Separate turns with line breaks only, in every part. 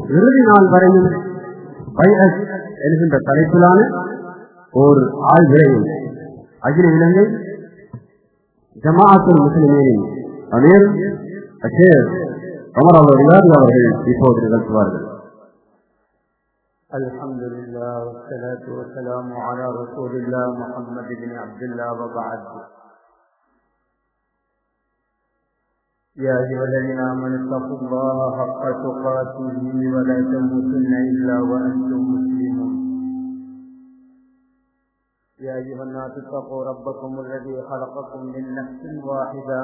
இறுதி நாள் வரையும் பைரஸ் என்கின்ற தலைப்பிலான ஓர் ஆழ்விரையும் அகில இலங்கை ஜமாஅத்துல் முஸ்லிமீனின் அமீர் அஷேர் அமர் அவர்கள் அவர்கள் இப்போது நிகழ்த்துவார்கள்
الحمد لله والصلاة والسلام على رسول الله محمد بن عبد الله وبعد يا أيها الذين آمنوا اتقوا الله حق تقاته ولا تموتن إلا وأنتم مسلمون يا أيها الناس اتقوا ربكم الذي خلقكم من نفس واحدة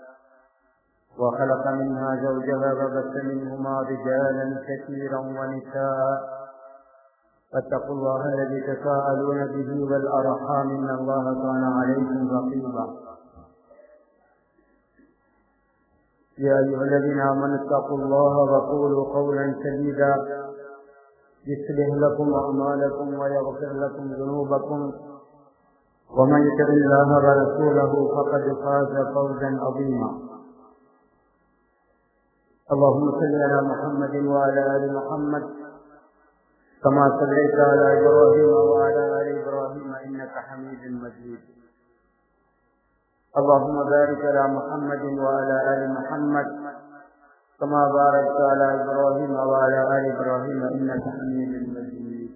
وخلق منها زوجها وبث منهما رجالا كثيرا ونساء فاتقوا الله الذي تساءلون به والأرحام إن الله كان عليكم رقيبا يا أيها الذين آمنوا اتقوا الله وقولوا قولا سديدا يصلح لكم أعمالكم ويغفر لكم ذنوبكم ومن يطع الله ورسوله فقد فاز فوزا عظيما اللهم صل على محمد وعلى آل محمد كما صليت على إبراهيم وعلى آل إبراهيم إنك حميد مجيد اللهم بارك على محمد وعلى آل محمد كما باركت على إبراهيم وعلى آل إبراهيم إنك حميد مجيد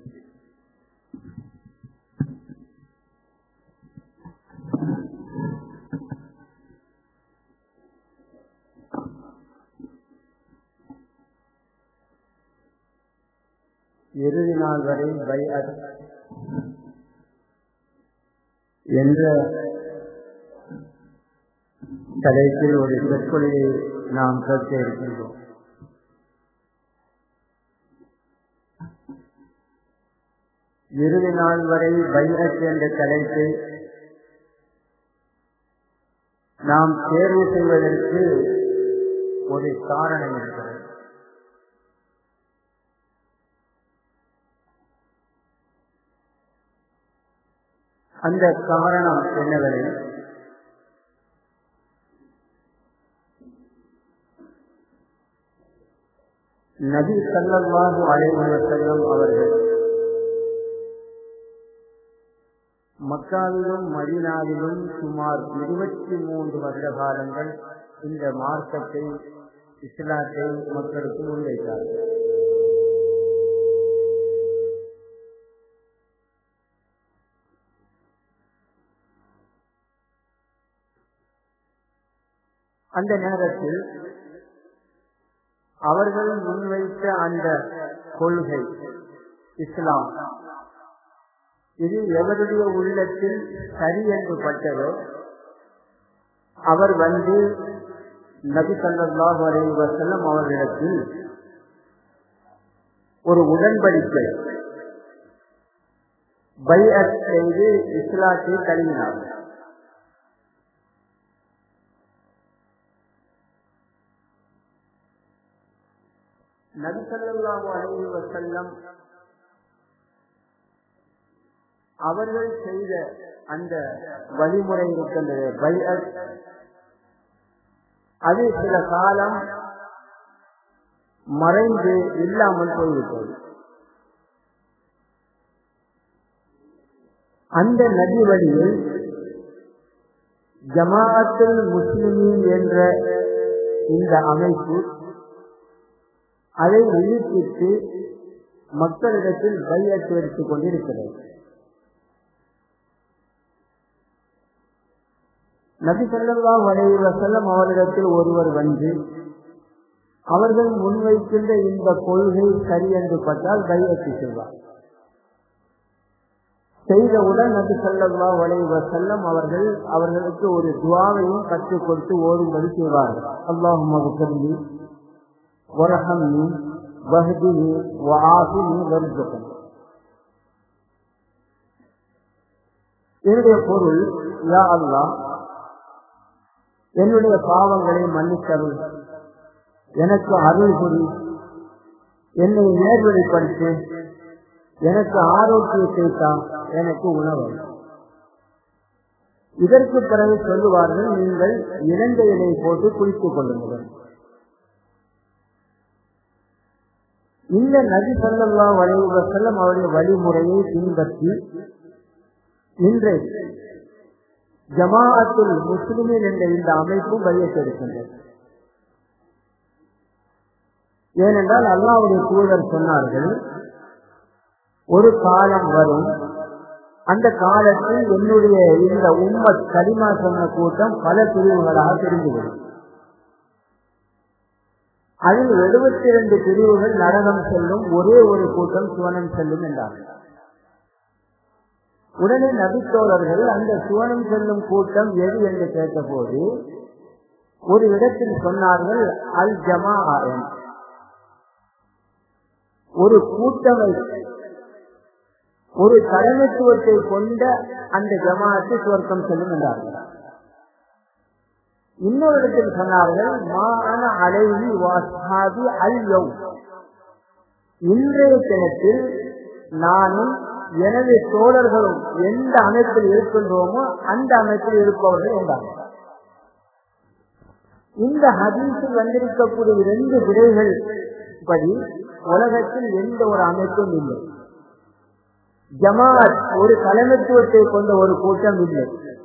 இறுதி நாள் வரை பைஅத் என்ற தலைப்பில் ஒரு சொற்பொழியை நாம் கேட்க இருக்கின்றோம் இறுதி நாள் வரை பைரத் என்ற தலைப்பை நாம் தேர்வு செய்வதற்கு ஒரு காரணம் இருக்கிறது அந்த காரணம் என்னவெனில் நபி சல்லாஹு அலைவ செல்லம் அவர்கள் மக்காவிலும் மதினாவிலும் சுமார் இருபத்தி மூன்று வருட காலங்கள் இந்த மார்க்கத்தை இஸ்லாத்தை மக்களுக்கு முன்வைத்தார்கள் அந்த நேரத்தில் அவர்கள் முன்வைத்த அந்த கொள்கை இஸ்லாம் இது எவருடைய உள்ளத்தில் சரி என்று பட்டதோ அவர் வந்து நபி சல்லாஹு அலி வசல்லம் அவர்களிடத்தில் ஒரு உடன்படிக்கை பைஅத் செய்து இஸ்லாத்தை தழுவினார்கள் நபிசல்லாஹு அலைஹி வசல்லம் அவர்கள் செய்த அந்த வழிமுறை இருக்கின்றது பைஅத் அது சில காலம் மறைந்து இல்லாமல் போய்விட்டது அந்த நதி வழியில் ஜமாஅத்துல் முஸ்லிமின் என்ற இந்த அமைப்பு அதை உயிர்ப்பித்து மக்களிடத்தில் பையத்து எடுத்துக் கொண்டிருக்கிறது நபி சொல்லா வளைவ செல்லம் அவரிடத்தில் ஒருவர் வந்து அவர்கள் முன்வைக்கின்ற இந்த கொள்கை சரி என்று பட்டால் பையத்து செய்வார் செய்தவுடன் நபி சொல்லா வளைவ செல்லம் அவர்கள் அவர்களுக்கு ஒரு துவாவையும் கற்றுக் கொடுத்து ஓடும்படி செய்வார்கள் அல்லாஹு மகல்லி வரஹம்னி வஹ்தினி வஆஃபினி வர்zuqni என்னுடைய பொருள் யா அல்லாஹ் என்னுடைய பாவங்களை மன்னித்தருள் எனக்கு அருள் புரி என்னை நேர்வழிப்படுத்து எனக்கு ஆரோக்கியத்தை தான் எனக்கு உணவு இதற்கு பிறகு சொல்லுவார்கள் நீங்கள் இரண்டு இலை போட்டு குளித்துக் கொள்ளுங்கள் இந்த நபி சல்லா வளைவு செல்லம் அவருடைய வழிமுறையை பின்பற்றி இன்றை ஜமாஅத்துல் முஸ்லிமின் என்ற இந்த அமைப்பும் கையெழுத்திருக்கின்றது ஏனென்றால் அல்லாவுடைய தூதர் சொன்னார்கள் ஒரு காலம் வரும் அந்த காலத்தில் என்னுடைய இந்த உம்மத் கலிமா சொன்ன கூட்டம் பல பிரிவுகளாக பிரிந்துவிடும் அதில் எழுபத்தி இரண்டு பிரிவுகள் நரகம் செல்லும் ஒரே ஒரு கூட்டம் சுவனம் செல்லும் என்றார்கள் உடனே நபித்தோழர்கள் அந்த சுவனம் செல்லும் கூட்டம் எது என்று கேட்டபோது ஒரு இடத்தில் சொன்னார்கள் அல் ஜமா ஒரு கூட்டமை ஒரு தலைமைத்துவத்தை கொண்ட அந்த ஜமாத்து சுவர்க்கம் செல்லும் என்றார்கள் இன்னொரு இடத்தில் சொன்னார்கள் மான அலைவி வாசாதி அல்யவ் இன்றைய தினத்தில் நானும் எனது தோழர்களும் எந்த அமைப்பில் இருக்கின்றோமோ அந்த அமைப்பில் இருப்பவர்கள் என்றார்கள் இந்த ஹதீஸில் வந்திருக்கக்கூடிய இரண்டு விடைகள் படி உலகத்தில் எந்த ஒரு அமைப்பும் இல்லை ஜமாத் ஒரு தலைமைத்துவத்தை கொண்ட ஒரு கூட்டம் இல்லை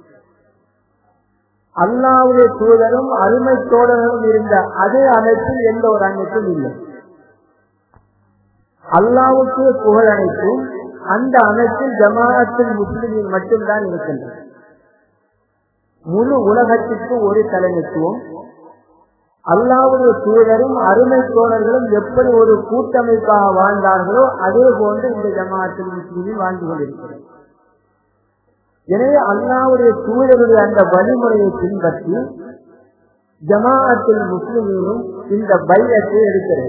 அல்லாவுடைய தூதரும் அருமை தோழர்களும் இருந்த அதே அமைப்பில் எந்த ஒரு அமைப்பும் இல்லை அல்லாவுக்கு புகழ் அனைத்தும் அந்த அமைப்பில் ஜமாஅத்தில் முஸ்லிமில் மட்டும்தான் இருக்கின்றன முழு உலகத்திற்கு ஒரு தலைமைத்துவம் அல்லாவுடைய தூதரும் அருமை தோழர்களும் எப்படி ஒரு கூட்டமைப்பாக வாழ்ந்தார்களோ அதே போன்று இந்த ஜமாஅத்தில் முஸ்லிமில் வாழ்ந்து கொண்டிருக்கிறது எனவே அல்லாவுடைய தூதருடைய அந்த வழிமுறையை பின்பற்றி ஜமாஅத்தில் முஸ்லிமிலும் இந்த பைரத்தை எடுக்கிறது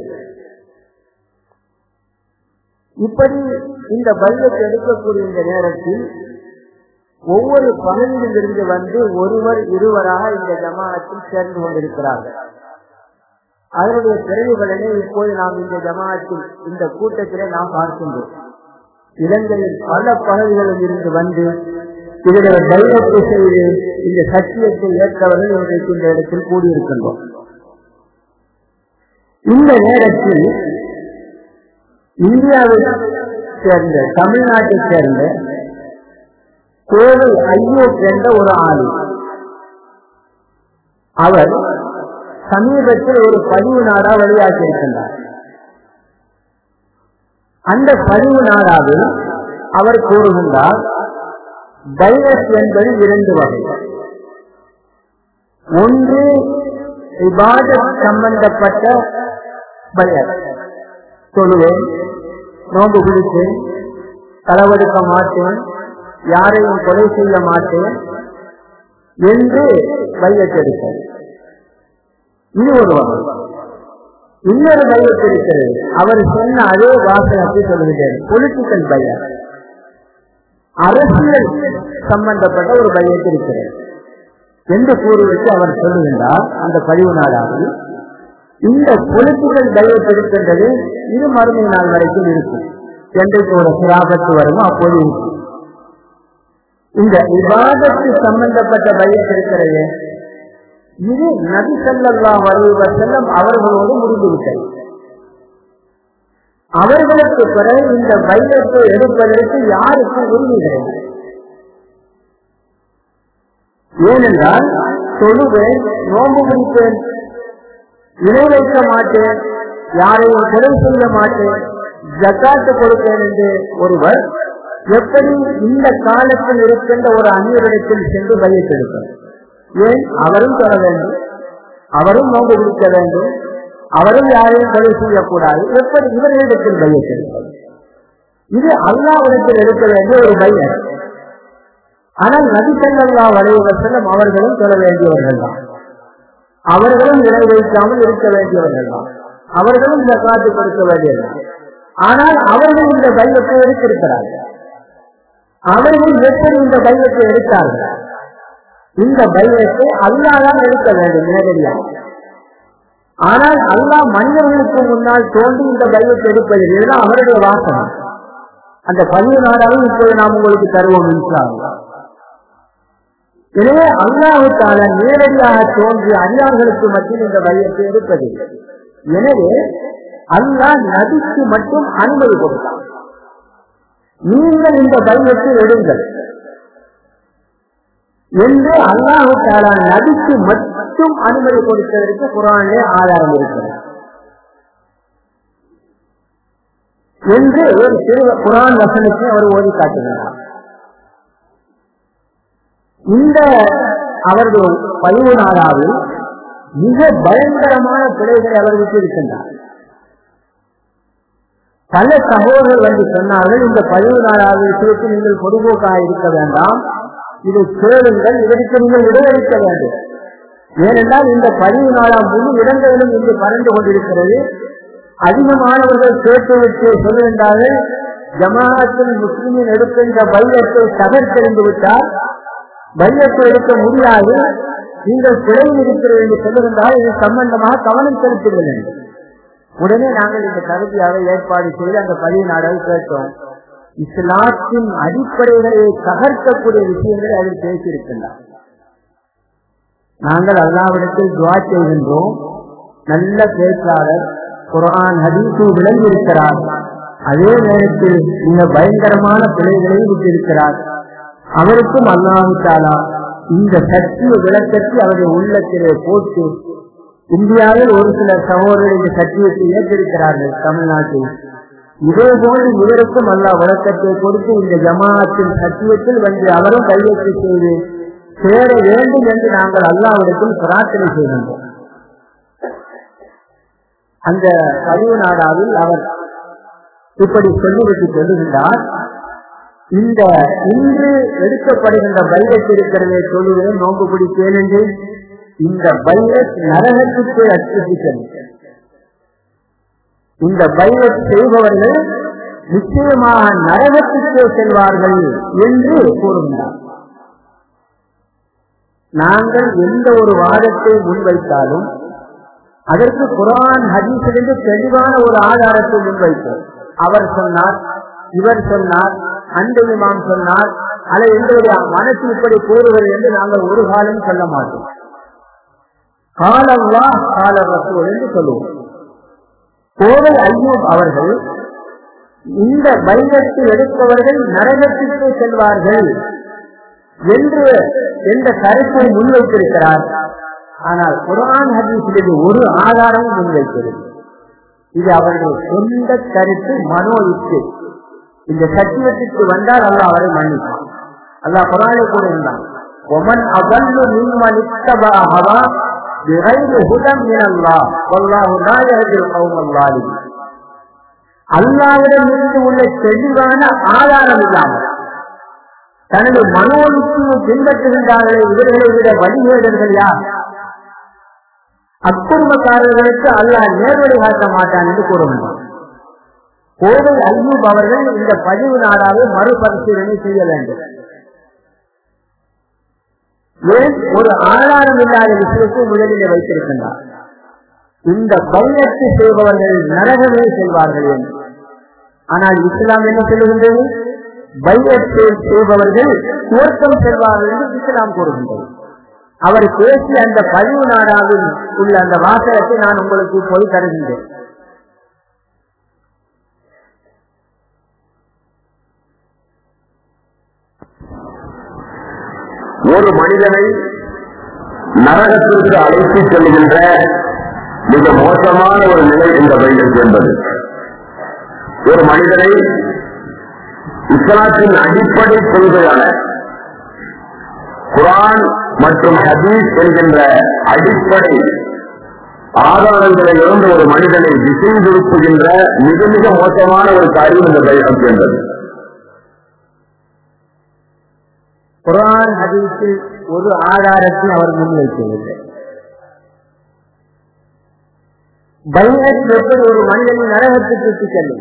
இப்படி இந்த பைரத்தை எடுக்கக்கூடிய இந்த நேரத்தில் ஒவ்வொரு பகுதியிலிருந்து வந்து ஒருவர் இருவராக இந்த ஜமாஅத்தில் சேர்ந்து கொண்டிருக்கிறார்கள் அதனுடைய பிறகுகளே இப்போது நாம் இந்த ஜமாஅத்தில் இந்த கூட்டத்திலே நாம் பார்க்கின்றோம் இலங்கையில் பல பகுதிகளில் இருந்து வந்து இவர்களை தைரியத்தை செய்து இந்த சத்தியத்தை ஏற்றவர்கள் இவர்களுக்கு இந்த இடத்தில் கூடியிருக்கின்றோம் இந்த நேரத்தில் இந்தியாவை சேர்ந்த தமிழ்நாட்டை சேர்ந்த கோவை ஐயோப் என்ற ஒரு ஆளு அவர் சமீபத்தில் ஒரு பதிவு நாடா வெளியாக்கி இருக்கின்றார் அந்த பதிவு நாடாவில் அவர் கூறுகின்றார் வைரஸ் என்பது இரண்டு வகை ஒன்று விவாதம் சம்பந்தப்பட்ட பயர் சொல்லுவேன் நோம்பு பிடித்தேன் களவெடுக்க மாட்டேன் யாரையும் கொலை செய்ய மாட்டேன் என்று வையத்தெடுத்தது இது ஒரு வகை இன்னொரு பயத்திருக்கிறது அவர் சொன்ன அதே வாசகத்தை சொல்லுகிறார் பொலிட்டிக்கல் பயம் அரசியல் சம்பந்தப்பட்ட ஒரு பயத்திருக்கிறது என்று கூறுவதற்கு அவர் சொல்லுகின்றார் அந்த பதிவு நாளாவில் இந்த பொலிட்டிக்கல் பயம் இருக்கின்றது இது மறுமை நாள் வரைக்கும் இருக்கும் என்றைக்கு ஒரு சிராபத்து வருமோ அப்போது இருக்கும் இந்த விவாதத்து சம்பந்தப்பட்ட பயம் இருக்கிறது இது நபி சல்லா வருவ செல்லம் அவர்களோடு முடிந்துவிட்டது அவர்களுக்கு பிறகு இந்த பையத்தை எடுப்பதற்கு யாருக்கு உரிமை கிடையாது ஏனென்றால் தொழுவேன் நோம்பு முடிப்பேன் இணை வைக்க மாட்டேன் யாரையும் கொலை செய்ய மாட்டேன் ஜக்காத்து கொடுப்பேன் என்று ஒருவர் எப்படி இந்த காலத்தில் இருக்கின்ற ஒரு அந்நியரிடத்தில் சென்று பையத்தெடுப்பார் ஏன் அவரும் தொட வேண்டும் அவரும் நோம்பு பிடிக்க வேண்டும் அவரும் யாரையும் கொலை செய்யக்கூடாது எப்படி இவர்களிடத்தில் பையத்தெடுப்பது இது அல்லாவிடத்தில் எடுக்க வேண்டிய ஒரு பையன் ஆனால் நபிசல்லா வளைவசலம் அவர்களும் சொல்ல வேண்டியவர்கள் தான் அவர்களும் இணை வைக்காமல் இருக்க வேண்டியவர்கள் தான் அவர்களும் இந்த காத்து கொடுக்க வேண்டியது ஆனால் அவர்கள் இந்த பையத்தை எடுத்திருக்கிறார்கள் அவர்கள் எப்படி இந்த பையத்தை எடுத்தார்கள் இந்த பையத்தை அல்லாதான் எடுக்க வேண்டும் நேரடியாக ஆனால் அல்லா மனிதர்களுக்கு முன்னால் தோன்றி இந்த பையத்தை எடுப்பதில் இதுதான் அவருடைய வாசனை அந்த பதிவு நாடாலும் இப்போது நாம் உங்களுக்கு தருவோம் இன்ஷால்லா எனவே அல்லாவுக்கான நேரடியாக தோன்றி அடியார்களுக்கு மத்தியில் இந்த பையத்தை எடுப்பதில்லை எனவே அல்லாஹ் நபிக்கு மட்டும் அனுமதி கொடுத்தான் நீங்கள் இந்த பையத்தை எடுங்கள் என்று அல்லாஹு தாலா நபிக்கு மட்டும் அனுமதி கொடுத்ததற்கு குரானிலே ஆதாரம் இருக்கிறது என்று ஒரு சிறு குரான் வசனத்தை அவர் ஓதி காட்டுகிறார் இந்த அவர்கள் பதிவு நாளாவில் மிக பயங்கரமான பிழைகளை அவர்களுக்கு இருக்கின்றார் பல சகோதரர்கள் வந்து சொன்னார்கள் இந்த பதிவு நாளாவது விஷயத்தில் நீங்கள் பொதுபோக்காக இருக்க வேண்டாம் இதை கேளுங்கள் இதற்கு நீங்கள் விடையளிக்க வேண்டும் ஏனென்றால் இந்த பதிவு நாளாம் முழு இடங்களிலும் இன்று பறந்து கொண்டிருக்கிறது அதிகமானவர்கள் கேட்டுவிட்டு சொல்லுகின்றார்கள் ஜமாத்தில் முஸ்லிமின் எடுக்கின்ற பையத்தை தகர்த்தெறிந்து விட்டால் பையத்தை எடுக்க முடியாது நீங்கள் சிறையில் இருக்கிறது என்று சொல்லுகின்றால் இது சம்பந்தமாக கவனம் செலுத்த வேண்டும் உடனே நாங்கள் இந்த கருதியாக ஏற்பாடு செய்து அந்த பதிவு நாடகம் கேட்டோம் இஸ்லாத்தின் அடிப்படைகளை தகர்க்கக்கூடிய விஷயங்களை அதில் பேசியிருக்கின்றார் நாங்கள் அல்லாவிடத்தில் துவா செய்கின்றோம் நல்ல பேச்சாளர் குரான் ஹதீசு விளங்கியிருக்கிறார் அதே நேரத்தில் இந்த பயங்கரமான பிழைகளை விட்டிருக்கிறார் அவருக்கும் அல்லாஹு தாலா இந்த சத்திய விளக்கத்தை அவருடைய உள்ளத்திலே போட்டு இந்தியாவில் ஒரு சில சகோதரர் இந்த சத்தியத்தை ஏற்றிருக்கிறார்கள் தமிழ்நாட்டில் இதே போன்று இவருக்கும் அல்லா விளக்கத்தை கொடுத்து இந்த ஜமாத்தின் சத்தியத்தில் வந்து அவரும் கையெழுத்து செய்து சேர வேண்டும் என்று நாங்கள் அல்லாவிடத்தில் பிரார்த்தனை செய்கின்றோம் அந்த பதிவு நாடாவில் அவர் இப்படி சொல்லிவிட்டு சொல்லுகின்றார் இந்த இன்று எடுக்கப்படுகின்ற பைரஸ் இருக்கிறதே சொல்லுவேன் நோன்பு பிடிப்பேன் என்று இந்த பைரஸ் நரகத்துக்கு அச்சுறுத்தல் இந்த பைரஸ் செய்பவர்கள் நிச்சயமாக நரகத்துக்கே செல்வார்கள் என்று கூறுகின்றார் நாங்கள் எந்த ஒரு வாதத்தை முன்வைத்தாலும் அதற்கு குரான் ஹதீஸிலிருந்து தெளிவான ஒரு ஆதாரத்தை முன்வைத்தோம் அவர் சொன்னார் இவர் சொன்னார் அந்த இமாம் சொன்னார் அல்லது எங்களுடைய மனசு இப்படி கூறுவது என்று நாங்கள் ஒரு காலம் சொல்ல மாட்டோம் காலல்லா கால ரசூல் என்று சொல்லுவோம் கோவை ஐயூப் அவர்கள் இந்த பைரத்தில் எடுப்பவர்கள் நரகத்திற்கு செல்வார்கள் என்று எந்த கருத்தை முன்வைத்திருக்கிறார் ஆனால் குரான் ஹதீஸில் ஒரு ஆதாரம் முன்வைக்கிறது இது அவருடைய சொந்த கருத்து மனோ இச்சு இந்த சத்தியத்திற்கு வந்தால் அல்ல அவரை மன்னிப்பான் அல்லா குரானை கூட இருந்தான் ஒமன் அவல்லு மின்மன் இத்தபா ஹவா பிகைரு ஹுதம் மினல்லா வல்லாஹு லா யஹ்தில் கௌமல் ஸாலிமீன் அல்லாவிடம் இருந்து உள்ள தெளிவான ஆதாரம் இல்லாமல் தனது மனோனிச்சியை பின்பற்றுகின்றார்களே இவர்களை விட வழிகேடர்கள் யார் அக்குடும்பக்காரர்களுக்கு அல்லாஹ் நேர்வழி காட்ட மாட்டான் என்று கூறுகின்றார் கோவை ஐயூப் அவர்கள் இந்த பதிவு நாடாவை மறுபரிசீலனை செய்ய வேண்டும் ஏன் ஒரு ஆதாரம் இல்லாத விஷயத்தை முதலில் வைத்திருக்கின்றார் இந்த பைரத்து செய்பவர்கள் நரகமே செல்வார்கள் என்று ஆனால் இஸ்லாம் என்ன சொல்லுகின்றது பைரத்து செய்பவர்கள் சுவர்க்கம் செல்வார்கள் என்று இஸ்லாம் கூறுகின்றது அவர் பேசிய அந்த பதிவு நாடாவில் உள்ள அந்த வாசகத்தை நான் உங்களுக்கு போய் தருகின்றேன்
ஒரு மனிதனை நரகத்திற்கு அழைத்து செல்கின்ற மிக மோசமான ஒரு நிலை இந்த பைரத் என்பது ஒரு மனிதனை இஸ்லாத்தின் அடிப்படை கொள்கையான குரான் மற்றும் ஹதீஸ் என்கின்ற அடிப்படை ஆதாரங்களை இருந்து ஒரு மனிதனை திசை திருப்புகின்ற மிக மிக மோசமான ஒரு காரியம் இந்த பைரத் என்பது
குரான் ஹதீஸில் ஒரு ஆதாரத்தை அவர் முன்வைக்கவில்லை பைரத் எப்படி ஒரு மனிதனை நரகத்துக்கு இட்டு செல்லும்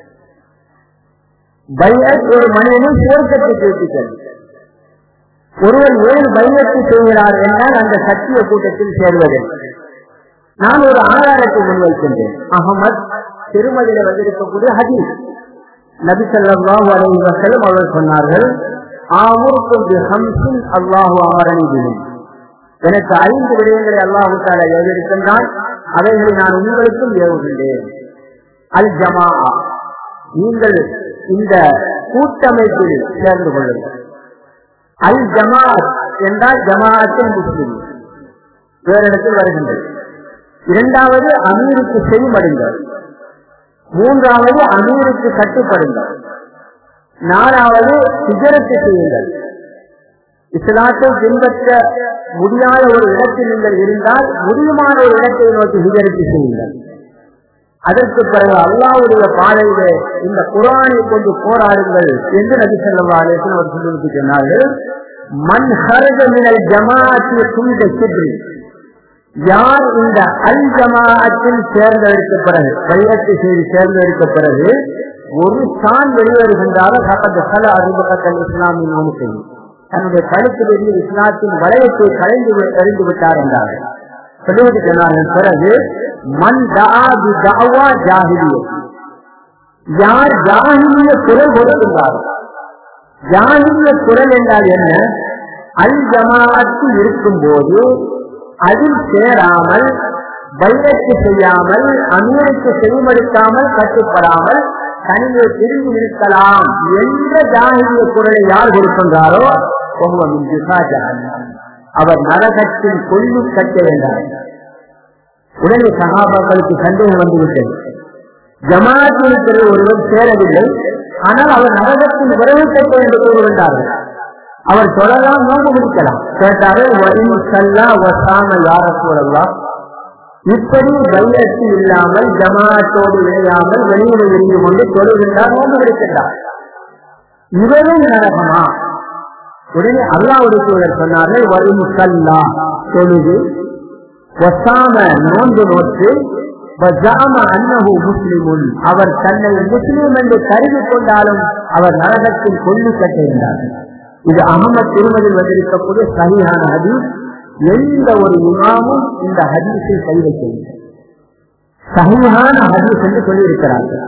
பைரத் ஒரு மனிதனை சுவர்க்கத்துக்கு இட்டு செல்லும் ஒருவர் ஏன் பைரத்து செய்கிறார் என்றால் அந்த சத்திய கூட்டத்தில் சேர்வதில்லை நான் ஒரு ஆதாரத்தை முன்வைக்கின்றேன் அகமத் திருமதியில வந்திருக்கக்கூடிய ஹதீஸ் நபி ஸல்லல்லாஹு அலைஹி வஸல்லம் அவர்கள் சொன்னார்கள் ஆமுருக்கும் பிஹம்சின் அல்லாஹு அமரணி பிஹிம் எனக்கு ஐந்து விடயங்களை அல்லாஹு தாலா ஏவிருக்கின்றான் அவைகளை நான் உங்களுக்கும் ஏவுகின்றேன் அல் ஜமா நீங்கள் இந்த கூட்டமைப்பில் சேர்ந்து கொள்ளுங்கள் அல் ஜமாத் என்றால் ஜமாஅத்தில் முஸ்லிம் வேறு இடத்தில் வருகின்றது இரண்டாவது அமீருக்கு செய்மடுங்கள் மூன்றாவது அமீருக்கு கட்டுப்படுங்கள் நாலாவது சிகரத்து செய்யுங்கள் இஸ்லாத்தை பின்பற்ற முடியாத ஒரு இடத்தில் நீங்கள் இருந்தால் முடியுமான ஒரு இடத்தை நோக்கி ஹிஜரத்து செய்யுங்கள் அதற்கு பிறகு அல்லாவுடைய பாதையிலே இந்த குரானை கொண்டு போராடுங்கள் என்று நபி சொல்லா அலேசன் அவர் சொல்லிவிட்டு சொன்னார்கள் மண் ஹரஜ மினல் ஜமாஅத்தி சுந்த சிப்ரி யார் இந்த அல் ஜமாஅத்தில் சேர்ந்ததற்கு பிறகு பைரத்து செய்து சேர்ந்ததற்கு பிறகு ஒரு சான் வெளியேறுகின்றாரோ சகத சல அறிமுகத்தல் இஸ்லாமின் ஒன்று செய்யும் தன்னுடைய கழுத்திலிருந்து இஸ்லாத்தின் வளையத்தை கலைந்து அறிந்து விட்டார் என்றார்கள் சொல்லிவிட்டு சொன்னார்கள் பிறகு மண் தாபி தாவா ஜாகிலிய யார் ஜாகிலிய குரல் கொடுக்கின்றாரோ ஜாகிலிய குரல் என்றால் என்ன அல் ஜமாஅத்து இருக்கும் போது அதில் சேராமல் பைரத்து செய்யாமல் அமீருக்கு செவிமடுக்காமல் கட்டுப்படாமல் தனியே திரும்பி இருக்கலாம் என்ற ஜாகிரிய குரலை யார் கொடுக்கின்றாரோ அவர் நரகத்தின் கொல்லு கட்ட வேண்டார் உடனே சகாபாக்களுக்கு சந்தேகம் வந்துவிட்டது ஜமாத் இருக்கிற ஒருவர் சேரவில்லை ஆனால் அவர் நரகத்தின் விரைவு கட்ட என்று கூறுகின்றார்கள் அவர் சொல்லலாம் நோம்பு முடிக்கலாம் கேட்டார்கள் யார சூழல்லாம் இப்படி பைரத்து இல்லாமல் ஜமாத்தோடு இணையாமல் வெளியில இருந்து கொண்டு தொழுகின்றார் நோம்பு கிடைக்கின்றார் இவரும் நரகமா உடனே அல்லாவுடைய சூழல் சொன்னார்கள் வரும் சல்லா தொழுது ஒசாம நோன்பு நோற்று அன்னஹு முஸ்லிமுன் அவர் தன்னை முஸ்லீம் என்று கருதி கொண்டாலும் அவர் நரகத்தில் கொல்லு கட்டியிருந்தார்கள் இது அகமது திருமதில் வந்திருக்கக்கூடிய சரியான ஹதீஸ் எந்த ஒரு இமாமும் இந்த ஹதீஸை கை வைக்கவில்லை சகியான ஹதீஸ் என்று சொல்லியிருக்கிறார்கள்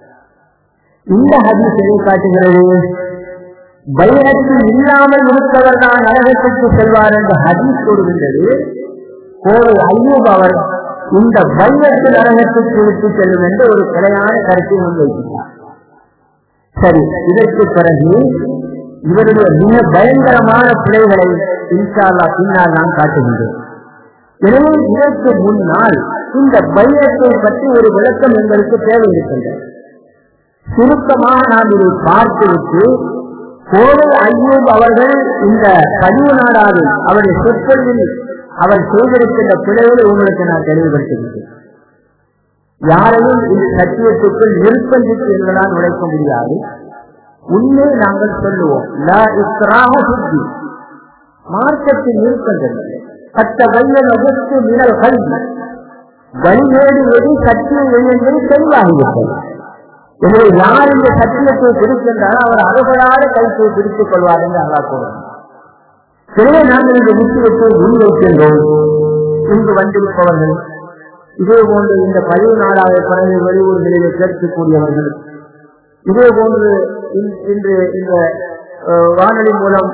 இந்த ஹதீஸ் எதை காட்டுகிறது பைரத்தில் இல்லாமல் இருப்பவர் தான் நரகத்திற்கு செல்வார் என்ற ஹதீஸ் கூறுகின்றது கோவை ஐயூப் அவர் இந்த பைரத்து நரகத்திற்கு விட்டு செல்லும் என்று ஒரு கிளையான கருத்தை முன்வைக்கிறார் சரி இதற்கு பிறகு இவருடைய மிக பயங்கரமான பிழைகளை இன்ஷால்லா பின்னால் நாம் காட்டுகின்றோம் எனவே இதற்கு முன்னால் இந்த பைரத்தை பற்றி ஒரு விளக்கம் எங்களுக்கு தேவை இருக்கின்றது சுருக்கமாக நாம் இதை பார்த்துவிட்டு கோவை ஐயூப் அவர்கள் இந்த பதிவு நாடாவில் அவருடைய சொற்பொழிவில் அவர் செய்திருக்கின்ற பிழைகளை உங்களுக்கு நான் தெளிவுபடுத்துகிறேன் யாரையும் இந்த சத்தியத்துக்குள் நிர்பந்தித்து எங்களால் நுழைக்க முடியாது உண்மை நாங்கள் சொல்லுவோம் சுத்தி மார்க்கத்தில் நிர்பந்தம் கட்ட வல்ல நகர்த்து மினல் கல்வி வழிவேடு எது சத்தியம் எது என்பது தெளிவாகிவிட்டது எனவே யார் இந்த சத்தியத்தை பிடிக்கின்றாரோ அவர் அறுபடாத கைத்தை பிடித்துக் கொள்வார் என்று அல்லா கூறுகிறார் எனவே நாங்கள் இந்த விஷயத்தை முன்வைக்கின்றோம் இங்கு வந்திருப்பவர்கள் இதே போன்று இந்த பதிவு நாளாக பிறகு வெளியூர்களிலே கேட்கக்கூடியவர்கள் இதே போன்று இன்று இந்த வானொலி மூலம்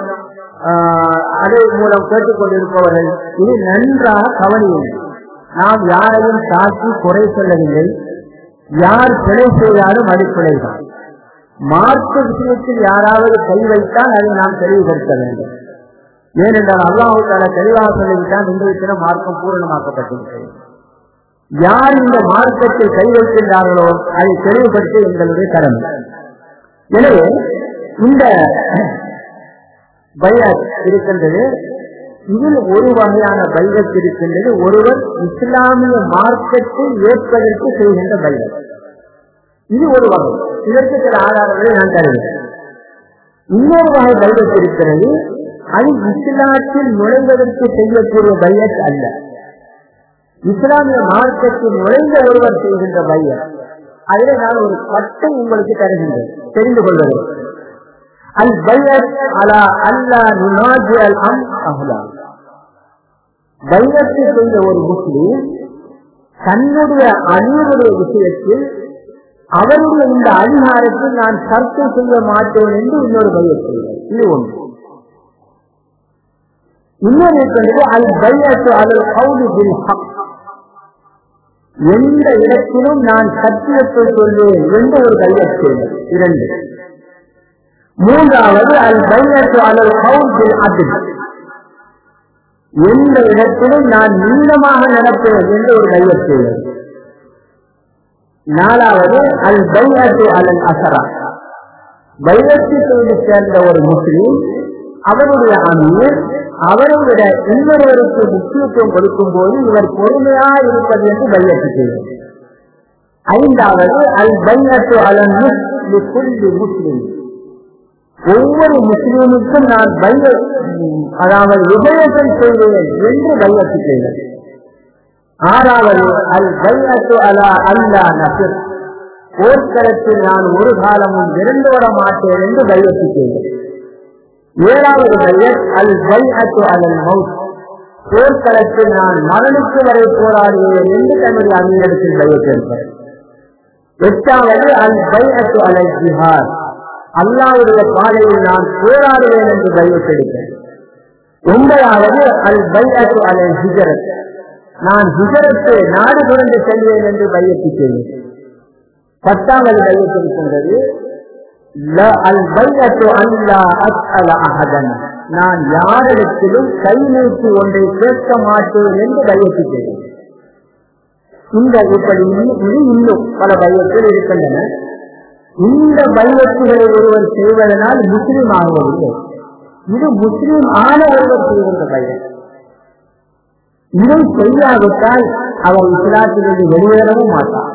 அதே மூலம் கேட்டுக்கொண்டிருப்பவர்கள் இது நன்றாக கவனியுங்கள் நாம் யாரையும் தாக்கி குறை சொல்லவில்லை யார் பிழை செய்தாலும் அது பிழைதான் மார்க்க விஷயத்தில் யாராவது கை வைத்தால் அதை நாம் தெளிவுபடுத்த வேண்டும் ஏனென்றால் அல்லாஹால தெளிவாக சொல்லிவிட்டால் இன்றைய தினம் மார்க்கம் பூரணமாக்கப்பட்டிருக்கிறது யார் இந்த மார்க்கத்தை கை வைக்கின்றார்களோ அதை தெளிவுபடுத்த எங்களுடைய கடமை எனவே இந்த பைரத் இருக்கின்றது இதில் ஒரு வகையான பைரத் இருக்கின்றது ஒருவர் இஸ்லாமிய மார்க்கத்தை ஏற்பதற்கு செய்கின்ற பைரத் இது ஒரு வகை இதற்கு சில ஆதாரங்களை நான் தருகிறேன் இன்னொரு வகை பைரத் இருக்கிறது அது இஸ்லாத்தில் நுழைவதற்கு செய்யக்கூடிய பைரத் அல்ல இஸ்லாமிய மார்க்கத்தில் நுழைந்த ஒருவர் செய்கின்ற பைரத் அதில் நான் ஒரு பட்டை உங்களுக்கு தருகின்றேன் தெரிந்து கொள்வது அல் பையத் அலா அல்லா நுனாஜி அல் அம் அஹ்லா பையத்தை செய்த ஒரு முஸ்லீம் தன்னுடைய அணியுடைய விஷயத்தில் அவருடைய இந்த அதிகாரத்தில் நான் சர்ச்சை செய்ய மாட்டேன் என்று இன்னொரு பையத் செய்தார் இது ஒன்று இன்னொரு இருக்கிறது அல் பையத்து அல் கவுலி பில் ஹக் எந்த இடத்திலும் நான் சத்தியத்தை சொல்வேன் என்று ஒரு கையெழுத்து இரண்டு மூன்றாவது அல் பையத்து அலல் கவுன்சில் அதில் எந்த இடத்திலும் நான் நீளமாக நடப்பேன் என்று ஒரு கையெழுத்து நாலாவது அல் பையத்து அலல் அசரா பையத்து செய்து சேர்ந்த ஒரு முஸ்லீம் அவருடைய அமீர் அவரை விட இன்னொருவருக்கு முக்கியத்துவம் கொடுக்கும் போது இவர் பொறுமையா இருப்பது என்று பையத்து செய்வது ஐந்தாவது அல் பையத்து அலன் முஸ்லிம் ஒவ்வொரு முஸ்லீமுக்கும் நான் பைய அதாவது விஜயத்தை செய்வேன் என்று பையத்து செய்வது ஆறாவது அல் பையத்து அலா அல்லா நசிர் போர்க்களத்தில் நான் ஒரு காலமும் இறந்து வர மாட்டேன் என்று பையத்து செய்வது ஏழாவது பையத் அல் பையத்து அலல் மவுத் போர்க்களத்தில் நான் மரணிக்கு வரை போராடுவேன் என்று தன்னுடைய அமீரத்தில் பையத்திருப்பார் எட்டாவது அல் பையத்து அலல் ஜிஹார் அல்லாவுடைய பாதையில் நான் போராடுவேன் என்று பையத்தெடுத்தேன் ஒன்பதாவது அல் பையத்து அலல் ஹிஜரத் நான் ஹிஜரத்து நாடு புரண்டு செல்வேன் என்று பையத்து செய்வேன் பத்தாவது பையத்திருக்கின்றது நான் யாரிடத்திலும் கை நீட்டி ஒன்றை கேட்க மாட்டேன் என்று பையத்துகிறேன் இந்த இப்படி இது இன்னும் பல பையத்தில் இருக்கின்றன இந்த பையத்துகளை ஒருவர் செய்வதனால் முஸ்லீம் ஆகுவதில்லை இது முஸ்லீம் ஆன ஒருவர் செய்கின்ற பையன் இதை செய்யாவிட்டால் அவர் இஸ்லாத்திலிருந்து வெளியேறவும் மாட்டார்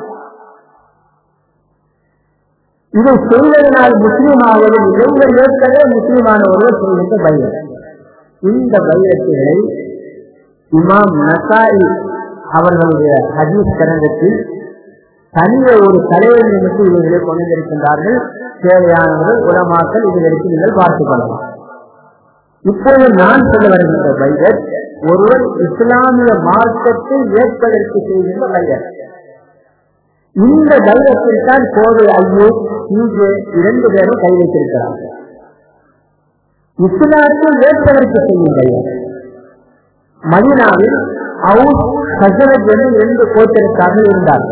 இதை செய்வதனால் முஸ்லீம் ஆவதும் இளைஞர் ஏற்கனவே முஸ்லீமான ஒருவர் செய்கின்ற பையன் இந்த பையத்துகளை இமாம் நசாரி அவர்களுடைய ஹதீஸ் கரங்கத்தில் தனிய ஒரு தலைவர் நிமித்து இவர்களை கொண்டிருக்கின்றார்கள் தேவையானவர்கள் உலமாக்கள் இதுகளுக்கு நீங்கள் பார்த்துக் கொள்ளலாம் இப்போது நான் சொல்ல வருகின்ற பையர் ஒருவர் இஸ்லாமிய மார்க்கத்தை ஏற்பதற்கு செய்கின்ற பையர் இந்த தைரியத்தில் தான் கோவை ஐயோ இங்கே இரண்டு பேரும் கை வைத்திருக்கிறார்கள் இஸ்லாத்தை ஏற்பதற்கு செய்யும் பையர் மதினாவில் அவுஸ் ஹசரத் என்று இரண்டு கோத்திரத்தார்கள் இருந்தார்கள்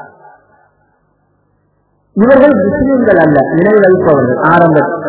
இவர்கள் முஸ்லிம்கள் அல்ல இணை வைப்பவர்கள் ஆரம்பத்தில்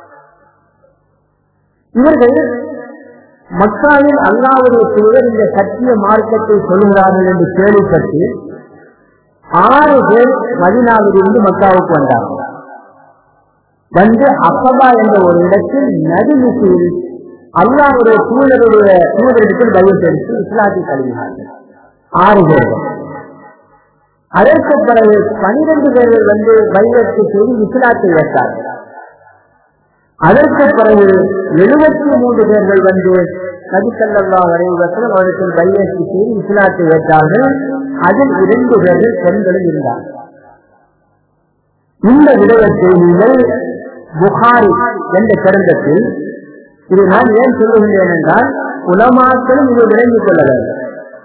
இவர்கள் மக்காவில் அல்லாவுடைய தூதர் இந்த சத்திய மார்க்கத்தை சொல்லுகிறார்கள் என்று கேள்விப்பட்டு ஆறு பேர் மதினாவிலிருந்து மக்காவுக்கு வந்தார்கள் வந்து அப்பபா என்ற ஒரு இடத்தில் நடுநிசையில் அல்லாவுடைய தூதருடைய தூதரிடத்தில் பயிர்த்தெடுத்து இஸ்லாத்தை கழுவினார்கள் ஆறு பேர்கள் அதற்கு பிறகு பனிரெண்டு பேர்கள் வந்து பைரத்து செய்து இஸ்லாத்தை ஏற்றார்கள் அதற்கு பிறகு எழுபத்தி மூன்று பேர்கள் வந்து கதிக்கல்லா வரைவத்தில் அவர்கள் பைரத்து செய்து இஸ்லாத்தை ஏற்றார்கள் அதில் இரண்டு பேர்கள் பெண்களும் இருந்தார்கள் இந்த விடயத்தை நீங்கள் புகாரி என்ற கிரந்தத்தில் இது நான் ஏன் சொல்லுகின்றேன் என்றால் உலமாக்களும் இதை விளங்கிக் கொள்ள வேண்டும்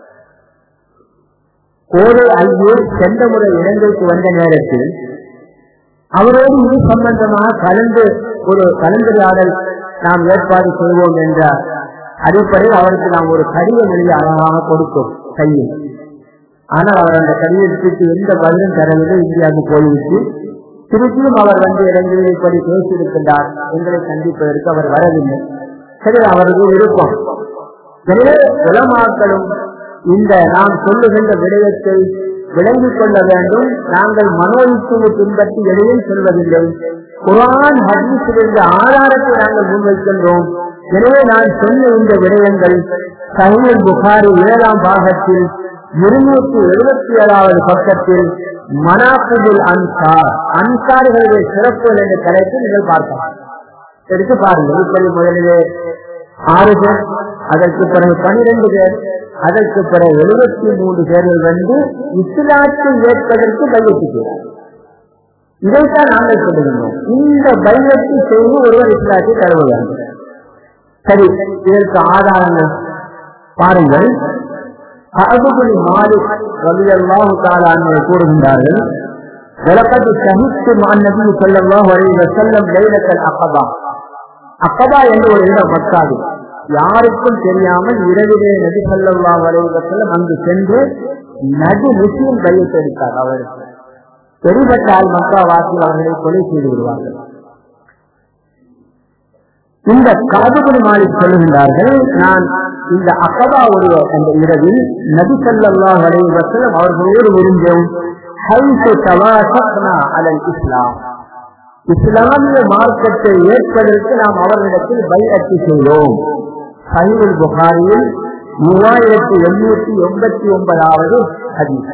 கோடை ஐயர் சென்ற முறை இலங்கைக்கு வந்த நேரத்தில் அவரோடு இது சம்பந்தமாக கலந்து ஒரு கலந்துரையாடல் நாம் ஏற்பாடு செய்வோம் என்ற அடிப்படையில் அவருக்கு நாம் ஒரு கடிதம் எழுதி அழகாக கொடுத்தோம் கையில் ஆனால் அவர் அந்த கடிதத்துக்கு எந்த பதிலும் தரவில்லை இந்தியாவுக்கு போய்விட்டு திருப்பியும் அவர் வந்து இலங்கையில் இப்படி பேசியிருக்கின்றார் எங்களை சந்திப்பதற்கு அவர் வரவில்லை சரி அவருக்கு விருப்பம் எனவே உலமாக்களும் இந்த நாம் சொல்லுகின்ற விடயத்தை விளங்கிக் கொள்ள வேண்டும் நாங்கள் மனோயுக்தியை பின்பற்றி எதையும் சொல்வதில்லை குரான் ஹதீஸிலிருந்து ஆதாரத்தை நாங்கள் முன்வைக்கின்றோம் எனவே நான் சொன்ன இந்த விடயங்கள் சஹீல் புகாரி ஏழாம் பாகத்தில் இருநூற்றி எழுபத்தி ஏழாவது பக்கத்தில் மனாபுல் அன்சார் அன்சார்களுடைய சிறப்புகள் என்ற தலைப்பில் நீங்கள் பார்க்கலாம் எடுத்து பாருங்கள் இப்படி முதலிலே ஆறு பேர் அதற்கு பிறகு பனிரெண்டு பேர் அதற்கு பிறகு எழுபத்தி மூன்று பேர்கள் வந்து இஸ்லாத்தை ஏற்பதற்கு பையத்துக்கிறார் இதைத்தான் நாங்கள் சொல்லுகின்றோம் இந்த பையத்தை செய்து ஒருவர் இஸ்லாத்தை தழுவ வேண்டும் சரி இதற்கு ஆதாரங்கள் பாருங்கள் அபுகுல் மாலிக் ரலியல்லாஹு தஆலா அன்ஹு கூறுகின்றார்கள் وَلَقَدْ شَهِدْتُ مَعَ النَّبِيِّ صلى الله عليه وسلم ليلة العقبة அக்கபா என்ற ஒரு இடம் மக்காது யாருக்கும் தெரியாமல் இரவிலே நபி ஸல்லல்லாஹு அலைஹி வஸல்லம் அங்கு சென்று நடு முஸ்லிம் பையத்தை எடுத்தார் அவர் பெருபட்டால் மக்கா வாசி அவர்களை கொலை செய்து விடுவார்கள் இந்த காதுகுடி மாலிக் சொல்லுகின்றார்கள் நான் இந்த அகபாவுடைய அந்த இரவில் நபி ஸல்லல்லாஹு அலைஹி வஸல்லம் அவர்களோடு இருந்தோம் ஹைசு தவாசக்னா அலல் இஸ்லாம் இஸ்லாமிய மார்க்கத்தை ஏற்பதற்கு நாம் அவர்களிடத்தில் பைஅத்து செய்தோம் சஹீல் புகாரியில் மூவாயிரத்தி எண்ணூத்தி எண்பத்தி ஒன்பதாவது ஹதீஸ்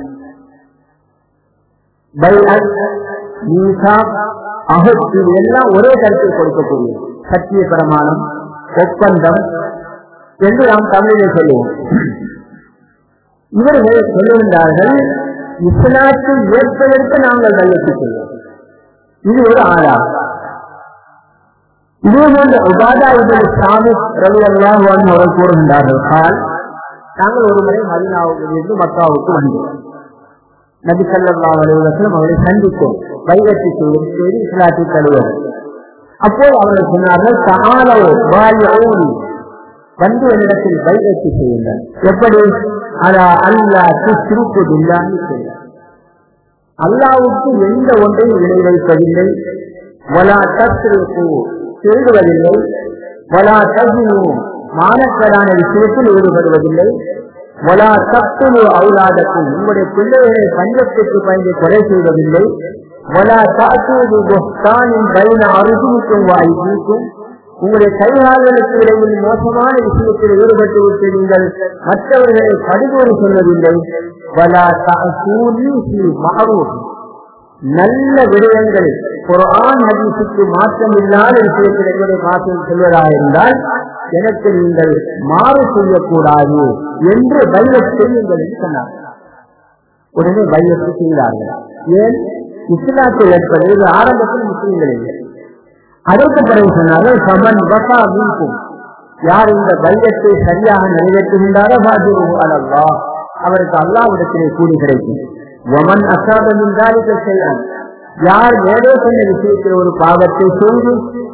பைஅத் மீசாக் அஹத் இது எல்லாம் ஒரே கருத்தை கொடுக்கக்கூடிய சத்திய பிரமாணம் ஒப்பந்தம் என்று நாம் தமிழிலே சொல்லுவோம் இவர்கள் சொல்லுகின்றார்கள் இஸ்லாத்தை ஏற்பதற்கு நாங்கள் பையத்து செய்வோம் இது ஒரு ஆதாரம் இதே போன்ற உபாதா இதில் சாமி ரவி அல்லாஹ் அவர்கள் கூறுகின்றார்கள் கால் நாங்கள் ஒரு முறை மதினாவுக்கு இருந்து மக்காவுக்கு வந்தோம் நபி சல்லா அலுவலம் அவர்களை சந்தித்தோம் வைகத்தை செய்வது செய்து இஸ்லாத்தை தழுவது அப்போது அவர்கள் சொன்னார்கள் சகாலோ பாயோனி வந்து என்னிடத்தில் வைகத்தை செய்யுங்கள் எப்படி அதா அல்லா துருக்கு இல்லாமல் செய்ய அல்லாவுக்கு எந்த ஒன்றையும் விளை வைப்பதில்லை வலா தத்ருக்கு திருடுவதில்லை வலா தகுனு மானக்கடான விஷயத்தில் ஈடுபடுவதில்லை வலா தப்புனு அவுலாதக்கும் உங்களுடைய பிள்ளைகளை பஞ்சத்துக்கு பயந்து கொலை செய்வதில்லை வலா தாத்தூது புஸ்தானின் பைன அருகுமுக்கும் வாய்ப்புக்கும் உங்களுடைய கைகால்களுக்கு இடையில் மோசமான விஷயத்தில் ஈடுபட்டு விட்டு நீங்கள் மற்றவர்களை படுகோடு சொல்வதில்லை வலா தூனி மகரூப் நல்ல விடயங்கள் குரான் ஹதீஸுக்கு மாற்றம் இல்லாத விஷயத்தில் எங்களுடைய மாற்றம் சொல்வதாக இருந்தால் எனக்கு நீங்கள் மாறு செய்யக்கூடாது என்று பையத்தை நீங்கள் சொன்னார்கள் உடனே பையத்தை செய்தார்கள் ஏன் இஸ்லாத்தை ஏற்பது இது ஆரம்பத்தில் முஸ்லீம்கள் இல்லை அதற்கு பிறகு சொன்னார்கள் சமன் வசா மீன்கும் யார் இந்த பையத்தை சரியாக நிறைவேற்றுகின்றாரோ பாஜு அல்லா அவருக்கு அல்லாவிடத்திலே கூடி கிடைக்கும் ஒமன் அசாதமின் தாரிக்க செய்யான் யார் வேறே சொன்ன விஷயத்தில் ஒரு பாவத்தை செய்து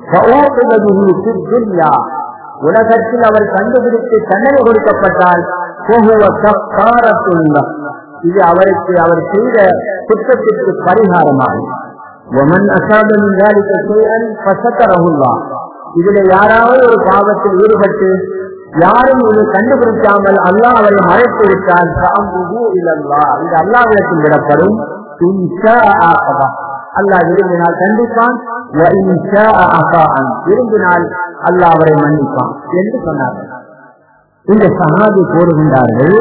உலகத்தில் அவர் கண்டுபிடித்து தண்டனை கொடுக்கப்பட்டால் இது அவருக்கு அவர் செய்த குற்றத்திற்கு பரிகாரமாகும் ஒமன் அசாதமின் தாரிக்க செய்யான் பசத்தரகுல்லா இதுல யாராவது ஒரு பாவத்தில் ஈடுபட்டு யாரும் இது கண்டுபிடிக்காமல் அல்லாஹ் அவரை மறைத்து விட்டால் இல்லல்லா இது அல்லாவிடத்தில் விடப்படும் அல்லாஹ் விரும்பினால் கண்டிப்பான் விரும்பினால் அல்லாஹ் அவரை மன்னிப்பான் என்று சொன்னார்கள் இந்த சகாதி கூறுகின்றார்கள்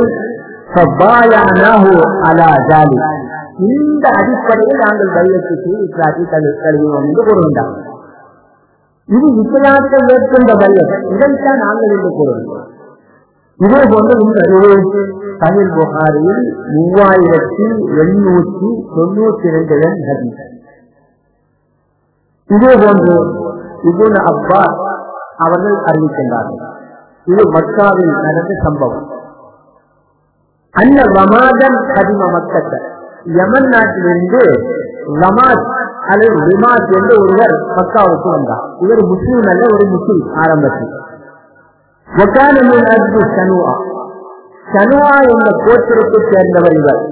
இந்த அடிப்படையில் நாங்கள் தைரியத்தை செய்து இஸ்லாத்தை கழுவினோம் என்று கூறுகின்றார்கள் இது இஸ்லாத்தை ஏற்கின்ற வல்லது இதைத்தான் நாங்கள் என்று கூறுகிறோம் இதே போன்று இந்த தமிழ் புகாரியில் மூவாயிரத்தி எண்ணூற்றி தொண்ணூத்தி இரண்டு எண் ஹதீஸ் இதே போன்று இபுன் அப்பா அவர்கள் அறிவிக்கின்றார்கள் இது மக்காவில் நடந்த சம்பவம் அன்ன ரமாதன் கதிம மக்கத்த யமன் நாட்டிலிருந்து ரமாத் அல்லது ரிமாத் என்று ஒருவர் மக்காவுக்கு வந்தார் இவர் முஸ்லீம் அல்ல ஒரு முஸ்லீம் ஆரம்பத்தில் சனுவா சனுவா என்ற கோத்திற்கு சேர்ந்தவர் இவர்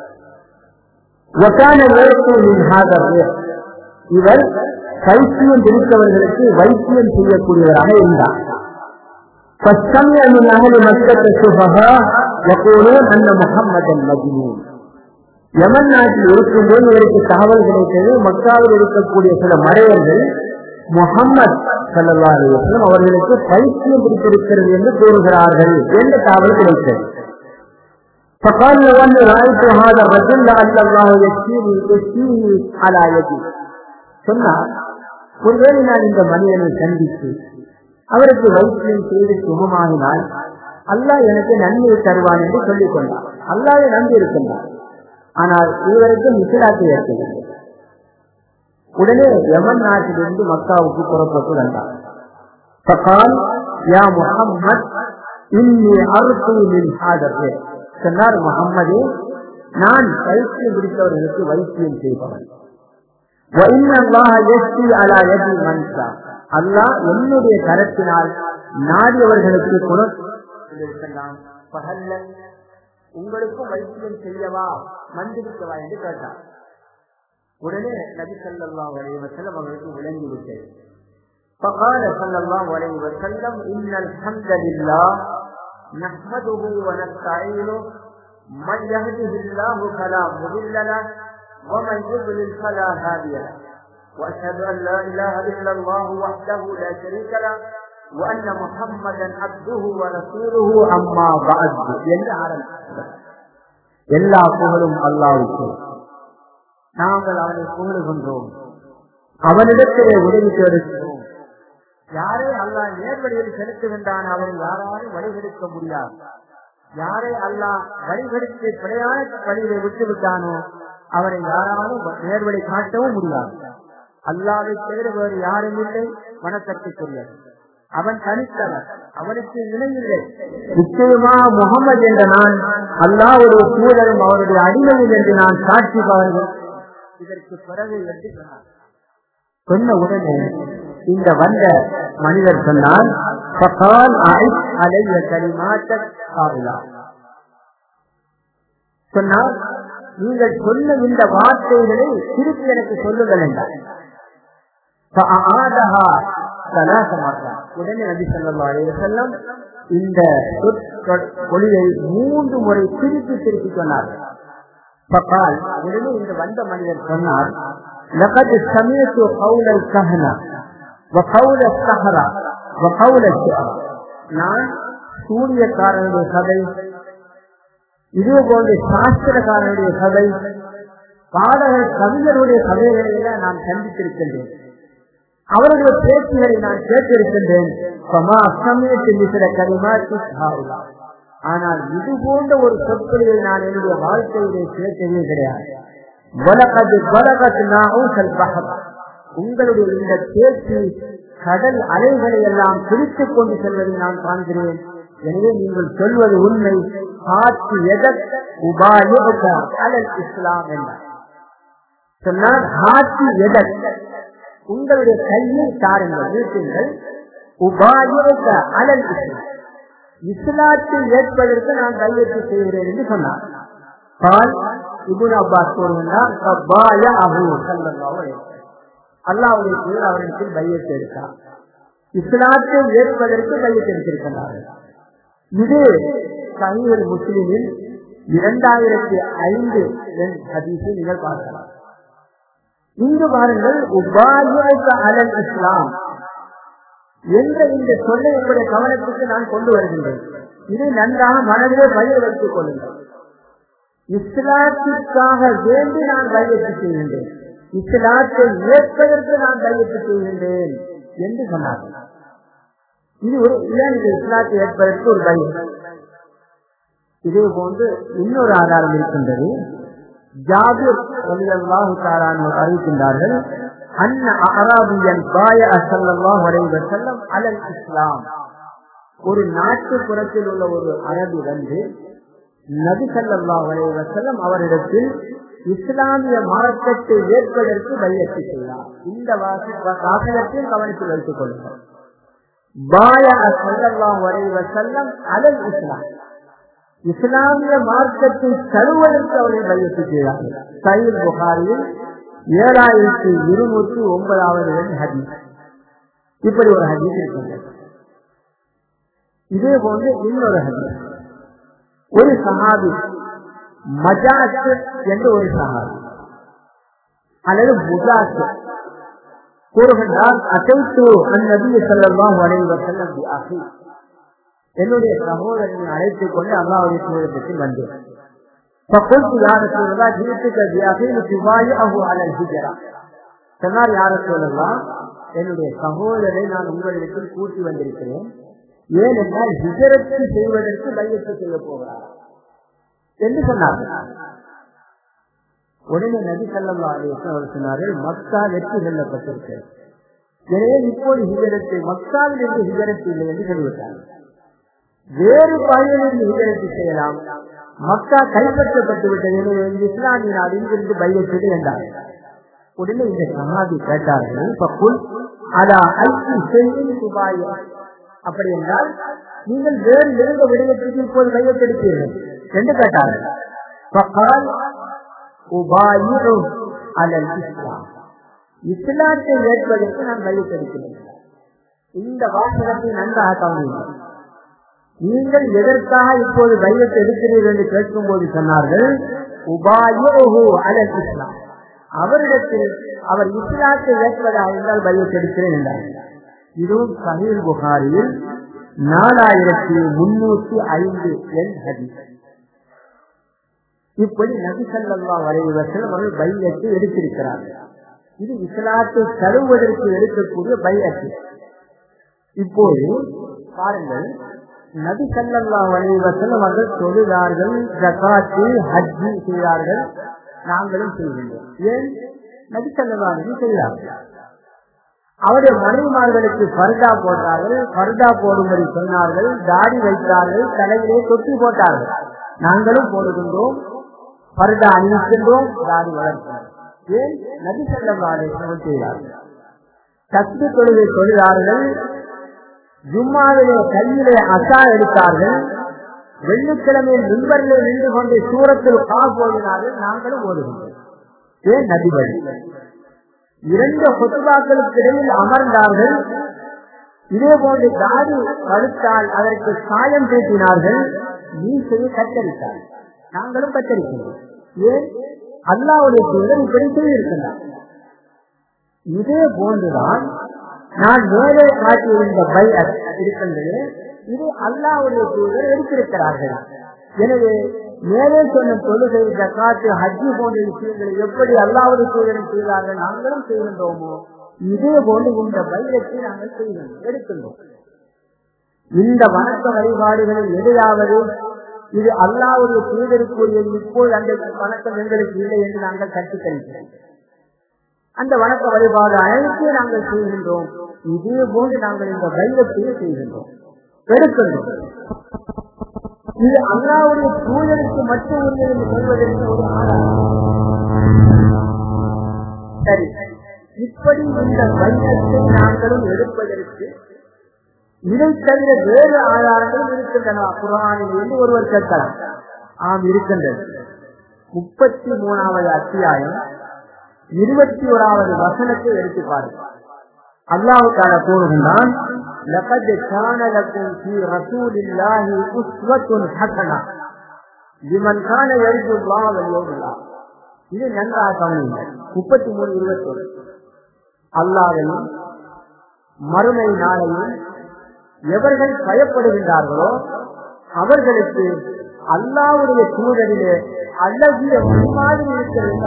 இவர் வைத்தியம் பிடித்தவர்களுக்கு வைத்தியம் செய்யக்கூடியவராக இருந்தார் فاستمع من أهل مكة السفهاء يقولون أن محمدا مجنون யமன் நாட்டில் இருக்கும்போது இவருக்கு தகவல் கிடைத்தது மக்காவில் இருக்கக்கூடிய சில மறையர்கள் முகம்மது சல்லா அலுவலம் அவர்களுக்கு பைத்தியம் பிடித்திருக்கிறது என்று கூறுகிறார்கள் என்ற தகவல் கிடைத்தது فقال لو أن رأيت هذا الرجل لعل الله يكفيني يكفيه على يدي சொன்னார் ஒருவேளை நான் இந்த மனிதனை சந்தித்து அவருக்கு வைத்தியம் செய்து சுகமாகினால் அல்லாஹ் எனக்கு நன்மையை தருவான் என்று சொல்லிக் கொண்டார் அல்லாவை நம்பி இருக்கின்றார் ஆனால் இவருக்கு மிசிலாத்தை ஏற்கவில்லை உடனே யமன் நாட்டிலிருந்து மக்காவுக்கு புறப்பட்டு வந்தார் فقال يا محمد إني أرجو من هذا الرئ சொன்னார் முகம்மதே நான் வைத்தியம் பிடித்தவர்களுக்கு வைத்தியம் செய்பவன் அல்லாஹ் என்னுடைய கரத்தினால் நாடியவர்களுக்கு குணம் உங்களுக்கும் வைத்தியம் செய்யவா மந்திரிக்கவா என்று கேட்டார் உடனே நபி ஸல்லல்லாஹு அலைஹி வஸல்லம் அவர்களுக்கு விளங்கி விட்டது فقال صلى الله عليه وسلم إن الحمد لله نحمده ونستعينه من يهده الله فلا مضل له ومن يضلل فلا هادي له وأشهد أن لا إله إلا الله وحده لا شريك له وأن محمدا عبده ورسوله أما بعد என்று ஆரம்பித்தார் எல்லா புகழும் அல்லாவுக்கு நாங்கள் அவனை புகழுகின்றோம் அவனிடத்திலே உதவி தேடுகிறோம் யாரை அல்லாஹ் நேர்வழியில் செலுத்துகின்றான் அவரை யாராலும் வழிகெடுக்க முடியாது யாரை அல்லாஹ் வழிகெடுத்து பிழையான வழியை விட்டு விட்டானோ அவரை யாராலும் நேர்வழி காட்டவும் முடியாது அல்லாவை தவிர வேறு யாரும் இல்லை வணக்கத்துக்குரியது அவன் தனித்தவர் அவனுக்கு இணையில்லை நிச்சயமா முகமது என்ற நான் அல்லாவுடைய தூதரும் அவருடைய அடிமையில் என்று நான் சாட்சி பாருங்கள் இதற்கு பிறகு என்று சொன்னார் சொன்ன உடனே இந்த வந்த மனிதர் சொன்னார் "ஃபகால் அஇத் அலைய கலிமாத்தக் காவிலா." சொன்னார் நீங்கள் சொன்ன இந்த வார்த்தைகளை திருப்பி எனக்கு சொல்லுங்கள் என்றார் فأعادها ثلاث مرات. உடனே நபி ஸல்லல்லாஹு அலைஹி வஸல்லம் இந்த ஒளியை மூன்று முறை திருப்பி திருப்பி சொன்னார் فقال உடனே இந்த வந்த மனிதர் சொன்னார் لقد سمعت قول الكهنة وقول السحرة وقول الشعر நான் சூரியக்காரனுடைய சபை இதே போன்ற சாஸ்திரக்காரனுடைய சபை பாடகர் கவிஞருடைய சபைகளை எல்லாம் நான் சந்தித்திருக்கின்றேன் அவருடைய பேச்சுகளை நான் கேட்டிருக்கின்றேன் ஆனால் இது போன்ற ஒரு சொற்களை நான் என்னுடைய வாழ்க்கையிலே கேட்டதே கிடையாது வலகது வலகத் நாஊசல் பஹர். உங்களுடைய இந்த பேச்சு கடல் அலைகளை எல்லாம் பிடித்துக் கொண்டு செல்வதை நான் காண்கிறேன் எனவே நீங்கள் சொல்வது உண்மை காற்று எதற் உபாயுக அலல் இஸ்லாம் என்றார் சொன்னால் ஹாத்தி எதற் உங்களுடைய கையை தாருங்கள் வீட்டுங்கள் உபாயுக அலல் இஸ்லாம் இஸ்லாத்தை ஏற்பதற்கு நான் கையெழுத்து செய்கிறேன் என்று சொன்னார் பால் இபுன் அப்பாஸ் கூறுகின்றார் "கப்பாய அபூ ஸல்லல்லாஹு அலைஹி வஸல்லம்." அல்லாஹ்வுடைய தூதர் அவரிடத்தில் பையத்து எடுத்தார் இஸ்லாத்தை ஏற்பதற்கு பையத்து எடுத்திருக்கிறார்கள் இது சஹீஹுல் முஸ்லிமில் இரண்டாயிரத்தி ஐந்து ஹதீஸை நீங்கள் பார்க்கலாம் இங்கு பாருங்கள் உபாயுக அலல் இஸ்லாம் என்ற இந்த சொல்லை உங்களுடைய கவனத்துக்கு நான் கொண்டு வருகின்றேன் இதை நன்றாக மனதிலே பயிர் வைத்துக் கொள்ளுங்கள் இஸ்லாத்திற்காக வேண்டி நான் கையெழுத்து செய்கின்றேன் இஸ்லாத்தை ஏற்பதற்கு நான் கையெழுத்து செய்கின்றேன் என்று சொன்னார்கள் இது ஒரு ஏன் இது இஸ்லாத்தை ஏற்பதற்கு ஒரு கையெழுத்து இதே போன்று இன்னொரு ஆதாரம் இருக்கின்றது ஜாபிர் ரலியல்லாஹு தஆலானோர் அறிவிக்கின்றார்கள் அன்ன அராபியன் பாய ஸல்லல்லாஹு அலைஹி வஸல்லம் அலல் இஸ்லாம் ஒரு நாட்டுப்புறத்தில் உள்ள ஒரு அரபி வந்து நபி ஸல்லல்லாஹு அலைஹி வஸல்லம் அவரிடத்தில் இஸ்லாமிய மார்க்கத்தை ஏற்பதற்கு பையத்து செய்தார் இந்த வாசி- வாசகத்தில் கவனத்தில் வைத்துக் கொள்ளுங்கள் பாய ஸல்லல்லாஹு அலைஹி வஸல்லம் அலல் இஸ்லாம் இஸ்லாமிய மார்க்கத்தை தருவதற்கு அவர்கள் பையத்து செய்தார்கள் சயீத் புகாரியில் ஏழாயிரத்தி இருநூற்றி ஒன்பதாவது ஹதீஸ் இப்படி ஒரு ஹதீஸ் இருக்கின்றது இதே போன்று இன்னொரு ஹதீஸ் ஒரு சஹாபி மஜாத் என்று ஒரு சஹாபி அல்லது முஜாத் கூறுகின்றார் அசைத்து அந்நபிய செல்லலாம் வரைவ செல்லம் அகி என்னுடைய சகோதரனை அழைத்துக் கொண்டு அல்லாவுடைய சூழலத்தில் வந்தேன் فقلت يا رسول الله جئتك بأخي تبايعه على الهجرة சொன்னார் யார சொல்லலாம் என்னுடைய சகோதரரை நான் உங்களிடத்தில் கூட்டி வந்திருக்கிறேன் ஏனென்றால் ஹிஜரத்து செய்வதற்கு மையத்தை செய்ய போகிறார் என்று சொன்னார்கள் உடனே நபி சல்லா அலிஸ்லாம் அவர் சொன்னார்கள் மக்கா வெற்றி செல்லப்பட்டிருக்கிறது எனவே இப்போது ஹிஜரத்து மக்காவில் இருந்து ஹிஜரத்து இல்லை என்று சொல்லிவிட்டார்கள் வேறு பகுதியில் ஹிஜரத்து செய்யலாம் மக்கா கைப்பற்றப்பட்டு விட்டது எனவே இந்த இஸ்லாமிய நாடு இங்கிருந்து பையத்தது என்றார் உடனே இந்த சமாதி கேட்டார்கள் பக்குள் அதா ஐந்து செய்யும் சுபாயம் அப்படி என்றால் நீங்கள் வேறு எந்த விடயத்திற்கு இப்போது கையெழுத்தெடுப்பீர்கள் என்று கேட்டார்கள் فقال أبايع على الإسلام இஸ்லாத்தை ஏற்பதற்கு நான் வழிபடுகிறேன் இந்த வாசகத்தை நன்றாக கவனிங்கள் நீங்கள் எதற்காக இப்போது பையத்தை எடுக்கிறீர்கள் என்று கேட்கும் போது சொன்னார்கள் உபாயோஹு அலல் இஸ்லாம் அவரிடத்தில் அவர் இஸ்லாத்தை ஏற்பதாக இருந்தால் பையத்தை எடுக்கிறேன் என்றார் இதுவும் சஹீல் புகாரியில் நாலாயிரத்தி முன்னூத்தி ஐந்து எண் ஹதீஸ் இப்படி நபி சல்லா வரைவர்கள் அவர்கள் பையத்தை எடுத்திருக்கிறார்கள் இது இஸ்லாத்தை தருவதற்கு எடுக்கக்கூடிய பையத்து இப்போது பாருங்கள் நபி சல்லா வரைவர்கள் அவர்கள் தொழுதார்கள் ஜகாத்து ஹஜ்ஜி செய்தார்கள் நாங்களும் செய்கின்றோம் ஏன் நபி சல்லா செய்தார்கள் அவருடைய மனைவிமார்களுக்கு பர்தா போட்டார்கள் பர்தா போடும்படி சொன்னார்கள் தாடி வைத்தார்கள் தலையிலே தொட்டி போட்டார்கள் நாங்களும் போடுகின்றோம் பர்தா அணிவிக்கின்றோம் தாடி வளர்க்கிறோம் ஏன் நபி செல்லவாறு செய்தார்கள் சக்தி தொழுகை தொழிலாளர்கள் ஜும்மாவிலே கையிலே அசா எடுத்தார்கள் வெள்ளிக்கிழமை மின்பரிலே நின்று கொண்டு சூரத்தில் கா போடினார்கள் நாங்களும் ஓடுகின்றோம் ஏன் நபி வழி இரண்டு கொத்துபாக்களுக்கு இடையில் அமர்ந்தார்கள் இதே போன்று தாடி கழுத்தால் அதற்கு சாயம் தீட்டினார்கள் மீசையை கத்தரித்தார்கள் நாங்களும் கத்தரிக்கிறோம் ஏன் அல்லாவுடைய தூதர் இப்படி செய்திருக்கிறார் இதே போன்றுதான் நான் மேலே காட்டியிருந்த பை இருக்கின்றது இது அல்லாவுடைய தூதர் எடுத்திருக்கிறார்கள் எனவே மேலே சொன்ன தொழுகை ஜக்காத்து ஹஜ்ஜி போன்ற விஷயங்களை எப்படி அல்லாவுடைய தூதரை செய்தார்கள் நாங்களும் செய்கின்றோமோ இதே போன்று இந்த பைரத்தை நாங்கள் செய்கிறோம் எடுக்கின்றோம் இந்த வணக்க வழிபாடுகளில் எதையாவது இது அல்லாவுடைய தூதருக்குரிய இப்போது அந்த வணக்கம் எங்களுக்கு இல்லை என்று நாங்கள் கற்றுக்கணிக்கிறோம் அந்த வணக்க வழிபாடு அனைத்தையும் நாங்கள் செய்கின்றோம் இதே போன்று நாங்கள் இந்த வைரத்தையும் செய்கின்றோம் எடுக்கின்றோம் இது அல்லாவுடைய தூதருக்கு மட்டும் உண்மை என்று சொல்வதற்கு ஒரு சரி இப்படி இந்த வைரத்தை நாங்களும் எடுப்பதற்கு இதை தவிர வேறு ஆதாரங்களும் இருக்கின்றன குரானில் என்று ஒருவர் கேட்கலாம் ஆம் இருக்கின்றது முப்பத்தி மூணாவது அத்தியாயம் இருபத்தி ஓராவது வசனத்தை எடுத்து பாருங்கள் அல்லாவுக்கான கூறுகின்றான் لقد كان لكم في رسول الله أسوة حسنة لمن كان يرجو الله واليوم الآخر இது நன்றாக கவனிங்கள் முப்பத்தி மூணு இருபத்தி ஒன்று அல்லாவையும் மறுமை நாளையும் எவர்கள் பயப்படுகின்றார்களோ அவர்களுக்கு அல்லாவுடைய சூழலிலே அழகிய மாதிரி இருக்கிறது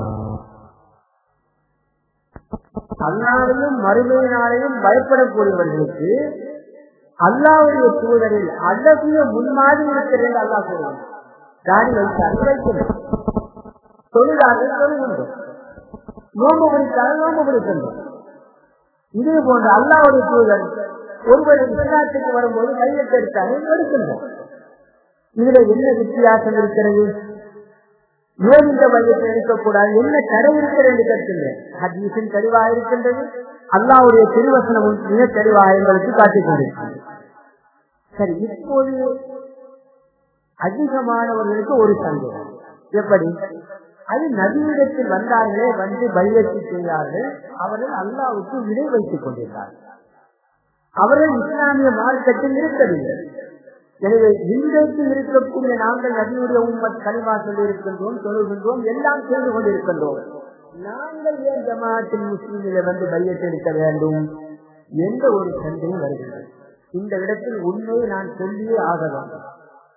அல்லாவையும் மறுமையினாலையும் பயப்படக்கூடியவர்களுக்கு அல்லாவுடைய சூழலில் அழகிய முன்மாதிரி இருக்கிறது அல்லா சொல்லுவாங்க தாடி வைத்தார்கள் வைக்கின்றோம் தொழிலாளர்கள் தொழுகின்றோம் நோம்பு பிடித்தாலும் நோம்பு பிடிக்கின்றோம் இதே போன்ற அல்லாவுடைய சூழல் ஒருவர் இஸ்லாத்துக்கு வரும்போது கையெழுத்து எடுத்தாலும் எடுக்கின்றோம் இதுல என்ன வித்தியாசம் இருக்கிறது ஏன் இந்த மையத்தை எடுக்கக்கூடாது என்ன தடை இருக்கிறது என்று கேட்கின்றேன் ஹதீஸின் தெளிவாக இருக்கின்றது அல்லாவுடைய திருவசனமும் மிக தெளிவாக எங்களுக்கு காட்டிக் கொண்டிருக்கிறது சரி இப்போது அதிகமானவர்களுக்கு ஒரு சந்தேகம் எப்படி அது நவீனத்தில் வந்தார்களே வந்து பையத்தை செய்தார்கள் அவர்கள் அல்லாவுக்கு விடை வைத்துக் கொண்டிருந்தார்கள் அவர்கள் இஸ்லாமிய மார்க்கத்தில் இருக்கவில்லை எனவே இன்றைக்கு இருக்கக்கூடிய நாங்கள் நபியுடைய உண்மத் கனிமா சொல்லி இருக்கின்றோம் தொழுகின்றோம் எல்லாம் செய்து கொண்டிருக்கின்றோம் நாங்கள் ஏன் ஜமாத்தில் முஸ்லீமில வந்து பையத்தை எடுக்க வேண்டும் என்ற ஒரு சந்தையும் வருகிறது இந்த இடத்தில் உண்மையை நான் சொல்லியே ஆக வேண்டும்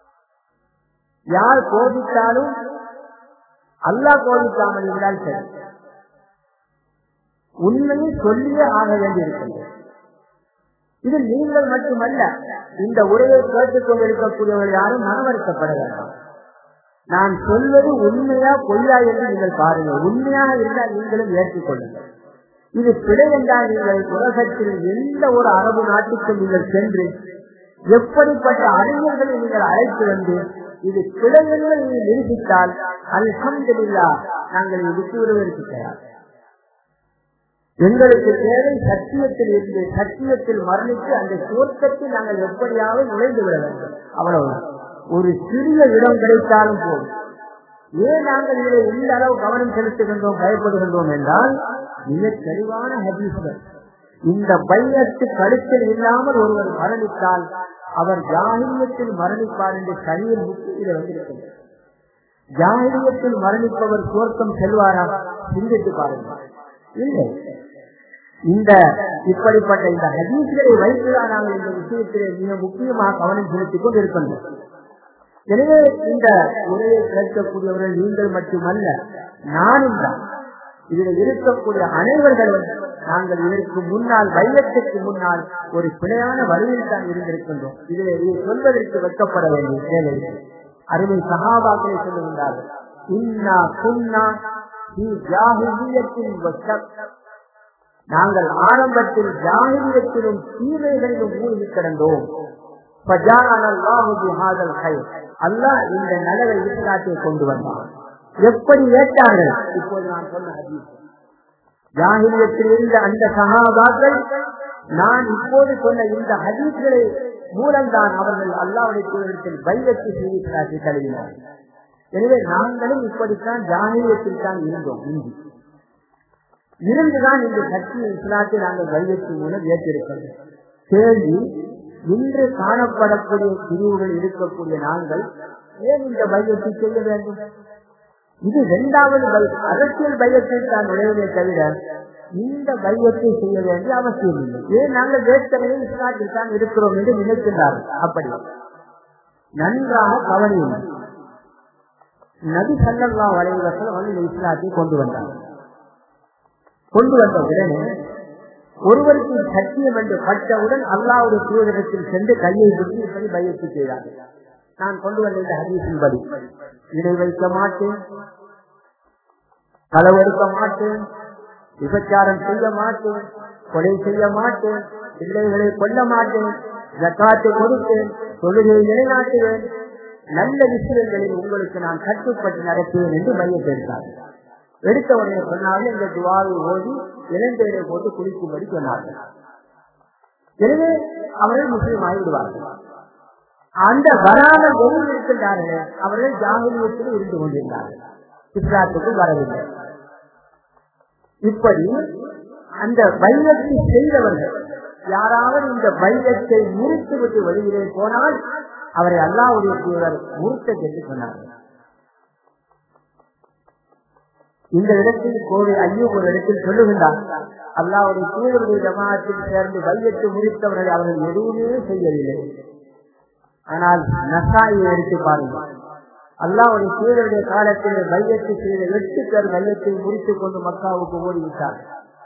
யார் கோபித்தாலும் அல்லாஹ் கோபிக்காமல் இருந்தால் சரி உண்மையை சொல்லியே ஆக வேண்டியிருக்கின்றது இது நீங்கள் மட்டுமல்ல இந்த உரையை கேட்டுக் கொண்டிருக்கக்கூடியவர்கள் யாரும் மனவருத்தப்பட வேண்டாம் நான் சொல்வது உண்மையா பொய்யா என்று நீங்கள் பாருங்கள் உண்மையாக இருந்தால் நீங்களும் ஏற்றுக்கொள்ளுங்கள் இது பிழை என்றால் நீங்கள் உலகத்தில் எந்த ஒரு அரபு நாட்டுக்கு நீங்கள் சென்று எப்படிப்பட்ட அறிஞர்களை நீங்கள் அழைத்து வந்து இது பிழை என்று நீங்கள் நிரூபித்தால் அல்ஹம்துலில்லா நாங்கள் இதுக்கு விடுவதற்கு தயார் எங்களுக்கு தேவை சத்தியத்தில் இருந்து சத்தியத்தில் மரணித்து அந்த சுவர்க்கத்தில் நாங்கள் எப்படியாவது நுழைந்து விட வேண்டும் அவ்வளவுதான் ஒரு சிறிய இடம் கிடைத்தாலும் போதும் ஏன் நாங்கள் இதில் எந்த அளவு கவனம் செலுத்துகின்றோம் பயப்படுகின்றோம் என்றால் மிக தெளிவான ஹதீஸ்கள் இந்த பையத்து கருத்தில் இல்லாமல் ஒருவர் மரணித்தால் அவர் ஜாகிரியத்தில் மரணிப்பார் என்று கையில் முக்கிய வந்திருக்கின்றார் ஜாகிரியத்தில் மரணிப்பவர் சுவர்க்கம் செல்வாரா சிந்தித்து பாருங்கள் இல்லை இந்த இப்படிப்பட்ட இந்த ஹதீஸ்களை வைத்துதான் நாங்கள் இந்த விஷயத்திலே மிக முக்கியமாக கவனம் செலுத்திக் கொண்டிருக்கின்றோம் எனவே இந்த உரையை கேட்கக்கூடியவர்கள் நீங்கள் மட்டுமல்ல நானும் தான் இதில் இருக்கக்கூடிய அனைவர்களும் நாங்கள் இதற்கு முன்னால் வைரத்துக்கு முன்னால் ஒரு பிழையான வழியில் தான் இருந்திருக்கின்றோம் இதில் இதை சொல்வதற்கு வெட்கப்பட வேண்டிய வேலை அருமை சகாபாக்களை சொல்லுகின்றார்கள் இன்னா குன்னா நாங்கள் ஆரம்பத்தில் ஜாகிரியத்திலும் தீமைகளிலும் மூழ்கி கிடந்தோம் அல்லாஹ் இந்த நலவை இஸ்லாத்தை கொண்டு வந்தான் எப்படி ஏற்றார்கள் இப்போது நான் சொன்ன ஹதீஸ் ஜாகிரியத்தில் இருந்த அந்த சகாபாக்கள் நான் இப்போது சொன்ன இந்த ஹதீஸ்களை மூலம்தான் அவர்கள் அல்லாவுடைய தூதரத்தில் பைரத்தை செய்தி தழுவினார் எனவே நாங்களும் இப்படித்தான் ஜாகிரியத்தில் தான் இருந்தோம் இந்தி இருந்துதான் இந்த சக்தி இஸ்லாத்தை நாங்கள் வைரத்தின் மூலம் ஏற்றிருக்கிறோம் கேள்வி இன்று காணப்படக்கூடிய பிரிவுகள் இருக்கக்கூடிய நாங்கள் ஏன் இந்த பையத்தை செய்ய வேண்டும் இது இரண்டாவது அரசியல் பையத்தில் தான் நுழைவதே தவிர இந்த பையத்தை செய்ய வேண்டிய அவசியம் இல்லை ஏன் நாங்கள் ஏற்கனவே இஸ்லாத்தில் தான் இருக்கிறோம் என்று நினைக்கின்றார்கள் அப்படி நன்றாக கவனியும் நபி சல்லா வளைவர்கள் வந்து இந்த இஸ்லாத்தை கொண்டு வந்தார்கள் கொண்டு வந்த உடனே ஒருவருக்கு சத்தியம் என்று பட்டவுடன் அல்லாவுடைய தூதரத்தில் சென்று கையை பிடித்து இப்படி பயிற்சி செய்தார்கள் நான் கொண்டு வந்த இந்த ஹதீஸின் படி இடை வைக்க மாட்டேன் களவெடுக்க மாட்டேன் விபச்சாரம் செய்ய மாட்டேன் கொலை செய்ய மாட்டேன் பிள்ளைகளை கொல்ல மாட்டேன் ஜக்காத்தை கொடுத்தேன் தொழுகையை நிலைநாட்டுவேன் நல்ல விஷயங்களில் உங்களுக்கு நான் கட்டுப்பட்டு நடத்துவேன் என்று மையத்தை எடுத்தார்கள் எடுத்த உடனே சொன்னார்கள் இந்த துவாவை ஓடி இளம்பெயரை போட்டு குளிக்கும்படி சொன்னார்கள் எனவே அவர்கள் முஸ்லீம் ஆகிவிடுவார்கள் அந்த வராத வெளியில் இருக்கின்றார்கள் அவர்கள் ஜாகிரியத்தில் இருந்து கொண்டிருந்தார்கள் இஸ்லாத்துக்கு வரவில்லை இப்படி அந்த பைரத்தை செய்தவர்கள் யாராவது இந்த பைரத்தை முறித்து விட்டு வெளியிலே போனால் அவரை அல்லாவுடைய தூதர் முறுத்த என்று சொன்னார்கள் இந்த இடத்தில் கோவை ஐயோ ஒரு இடத்தில் சொல்லுகின்றார் அல்லாவுடைய தூதருடைய ஜமாத்தில் சேர்ந்து வையத்து முறித்தவர்கள் அவர்கள் எதுவுமே செய்யவில்லை ஆனால் நசாயை எடுத்து பாருங்கள் அல்லாவுடைய தூதருடைய காலத்தில் வையத்து செய்த எட்டு பேர் வையத்தை முறித்துக் கொண்டு மக்காவுக்கு ஓடிவிட்டார்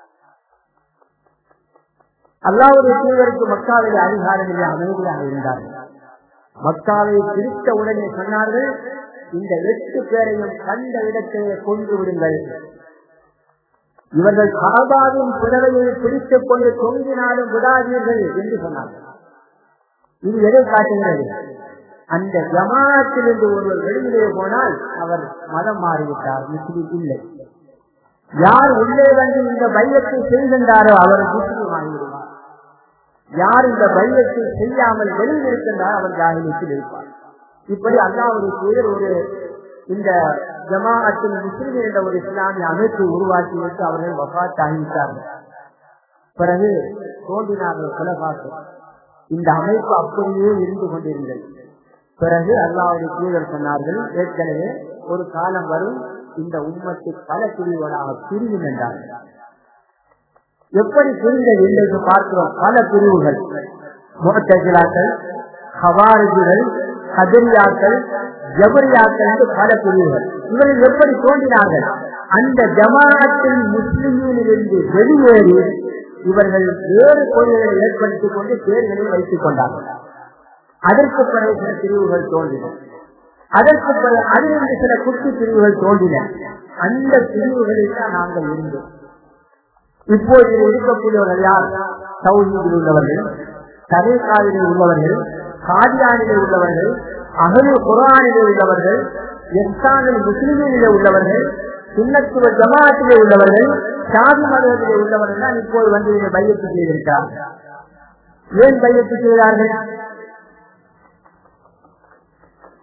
அல்லாவுடைய தூதருக்கு மக்காவில் அதிகாரங்களில் அமைதியாக இருந்தார்கள் மக்காவை பிரித்த உடனே சொன்னார்கள் இந்த எட்டு பேரையும் கண்ட இடத்திலே கொண்டு விடுங்கள் இவர்கள் காபாவின் புடவையை பிடித்துக் கொண்டு தொங்கினாலும் விடாதீர்கள் என்று சொன்னார்கள் இது எதை காட்டுகிறது அந்த ஜமாத்திலிருந்து ஒருவர் வெளியிலே போனால் அவர் மதம் மாறிவிட்டார் முஸ்லிம் இல்லை யார் உள்ளே வந்து இந்த பையத்தை செய்கின்றாரோ அவர் முஸ்லிம் ஆகிவிடுவார் யார் இந்த பையத்தை செய்யாமல் வெளியில் இருக்கின்றார் அவர் ஜாகிலத்தில் இருப்பார் இப்படி அல்லாவுடைய பேர் ஒரு இந்த ஜமாஅத்தின் முஸ்லிம் என்ற ஒரு இஸ்லாமிய அமைப்பை உருவாக்கி வைத்து அவர்கள் வபாத் ஆகிவிட்டார்கள் பிறகு தோன்றினார்கள் குலபாக்கு இந்த அமைப்பு அப்படியே இருந்து கொண்டிருந்தது பிறகு அல்லாவுடைய தூதர் சொன்னார்கள் ஏற்கனவே ஒரு காலம் வரும் இந்த உண்மத்தை பல பிரிவுகளாக பிரிவும் என்றார்கள் எப்படி பிரிந்தது இன்றைக்கு பார்க்கிறோம் பல பிரிவுகள் முகத்தஜிலாக்கள் ஹவாரிஜிகள் கதிரியாக்கள் ஜபரியாக்கள் என்று பல பிரிவுகள் இவர்கள் எப்படி தோன்றினார்கள் அந்த ஜமாஅத்தின் முஸ்லிமிலிருந்து வெளியேறி இவர்கள் வேறு கொள்கைகளை ஏற்படுத்திக் கொண்டு பேர்களை வைத்துக் கொண்டார்கள் அதற்கு பிறகு சில பிரிவுகள் தோன்றின அதற்கு பிறகு அதிலிருந்து சில குட்டி பிரிவுகள் தோன்றின அந்த பிரிவுகளில் தான் நாங்கள் இருந்தோம் இப்போது இருக்கக்கூடியவர்கள் யார் சவுதியில் உள்ளவர்கள் தரைக்காவிலே உள்ளவர்கள் காதியானிலே உள்ளவர்கள் அகலு குரானிலே உள்ளவர்கள் எஸ்தானில் முஸ்லிமிலே உள்ளவர்கள் சுண்ணத்துவ ஜமாத்திலே உள்ளவர்கள் சாதி மதத்திலே உள்ளவர்கள் தான் இப்போது வந்து இதை பையத்து செய்திருக்கிறார்கள் ஏன் பையத்து செய்தார்கள்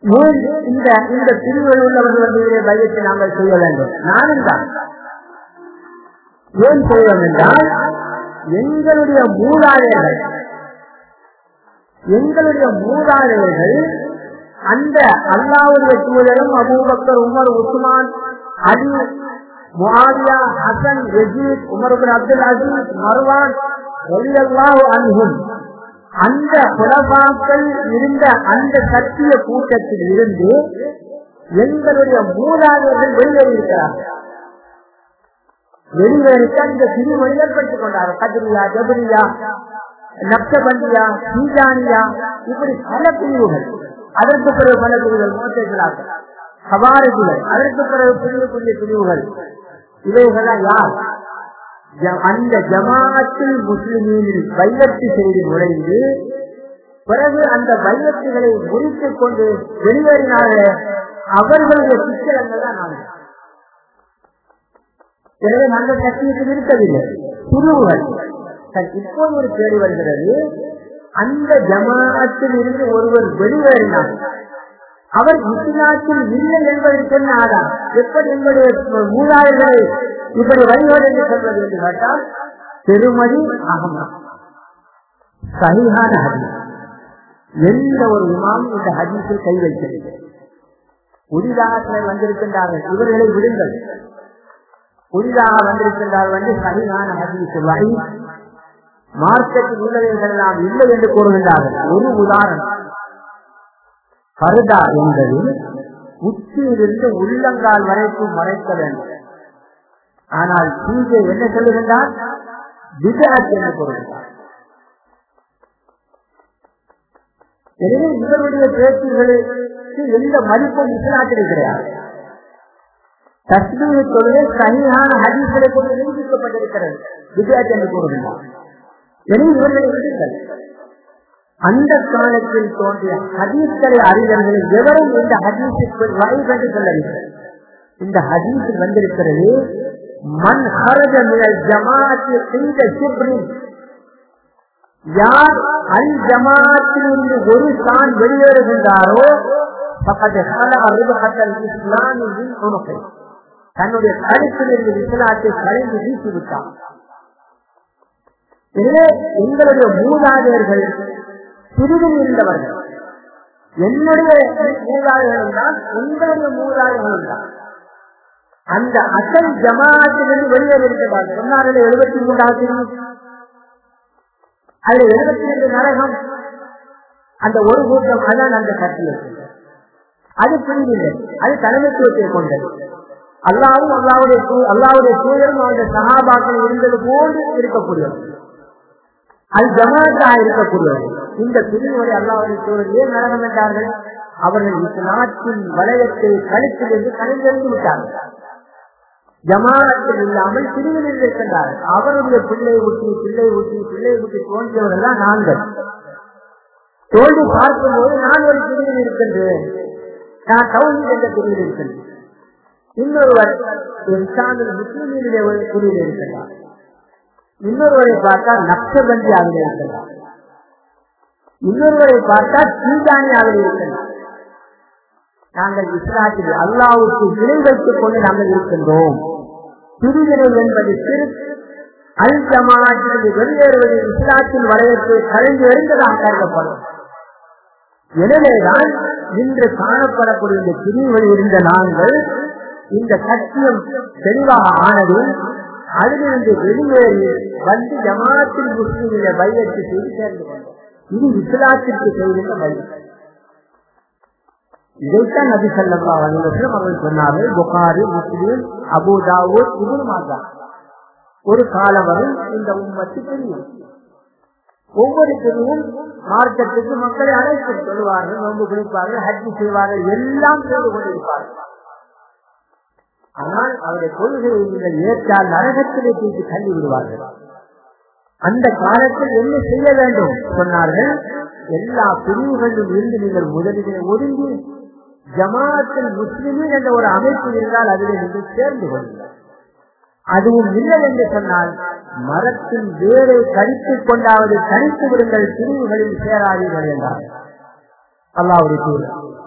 ஏன் இந்த இந்த பிரிவில் உள்ளவர்கள் வந்து இதிலே பையத்தை நாங்கள் செய்ய வேண்டும் நானும் தான் ஏன் செய்வோம் என்றால் எங்களுடைய மூதாதையர்கள் எங்களுடைய மூதாதையர்கள் அந்த அல்லாவுடைய தூதரும் Abu Bakr Umar Usman Ali Muawiya Hasan Yazid Umar bin Abdul Aziz Marwan ரலியல்லாஹு அன்ஹும் அந்த குலபாக்கள் இருந்த அந்த சத்திய கூட்டத்தில் இருந்து எங்களுடைய மூதாதையர்கள் வெளியேறியிருக்கிறார்கள் வெளியேறித்தான் இந்த பிரிவு ஏற்படுத்திக் கொண்டார்கள் கதிரியா ஜபரியா நப்சபந்தியா சீஜானியா இப்படி பல பிரிவுகள் அதற்கு பிறகு பல பிரிவுகள் மோசைகளாக சவாரிகள் அதற்கு பிறகு புதிய புதிய பிரிவுகள் இவைகளாம் யார் அந்த ஜமாத்தில் முஸ்லிமில் பையத்து செய்து நுழைந்து பிறகு அந்த பையத்துகளை முறித்துக் கொண்டு வெளியேறினாலே அவர்களுடைய சித்திரங்கள் தான் நாங்கள் எனவே நாங்கள் சத்தியத்தில் இருக்கவில்லை பிரிவுகள் இப்போது ஒரு கேள்வி வருகிறது அந்த ஜமாத்தில் இருந்து ஒருவர் வெளியேறினார் அவர் இஸ்லாத்தில் இல்லை என்பதை சொன்ன ஆதார் எப்படி எங்களுடைய மூதாதைகளை இப்படி வழிபாடு என்று சொல்வது என்று கேட்டால் திருமதி அகமது சரியான ஹதீஸ் எந்த ஒரு இமாம் இந்த ஹதீஸை கை வைக்கவில்லை புதிதாக வந்திருக்கின்றார்கள் இவர்களை விடுங்கள் புதிதாக வந்திருக்கின்றார்கள் வந்து சரியான ஹதீஸ் வழி மார்க்கத்தில் உள்ளவர்கள் எல்லாம் இல்லை என்று கூறுகின்றார்கள் ஒரு உதாரணம் பருதா என்பது உச்சியிலிருந்து உள்ளங்கால் வரைக்கும் மறைக்க வேண்டும் ஆனால் கீழே என்ன சொல்லுகின்றார் விஜயாத் என்று கூறுகின்றார் எனவே இவருடைய பேச்சுகளுக்கு எந்த மதிப்பும் இஸ்லாத்தில் கிடையாது தஸ்மீக தொழிலை சரியான ஹதீஸ்களை கொண்டு நிரூபிக்கப்பட்டிருக்கிறது விஜயாத் என்று கூறுகின்றார் எனவே இவர்களை விடுங்கள் அந்த காலத்தில் தோன்றிய ஹதீஸ்களை அறிஞர்கள் எவரும் இந்த ஹதீஸுக்கு வரை கண்டு சொல்லவில்லை இந்த ஹதீஸில் வந்திருக்கிறது மண் ஹரஜ மினல் ஜமாத்து இந்த சிப்ரி யார் அல் ஜமாத்திலிருந்து ஒரு தான் வெளியேறுகின்றாரோ இஸ்லாமியின் உணவை தன்னுடைய கருத்திலிருந்து இஸ்லாத்தை கலைந்து வீசிவிட்டார் எனவே எங்களுடைய மூதாதையர்கள் பிரிவில் இருந்தவர்கள் என்னுடைய மூதாதையர்கள் தான் உங்களுடைய மூதாதையர்கள் தான் அந்த அசல் ஜமாத்திலிருந்து வெளியேறி இருக்கிறார் சொன்னார்கள் எழுபத்தி மூன்றாவது அதுல எழுபத்தி ரெண்டு நரகம் அந்த ஒரு கூட்டம் அதான் அந்த கட்டில் அது பிரிவில்லை அது தலைமைத்துவத்தை கொண்டது அல்லாவும் அல்லாவுடைய அல்லாவுடைய சூழலும் அவருடைய சகாபாக்கள் இருந்தது போன்று இருக்கக்கூடியது அது ஜமாத்தா இருக்கக்கூடியது இந்த பிரிவுகளை அல்லாவுடைய சூழல் ஏன் நரகம் என்றார்கள் அவர்கள் இஸ்லாத்தின் வளையத்தை கழுத்திலிருந்து கலைந்தெறிந்து விட்டார்கள் ஜமாத்தில் இல்லாமல் பிரிவில் இருக்கின்றார்கள் அவருடைய பிள்ளை ஊட்டி பிள்ளை ஊட்டி பிள்ளை ஊட்டி தோன்றியவர்கள் தான் நாங்கள் தோல்வி பார்க்கும் போது நான் ஒரு பிரிவில் இருக்கின்றேன் நான் தௌஹி என்ற பிரிவில் இருக்கின்றேன் இன்னொருவர் முஸ்லிமினுடைய ஒரு பிரிவில் இருக்கின்றார் இன்னொருவரை பார்த்தா நக்சபந்தியாவில் இருக்கின்றார் இன்னொருவரை பார்த்தா சீதானியாவில் இருக்கின்றார் நாங்கள் இஸ்லாத்தில் அல்லாவுக்கு விலை வைத்துக் கொண்டு நாங்கள் இருக்கின்றோம் பிரிவினை என்பது சிறு அல் ஜமாத்திலிருந்து வெளியேறுவது இஸ்லாத்தின் வளையத்தை கலைந்து எறிந்ததாக கருதப்படும் எனவேதான் இன்று காணப்படக்கூடிய இந்த பிரிவுகள் இருந்த நாங்கள் இந்த சத்தியம் தெளிவாக ஆனது அதிலிருந்து வெளியேறி வந்து ஜமாத்தில் முஸ்லீமில பையத்து செய்து சேர்ந்து கொண்டோம் இது இஸ்லாத்திற்கு செய்கின்ற பையன் இதைத்தான் நபி சல்லா அலுவலம் அவர்கள் சொன்னார்கள் புகாரி முஸ்லீம் அபுதாவூர் இவரு மாதா ஒரு காலம் வரை இந்த உண்மத்து தெரியும் ஒவ்வொரு பிரிவும் மார்க்கத்துக்கு மக்களை அழைத்து சொல்லுவார்கள் நோன்பு குளிப்பார்கள் ஹஜ்ஜி செய்வார்கள் எல்லாம் செய்து கொண்டிருப்பார்கள் ஆனால் அவருடைய கொள்கையை நீங்கள் ஏற்றால் நரகத்திலே தூக்கி தள்ளி விடுவார்கள் அந்த காலத்தில் என்ன செய்ய வேண்டும் சொன்னார்கள் எல்லா பிரிவுகளிலும் இருந்து நீங்கள் முதலிலே ஒதுங்கி ஜமாத்தில் முஸ்லிமின் என்ற ஒரு அமைப்பு இருந்தால் அதில் நீங்கள் சேர்ந்து கொள்ளுங்கள் அதுவும் இல்லை என்று சொன்னால் மரத்தின் வேரை கடித்துக் கொண்டாவது கடித்து விடுங்கள் பிரிவுகளில் சேராதீர்கள் என்றார் அல்லாவுடைய கூறு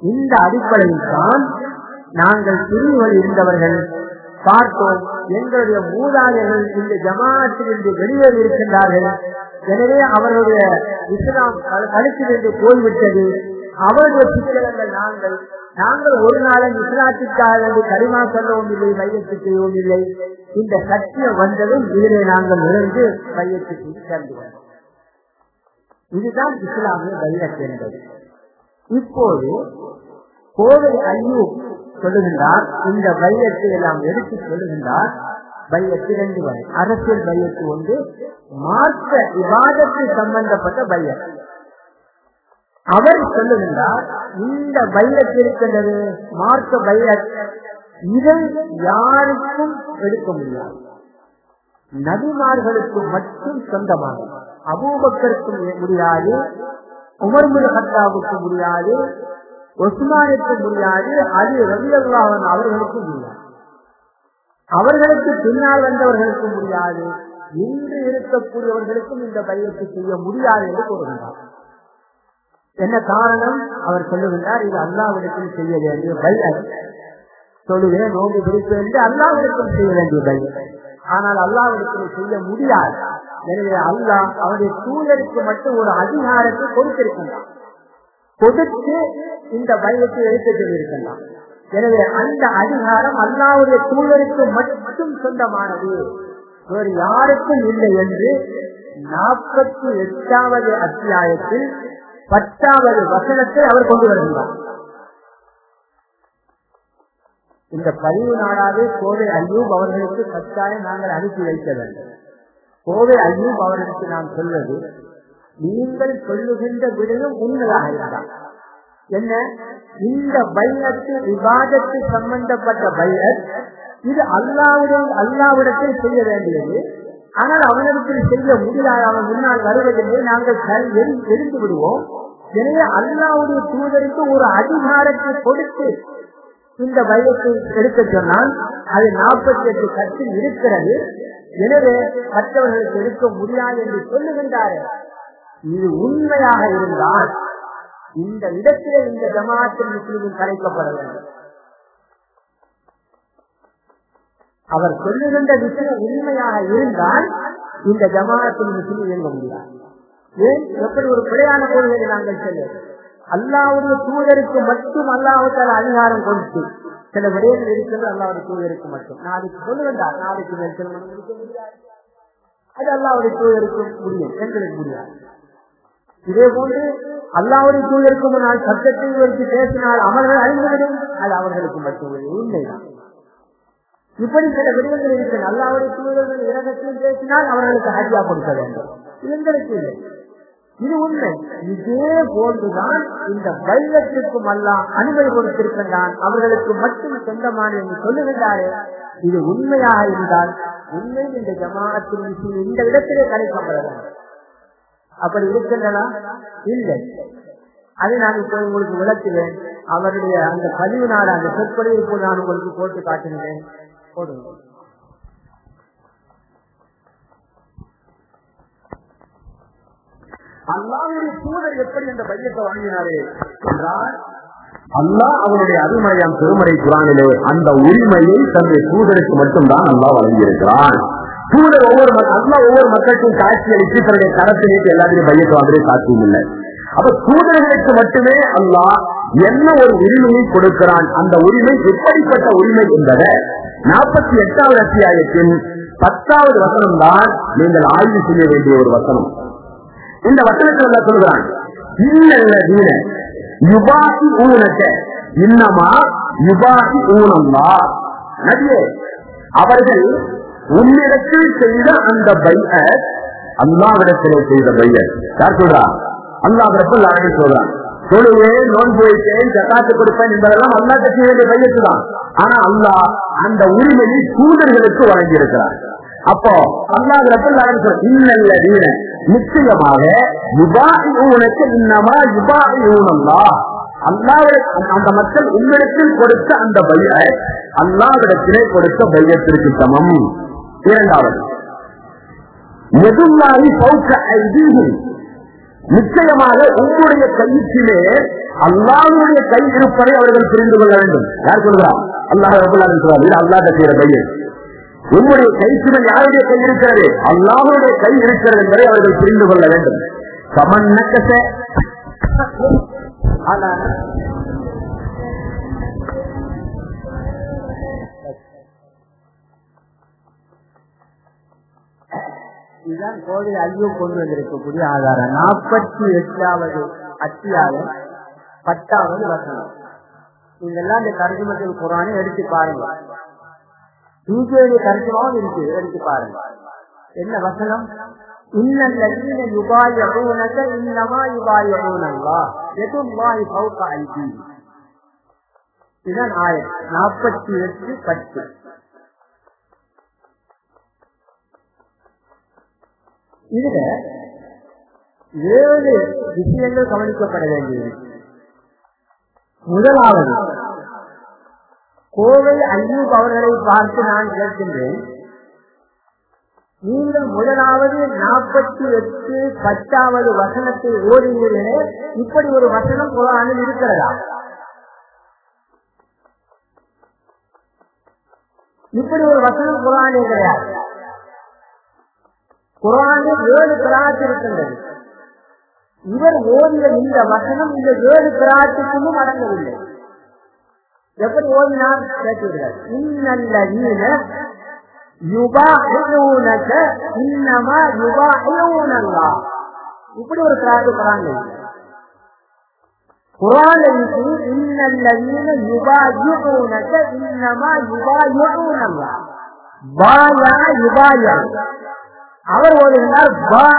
இந்த அடிப்படையில் தான் நாங்கள் பிரிவுகள் இருந்தவர்கள் பார்த்தோம் எங்களுடைய மூதாதையர்கள் இந்த ஜமாத்திலிருந்து வெளியேறி இருக்கின்றார்கள் எனவே அவர்களுடைய இஸ்லாம் கழுத்திலிருந்து போய்விட்டது அவருடைய புத்தகங்கள் நாங்கள் நாங்கள் ஒரு நாளும் இஸ்லாத்திற்காக கரிமா சொல்லவும் இல்லை மையத்து செய்யவும் இல்லை இந்த சத்தியம் வந்ததும் இதிலே நாங்கள் நுழைந்து மையத்துக்கு சேர்ந்து இதுதான் இஸ்லாமிய வைரஸ் என்பது இப்போது கோவை ஐயூப் சொல்லுகின்றார் இந்த பையத்தை எல்லாம் எடுத்து சொல்லுகின்றார் பையத்து ரெண்டு வகை அரசியல் பையத்து ஒன்று மாற்ற விவாதத்தை சம்பந்தப்பட்ட பையத் அவர் சொல்லுகின்றார் இந்த பையத் இருக்கின்றது மார்க்க பையத் இதை யாருக்கும் எடுக்க முடியாது நபிமார்களுக்கு மட்டும் சொந்தமாக அபூபக்கருக்கு முடியாது உமர்முல் ஹத்தாவுக்கு முடியாது ஒஸ்மானுக்கு முடியாது அது ரவியல்லாவன் அவர்களுக்கு முடியாது அவர்களுக்கு பின்னால் வந்தவர்களுக்கு முடியாது இன்று இருக்கக்கூடியவர்களுக்கும் இந்த பையத்தை செய்ய முடியாது என்று கூறுகின்றார் என்ன காரணம் அவர் சொல்லுகின்றார் இது அல்லாவிடத்தில் செய்ய வேண்டிய பையன் சொல்லுகிறேன் நோம்பு பிடிப்பு என்று அல்லாவிடத்தில் செய்ய வேண்டிய பையன் ஆனால் அல்லாவிடத்தில் செய்ய முடியாது எனவே அல்லாஹ் அவருடைய சூழலுக்கு மட்டும் ஒரு அதிகாரத்தை கொடுத்திருக்கின்றான் கொடுத்து இந்த பயத்தை எடுத்து சொல்லியிருக்கின்றான் எனவே அந்த அதிகாரம் அல்லாவுடைய சூழலுக்கு மட்டும் சொந்தமானது வேறு யாருக்கும் இல்லை என்று நாற்பத்தி எட்டாவது அத்தியாயத்தில் பத்தாவது வசனத்தை அவர் கொண்டு வருகிறார் இந்த பதிவு நாடாவே கோவை ஐயூப் அவர்களுக்கு கட்டாயம் நாங்கள் அனுப்பி வைக்க வேண்டும் கோவை ஐயூப் அவர்களுக்கு நாம் சொல்வது நீங்கள் சொல்லுகின்ற விடயம் உண்மையாக இருந்தால் என்ன இந்த பையத்து விவாதத்து சம்பந்தப்பட்ட பையத் இது அல்லாவுடன் அல்லாவிடத்தில் செய்ய வேண்டியது ஆனால் அவனிடத்தில் செய்ய முடியாது அவன் முன்னால் வருவதில்லை நாங்கள் எரிந்து விடுவோம் எனவே அல்லாவுடைய தூதருக்கு ஒரு அதிகாரத்தை கொடுத்து இந்த பயத்தை எடுக்க சொன்னால் அது நாற்பத்தி எட்டு கட்டில் இருக்கிறது எனவே மற்றவர்களுக்கு எடுக்க முடியாது என்று சொல்லுகின்றார்கள் இது உண்மையாக இருந்தால் இந்த இடத்திலே இந்த ஜமாத்தில் முஸ்லிமின் கலைக்கப்பட வேண்டும் அவர் சொல்லுகின்ற விஷயம் உண்மையாக இருந்தால் இந்த ஜமாத்தில் முஸ்லிம் இயங்க முடியாது ஏன் எப்படி ஒரு பிழையான கொள்கையை நாங்கள் செல்வோம் அல்லாவுடைய தூதருக்கு மட்டும் அல்லாவுக்கான அதிகாரம் கொடுத்து சில விடயங்கள் இருக்கிறது அல்லாவுடைய தூதருக்கு மட்டும் நாளைக்கு சொல்லுகின்றார் நாளைக்கு மேல் திருமணம் முடிக்க முடியாது அது அல்லாவுடைய தூதருக்கு முடியும் எங்களுக்கு முடியாது இதே போன்று அல்லாவுடைய தூதருக்கு முன்னால் சட்டத்தை வைத்து பேசினால் அவர்கள் அறிந்துவிடும் அது அவர்களுக்கு மட்டுமே உண்மைதான் இப்படி சில விடயங்கள் இருக்கிறது அல்லாவுடைய தூதர்கள் இறகத்தில் பேசினால் அவர்களுக்கு ஹரியா கொடுக்க வேண்டும் எங்களுக்கு இல்லை இது உண்மை இதே போன்றுதான் இந்த வைரத்திற்கும் எல்லாம் அனுமதி கொடுத்திருக்கின்றான் அவர்களுக்கு மட்டும் சொந்தமான என்று சொல்லுகின்றாரே இது உண்மையாக இருந்தால் உண்மை இந்த ஜமாத்தின் விஷயம் இந்த இடத்திலே கலைக்கப்பட வேண்டும் அப்படி இருக்கின்றனா இல்லை அதை நான் இப்போ உங்களுக்கு விளக்குவேன் அவருடைய அந்த பதிவு நாள் அந்த சொற்பொழிவு இப்போது நான் உங்களுக்கு போட்டு காட்டுகிறேன் போடுங்க
அல்லாவுடைய தூதர் எப்படி அந்த பையத்தை வாங்கினாரே என்றால் அல்லாஹ் அவனுடைய அருமறையாம் திருமறை குரானிலே அந்த உரிமையை தன்னுடைய தூதருக்கு மட்டும்தான் அல்லாஹ் வழங்கியிருக்கிறான் தூதர் ஒவ்வொரு அல்லாஹ் ஒவ்வொரு மக்களுக்கும் காட்சி அளித்து தன்னுடைய கரத்தை நீட்டு எல்லாத்தையும் பையத்தை வாங்குறது சாத்தியம் இல்லை அப்ப தூதர்களுக்கு மட்டுமே அல்லாஹ் என்ன ஒரு உரிமையை கொடுக்கிறான் அந்த உரிமை எப்படிப்பட்ட உரிமை என்பதை நாற்பத்தி எட்டாவது அத்தியாயத்தின் பத்தாவது வசனம் தான் நீங்கள் ஆய்வு செய்ய வேண்டிய ஒரு வசனம் இந்த வசனத்தில் என்ன சொல்கிறான் இன்னல்லதீன யுபாசி ஊனக்க இன்னமா யுபாசி ஊனம்மா நதியே அவர்கள் உன்னிடத்தில் செய்த அந்த பைய அல்லாவிடத்திலே செய்த பைய யார் சொல்றா அல்லாவிடத்தில் யாரும் சொல்றான் தொழுவேன் நோன்பு வைத்தேன் ஜக்காத்து கொடுப்பேன் என்பதெல்லாம் அல்லா செய்ய வேண்டிய பையத்து தான் ஆனா அல்லாஹ் அந்த உரிமையை தூதர்களுக்கு வழங்கியிருக்கிறார் அப்போ அல்லாஹ் இன்னல்ல வீண நிச்சயமாக யுபாக்கு இன்னமா யுபாகா அல்லாவிட அந்த மக்கள் உங்களிடத்தில் கொடுத்த அந்த பைய அல்லாவிடத்திலே கொடுத்த பையத்திற்கு சமம் இரண்டாவது எதுமாறி பௌக்க ஐதீகம் நிச்சயமாக உங்களுடைய கையிலே அல்லாஹ்வுடைய கை இருப்பதை அவர்கள் புரிந்து கொள்ள வேண்டும் யார் சொல்கிறார் அல்லாஹ் ரபுல்லாஹ் சொல்றார் இது அல்லாஹ் செய்யற கையை உங்களுடைய கைச்சுமை யாருடைய கை இருக்கிறது அல்லாஹுடைய கை இருக்கிறது என்பதை அவர்கள் புரிந்து கொள்ள வேண்டும் சமன்னக்கச
இதுதான் கோவை ஐயோ கொண்டு வந்திருக்கக்கூடிய ஆதாரம் நாற்பத்தி எட்டாவது அத்தியாயம் பத்தாவது வசனம் இதெல்லாம் இந்த கருத்துமத்தில் குரானை எடுத்து பாருங்க பிஜேபி கருத்துமாவும் இருக்கு எடுத்து பாருங்க என்ன வசனம் இன்னல்லதீன யுபாயஊனக இன்னமா யுபாயஊனல்லாஹ் யதுல்லாஹி ஃபௌக ஐதி இதுதான் ஆயத் நாற்பத்தி எட்டு பத்து இதுல ஏழு விஷயங்கள் கவனிக்கப்பட வேண்டியது முதலாவது கோவை ஐயூப் அவர்களை பார்த்து நான் கேட்கின்றேன் நீங்கள் முதலாவது நாற்பத்தி எட்டு பத்தாவது வசனத்தை ஓடுகிறீர்களே இப்படி ஒரு வசனம் குரானில் இருக்கிறதா இப்படி ஒரு வசனம் குரானில் கிடையாது குரானில் ஏழு கிராத்து இருக்கின்றது இவர் ஓதிய இந்த வசனம் இந்த ஏழு கிராத்துக்கும் அடங்கவில்லை எப்படி ஓதினார் கேட்கிறார் இன்னல்லதீன யுபாஹியூனக இன்னமா யுபாஹியூனல்லாஹ் இப்படி ஒரு கிராத்து குரான் குரான் இன்னல்லதீன யுபாஹியூனக இன்னமா யுபாஹியூனல்லாஹ் பாயா யுபாயா அவர் ஓதுகிறார்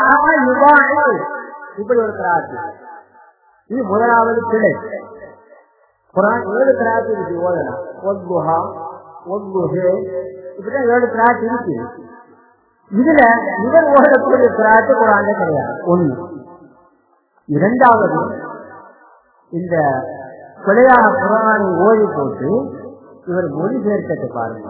இப்படி ஒரு கிராத்து இது முதலாவது பிழை குரான் ஏழு கிராத்து இருக்கு ஓதலாம் ஒத்குஹா ஒத்குஹே இப்படிதான் ஏழு கிராத்து இருக்கு இதுல இவர் ஓதக்கூடிய கிராத்து குரான் கிடையாது ஒண்ணு இரண்டாவது இந்த பிழையான குரானை ஓதி போட்டு இவர் மொழி சேர்க்கத்தை பாருங்க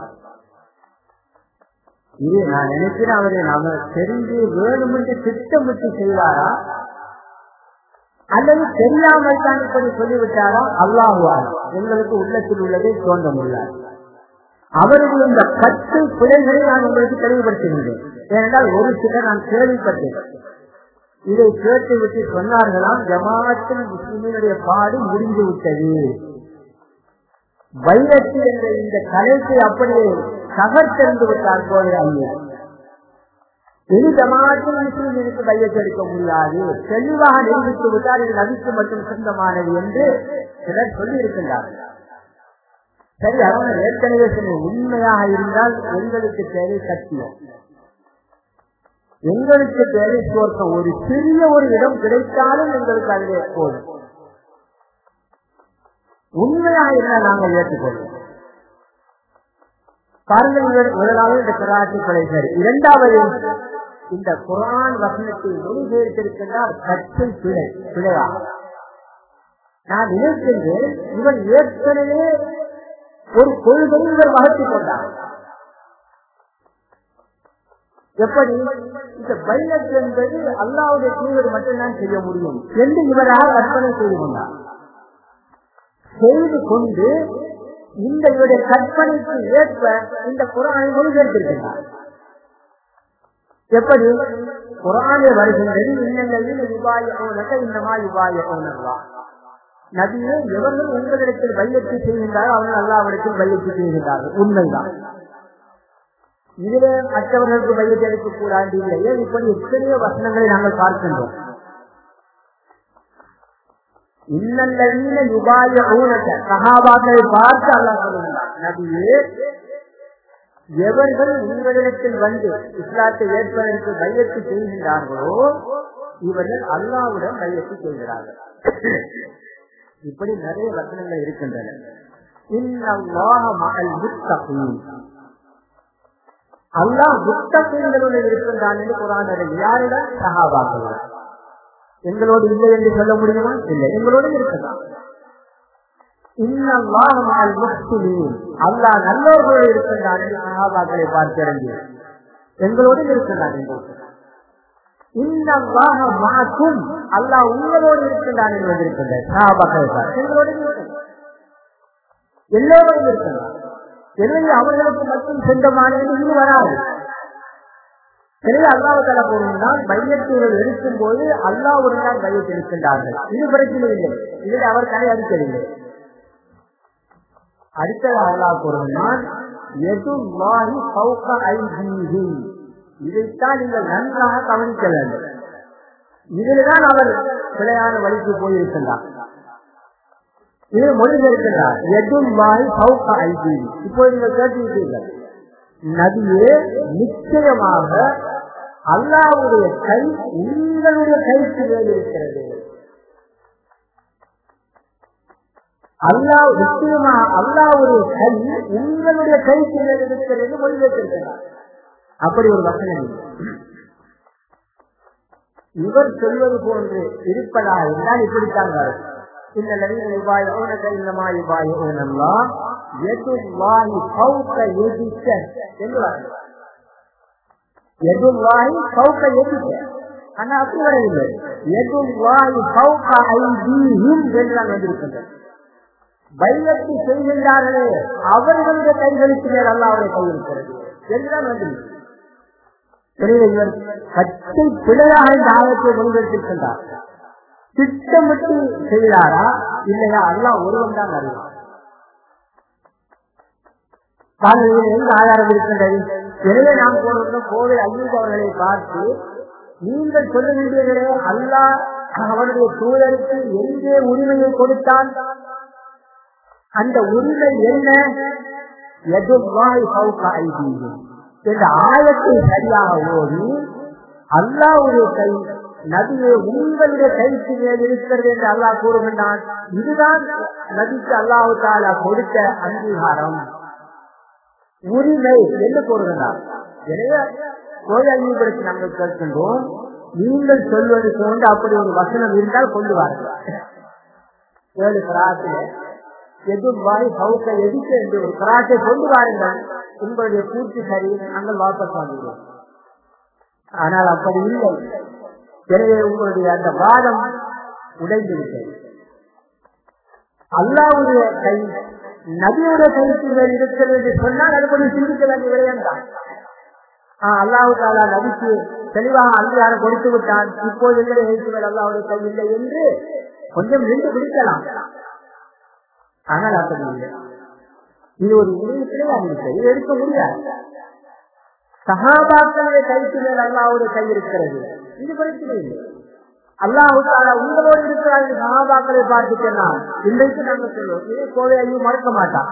இது நான் நினைக்கிறேன் அவரை நாம தெரிந்து வேணுமென்று திட்டமிட்டு செய்வாரா அல்லது தெரியாமல் தான் இப்படி சொல்லிவிட்டாரா அல்லாஹுவார் எங்களுக்கு உள்ளத்தில் உள்ளதை தோன்ற முடியாது அவருடைய இந்த பத்து பிழைகளை நான் உங்களுக்கு தெளிவுபடுத்துகின்றேன் ஏனென்றால் ஒரு சிலர் நான் கேள்விப்பட்டேன் இதை கேட்டு விட்டு சொன்னார்களாம் ஜமாத்தில் முஸ்லிமினுடைய பாடு முடிந்து விட்டது வைரத்து என்ற இந்த கலைக்கு அப்படியே தகர்த்தெறிந்து விட்டார் கோவை ஐயர் இனி ஜமாத்தில் முஸ்லிம்களுக்கு கையெழுக்க முடியாது தெளிவாக நிரூபித்து விட்டால் இது நபிக்கு மட்டும் சொந்தமானது என்று சிலர் சொல்லி இருக்கின்றார்கள் சரி அவங்க ஏற்கனவே சொன்ன உண்மையாக இருந்தால் எங்களுக்கு தேவை சத்தியம் எங்களுக்கு தேவை சுவர்க்கம் ஒரு சிறிய ஒரு இடம் கிடைத்தாலும் எங்களுக்கு அதிலே போதும் உண்மையாக இருந்தால் நாங்கள் ஏற்றுக்கொள்வோம் பாருங்கள் முதலாவது இந்த கிராட்டி கொலை சரி இரண்டாவது இந்த குரான் வசனத்தை மொழிபெயர்த்திருக்கின்றார் கற்றை பிழை பிழையா நான் நினைக்கின்றேன் இவன் ஏற்கனவே ஒரு கொள்கை இவர் வளர்த்துக் கொண்டார் எப்படி இந்த பைலட் என்பது அல்லாவுடைய தீவிர மட்டும்தான் செய்ய முடியும் என்று இவராக கற்பனை செய்து கொண்டார் செய்து கொண்டு இந்த இவருடைய கற்பனைக்கு ஏற்ப இந்த குரானை மொழிபெயர்த்திருக்கிறார் எப்படி குரானே வருகின்றது இன்னங்களில் யுபாயனக இன்னமா யுபாயனவா நபியே எவர்கள் உங்களிடத்தில் பையத்து செய்கின்றாரோ அவர்கள் அல்லாவிடத்தில் பையத்து செய்கின்றார்கள் உண்மைதான் இதிலே மற்றவர்களுக்கு பையத்து அளிக்க கூடாது இல்லையே இப்படி எத்தனையோ வசனங்களை நாங்கள் பார்க்கின்றோம் இன்னல்லவீன யுபாய ஊனத்தை சகாபாக்களை பார்த்து அல்லா சொல்லுகிறார் நபியே எவர்கள் உங்களிடத்தில் வந்து இஸ்லாத்தை ஏற்பதற்கு பையத்து செய்கின்றார்களோ இவர்கள் அல்லாவுடன் பையத்து செய்கிறார்கள் இப்படி நிறைய வசனங்கள் இருக்கின்றன அல்லாஹ் முத்தகங்களுடன் இருக்கின்றான் என்று குரான் யாரிடம் சகாபாக்கள் எங்களோடு இல்லை என்று சொல்ல முடியுமா இல்லை எங்களோடு இருக்கலாம் அல்லா நல்லவர்களோடு இருக்கின்றான் என்று சகாபாக்களை பார்த்து இறங்கி எங்களோடு இருக்கின்றான் இன்னமாக மாற்றும் அல்லாஹ் உங்களோடு இருக்கின்றான் என்பது இருக்கின்றது சாபாக்கள் எங்களோடு இருக்கின்றான் எல்லோரும் இருக்கின்றான் எனவே அவர்களுக்கு மட்டும் சொந்தமானது இது வராது எனவே அல்லாஹால கூறுகிறால் மையத்தூரல் இருக்கும் போது அல்லாவுடன் தான் மையத்தில் இருக்கின்றார்கள் இது பிரச்சனை இல்லை இதில் அவர் கடை அடிக்கவில்லை அடுத்தது அல்லாஹ் கூறுகிறான் எது வாகி சௌக ஐதீகி இதைத்தான் நீங்கள் நன்றாக கவனிக்க வேண்டும் இதில்தான் அவர் பிழையான வழிக்கு போயிருக்கின்றார் இது மொழிபெயர்க்கிறார் எதும் வாய் சௌக ஐதீகி இப்போ நீங்கள் கேட்டிருக்கீர்கள் நதியே நிச்சயமாக அல்லாவுடைய கை உங்களுடைய கைக்கு மேல் இருக்கிறது அல்லாஹ் நிச்சயமா அல்லாவுடைய கை உங்களுடைய கைக்கு மேல் இருக்கிறது மொழிபெயர்த்திருக்கிறார் அப்படி ஒரு வசனம் இல்லை. இவர் சொல்வது போன்று இருப்பதாக இருந்தால் இப்படித்தான் வரும் இந்த நவீன இவாய் ஓனக இல்லமா இவாய் ஓனல்லாம் எது வாய் கௌக்க எதிக்க என்று வரும் எது வாய் கௌக்க எதிக்க ஆனா அப்படி வரவில்லை எது வாய் கௌக்க ஐதீஹிம் என்று நான் வந்திருக்கின்றேன் பைலத்தை செய்கின்றார்களே அவர்களுடைய கைகளுக்கு மேல் அல்லாவுடைய கை இருக்கிறது என்றுதான் வந்திருக்கிறது எனவே இவர் கட்டை பிழையாக இந்த ஆயத்தை முன்வைத்திருக்கின்றார் திட்டமிட்டு செய்கிறாரா இல்லையா அல்லாஹ் ஒருவன் தான் அறிவார் காலையில் எங்க ஆதாரம் இருக்கின்றது எனவே நாம் போனோம் கோவில் ஐயூப் அவர்களை பார்த்து நீங்கள் சொல்லுகின்றீர்களே அல்லாஹ் அவருடைய சூழலுக்கு எங்கே உரிமையை கொடுத்தான் அந்த உரிமை என்ன எதுவாய் சௌகா ஐதீகம் என்ற ஆயத்தை சரியாக ஓடி அல்லாவுடைய கை நதியை உங்களுடைய கைக்கு மேல் இருக்கிறது என்று அல்லாஹ் கூறுகின்றான் இதுதான் நதிக்கு அல்லாஹு தாலா கொடுத்த அங்கீகாரம் உரிமை என்று கூறுகின்றார் எனவே கோயிலுக்கு நாங்கள் கேட்கின்றோம் நீங்கள் சொல்வது போன்று அப்படி ஒரு வசனம் இருந்தால் கொண்டு வாருங்கள் ஏழு கிராட்டில எதுவாய் சவுக்க எதிர்க்க என்று ஒரு கிராட்டை கொண்டு வாருங்கள் உங்களுடைய பூர்த்தி சரி நாங்கள் வாபஸ் வாங்குகிறோம் ஆனால் அப்படி இல்லை எனவே உங்களுடைய அந்த வாதம் உடைந்திருக்கிறது அல்லாவுடைய கை நபியுடைய கைக்கு மேல் இருக்கிறது என்று சொன்னால் அது கொஞ்சம் சிந்திக்க வேண்டிய விடயம் தான் அல்லாஹு தாலா நபிக்கு தெளிவாக அங்கீகாரம் கொடுத்து விட்டான் இப்போது எங்களுடைய கைக்கு மேல் அல்லாவுடைய கை இல்லை என்று கொஞ்சம் நின்று பிடிக்கலாம் ஆனால் அப்படி இல்லை இது ஒரு உண்மை கிடையாது இது எடுக்க முடியாது சகாபாக்களுடைய கைக்கு மேல் அல்லாவுடைய கை இருக்கிறது இது பிரச்சனை இல்லை அல்லாஹு உங்களோடு இருக்கிறார் சகாபாக்களை பார்த்து சொன்னால் இன்றைக்கு நாங்கள் சொல்லுவோம் இதே கோவை ஐயும் மறக்க மாட்டான்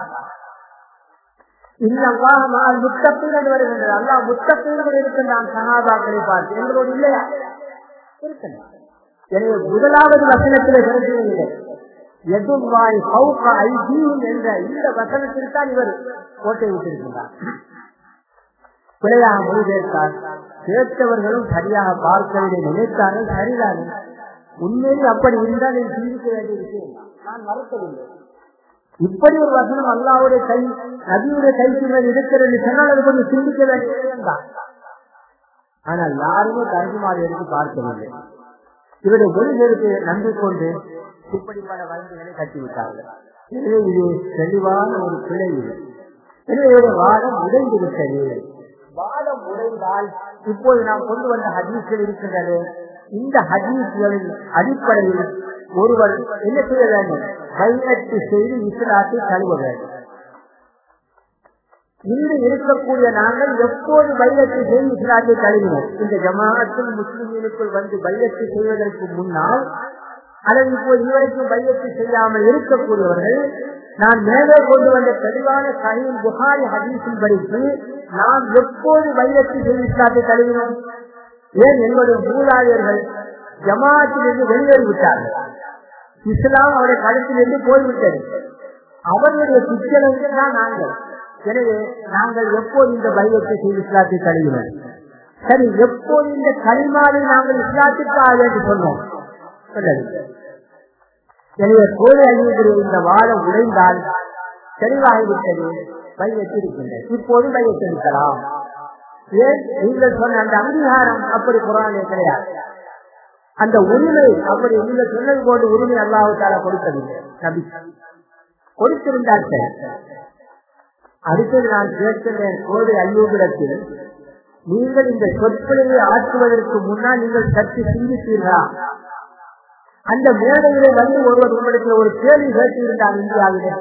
இந்த அல்லாஹ் முத்தப்பீன் வருகின்றது அல்லாஹ் முத்தப்பீன்கள் இருக்கின்றான் சகாபாக்களை பார்த்து எங்களோடு இல்லையா இருக்கின்றான் எனவே முதலாவது வசனத்திலே பிரச்சனை இல்லை எதுவாய் சௌக ஐதீன் என்ற இந்த வசனத்தில் தான் இவர் கோட்டை விட்டிருக்கின்றார் பிழையாக மொழிபெயர்த்தார் கேட்டவர்களும் சரியாக பார்க்கவில்லை நினைத்தார்கள் சரிதானே உண்மையில் அப்படி இருந்தால் நீ சிந்திக்க வேண்டிய விஷயம் நான் மறுக்கவில்லை இப்படி ஒரு வசனம் அல்லாவுடைய கை நதியுடைய கைக்கு மேல் இருக்கிறது சொன்னால் அது கொஞ்சம் சிந்திக்க வேண்டிய விஷயம் தான் ஆனால் யாருமே தர்ஜுமாவை எடுத்து பார்க்கவில்லை இவருடைய மொழிகளுக்கு நன்றி கொண்டு இப்படிப்பட்ட வழக்குகளை கட்டிவிட்டார்கள் எனவே இது தெளிவான ஒரு பிழை இது எனவே வாதம் உடைந்து விட்டது வாதம் உடைந்தால் இப்போது நாம் கொண்டு வந்த ஹதீஸ்கள் இருக்கின்றது இந்த ஹதீஸ்களின் அடிப்படையில் ஒருவர் என்ன செய்ய வேண்டும் கையெழுத்து செய்து இஸ்லாத்தை தழுவ வேண்டும் இன்று இருக்கக்கூடிய நாங்கள் எப்போது பைலத்தை செய்து இஸ்லாத்தை தழுவினோம் இந்த ஜமாஅத்தில் முஸ்லிம்களுக்குள் வந்து பைலத்தை செய்வதற்கு முன்னால் அல்லது இப்போ இதுவரைக்கும் பையத்து செய்யாமல் இருக்கக்கூடியவர்கள் நான் மேலே கொண்டு வந்த தெளிவான சஹீல் புகாரி ஹதீஸின் படித்து நாம் எப்போது பையத்து செய்து இஸ்லாத்தை தழுவினோம் ஏன் எங்களுடைய மூலாளியர்கள் ஜமாத்திலிருந்து வெளியேறிவிட்டார்கள் இஸ்லாம் அவருடைய கழுத்திலிருந்து போய்விட்டது அவர்களுடைய சிக்கலுக்கு தான் நாங்கள் எனவே நாங்கள் எப்போது இந்த பையத்தை செய்து இஸ்லாத்தை தழுவினோம் சரி எப்போது இந்த களிமாவை நாங்கள் இஸ்லாத்திற்காக என்று சொன்னோம் எனவே கோழி அழிவுடைய இந்த வாரம் உடைந்தால் தெளிவாகிவிட்டது பையத்திருக்கின்றது இப்போது பையத்தெடுக்கலாம் ஏன் நீங்கள் சொன்ன அந்த அங்கீகாரம் அப்படி குரானே கிடையாது அந்த உரிமை அப்படி நீங்கள் சொன்னது போன்று உரிமை அல்லாஹால கொடுக்கவில்லை நபி கொடுத்திருந்தால் அடுத்தது நான் கேட்கின்றேன் கோதை ஐயோபிடத்தில் நீங்கள் இந்த சொற்களை ஆற்றுவதற்கு முன்னால் நீங்கள் சற்று சிந்தித்தீர்களா அந்த மேடையிலே வந்து ஒருவர் உங்களுக்கு ஒரு கேள்வி கேட்டிருந்தார் இந்தியாவிலே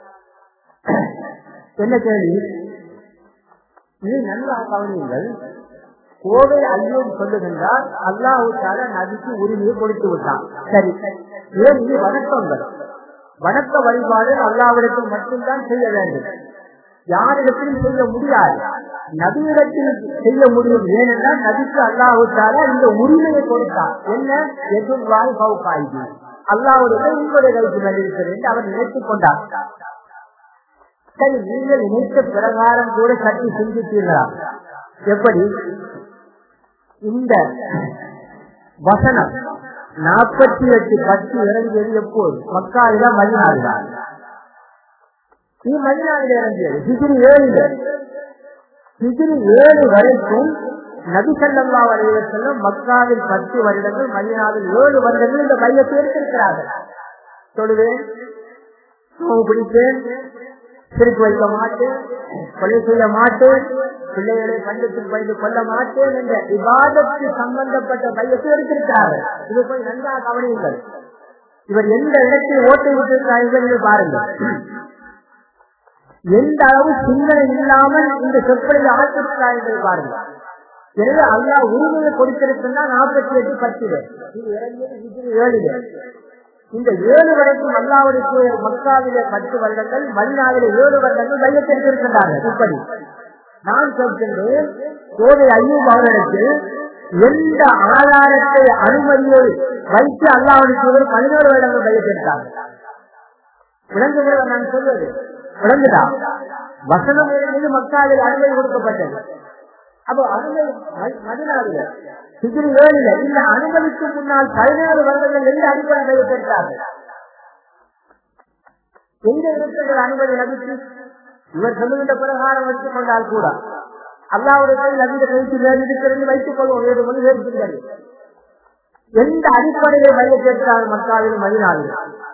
என்ன கேள்வி இது நல்லா கவனியுங்கள் கோவை ஐயோன் சொல்லுகின்றார் அல்லாஹால நதிக்கு உரிமையை கொடுத்து விட்டான் சரி ஏன் இது வணக்கங்கள் வணக்க வழிபாடு அல்லாவிடத்தில் மட்டும்தான் செய்ய வேண்டும் யாரிடத்திலும் செய்ய முடியாது நபியிடத்தில் செய்ய முடியும் ஏனென்றால் நபிக்கு அல்லாஹால இந்த உரிமையை கொடுத்தார் என்ன எதிர்வாய் பவுக்காய்வு அல்லாவுடைய உங்களுடைய கைக்கு வந்திருக்கிறது என்று அவர் நினைத்துக் கொண்டார் சரி நீங்கள் நினைத்த பிரகாரம் கூட சற்று சிந்தித்தீர்களா எப்படி இந்த வசனம் நாற்பத்தி எட்டு பத்து இறங்கியது எப்போது மக்காவில மதினாடுதான் இது மதினாவில் இறங்கியது சிகிரி ஏழு சிகிரி ஏழு வரைக்கும் நபி சல்லா வரையிலும் மக்காவில் பத்து வருடங்கள் மதினாவில் ஏழு வருடங்கள் இந்த மையத்தை எடுத்திருக்கிறார்கள் சொல்லுவேன் பிடிப்பேன் சிரிப்பு வைக்க மாட்டேன் கொலை செய்ய மாட்டேன் பிள்ளைகளை கண்டத்தில் பயந்து கொள்ள மாட்டேன் என்ற விவாதத்துக்கு சம்பந்தப்பட்ட மையத்தை எடுத்திருக்கிறார்கள் இது போய் நன்றாக கவனியுங்கள் இவர் எந்த இடத்தில் ஓட்டை விட்டிருக்கிறார்கள் பாருங்கள் எந்த அளவு சிந்தனை இல்லாமல் இந்த சொற்களில் ஆற்றிருக்கிறார்கள் பாருங்கள் எனவே அல்லா உரிமையை கொடுத்திருக்கின்றா நாற்பத்தி எட்டு பத்து இது இறங்கியது ஏழு இந்த ஏழு வரைக்கும் அல்லாவுடைய மக்காவிலே பத்து வருடங்கள் மதினாவிலே ஏழு வருடங்கள் மையத்திருக்கின்றார்கள் இப்படி நான் சொல்கின்றேன் கோதை ஐயூப் அவர்களுக்கு எந்த ஆதாரத்தை அனுமதியை வைத்து அல்லாவுடைய பதினோரு வருடங்கள் மையத்திருக்காங்க விளங்குகிறத நான் சொல்வது விளங்குதா வசனம் மீது மக்காவில் அனுமதி கொடுக்கப்பட்டது அப்போ அனுமதி மதினாவில சிகிரி ஏழில இந்த அனுமதிக்கு முன்னால் பதினேழு வருடங்கள் எந்த அடிப்படையில் பெற்றார்கள் எங்க இருக்கிற அனுமதி நபிக்கு இவர் சொல்லுகின்ற பிரகாரம் வைத்துக் கொண்டால் கூட அல்லாவுடைய நவீன கழித்து இருக்கிறது வைத்துக் கொள்வோம் ஏழு மணி சேர்க்கிறது எந்த அடிப்படையை மைய கேட்கிறார்கள் மக்காவிலும் மதினாவில்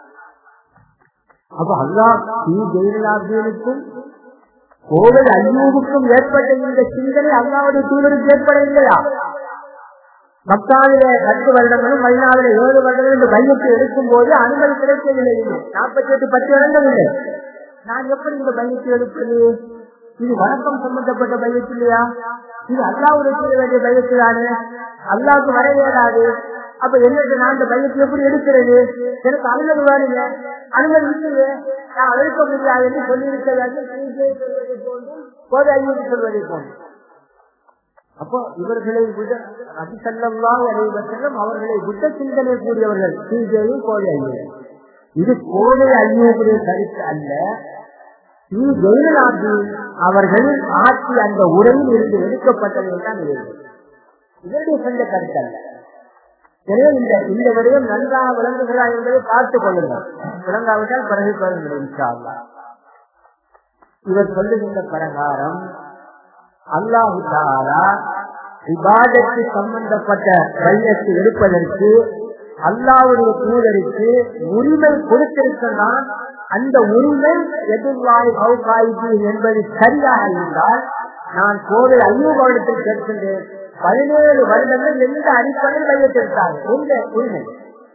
அப்ப அல்லா ஸ்ரீ ஜெயலலாபியனுக்கும் கோவில் ஐயூவுக்கும் ஏற்பட்ட இந்த சிந்தனை அல்லாவுடைய தூதருக்கு ஏற்படவில்லையா மக்காவிலே பத்து வருடங்களும் மதினாவிலே ஏழு வருடங்களும் இந்த மையத்தை எடுக்கும் போது அனுமதி கிடைக்கவில்லை நாற்பத்தி எட்டு பத்து வருடங்கள் இல்லை நான் எப்படி இந்த மையத்தை எடுப்பது இது வணக்கம் சம்பந்தப்பட்ட மையத்து இல்லையா இது அல்லாவுடைய செய்ய வேண்டிய மையத்து தானே அல்லாவுக்கு வர இயலாது அப்ப என்னது நான் இந்த மையத்தை எப்படி எடுக்கிறது எனக்கு அனுமதி வேணுங்க அனுமதி இல்லையே நான் எடுக்க முடியாது என்று சொல்லியிருக்க வேண்டும் போது ஐநூறு சொல்வதை போன்று அப்போ இவர்களை விட ரபி சல்லா அலைவசல்லம் அவர்களை விட்ட சிந்தனை கூடியவர்கள் சிஜேயும் கோழை ஐயர் இது கோழை ஐயோடைய கருத்து அல்ல ஸ்ரீ ஜெயலலாபி அவர்கள் ஆட்சி அந்த உரையில் இருந்து எடுக்கப்பட்டது என்றால் இதனுடைய சொந்த கருத்து அல்ல எனவே இந்த இந்த விடயம் நன்றாக விளங்குகிறார் என்பதை பார்த்துக் கொள்ளுங்கள் விளங்காவிட்டால் பிறகு கொள்ளுங்கள் இவர் சொல்லுகின்ற பிரகாரம் அல்லாஹு தாலா விவாதத்து சம்பந்தப்பட்ட மையத்தை எடுப்பதற்கு அல்லாவுடைய தூதருக்கு உரிமை கொடுத்திருக்கிறான் அந்த உரிமை எதிர்வாய் பௌகாய்வு என்பது சரியாக இருந்தால் நான் கோவை ஐயோபாவிடத்தில் கேட்கின்றேன் பதினேழு வருடங்கள் எந்த அடிப்படையில் மையத்திருக்காங்க எந்த உரிமை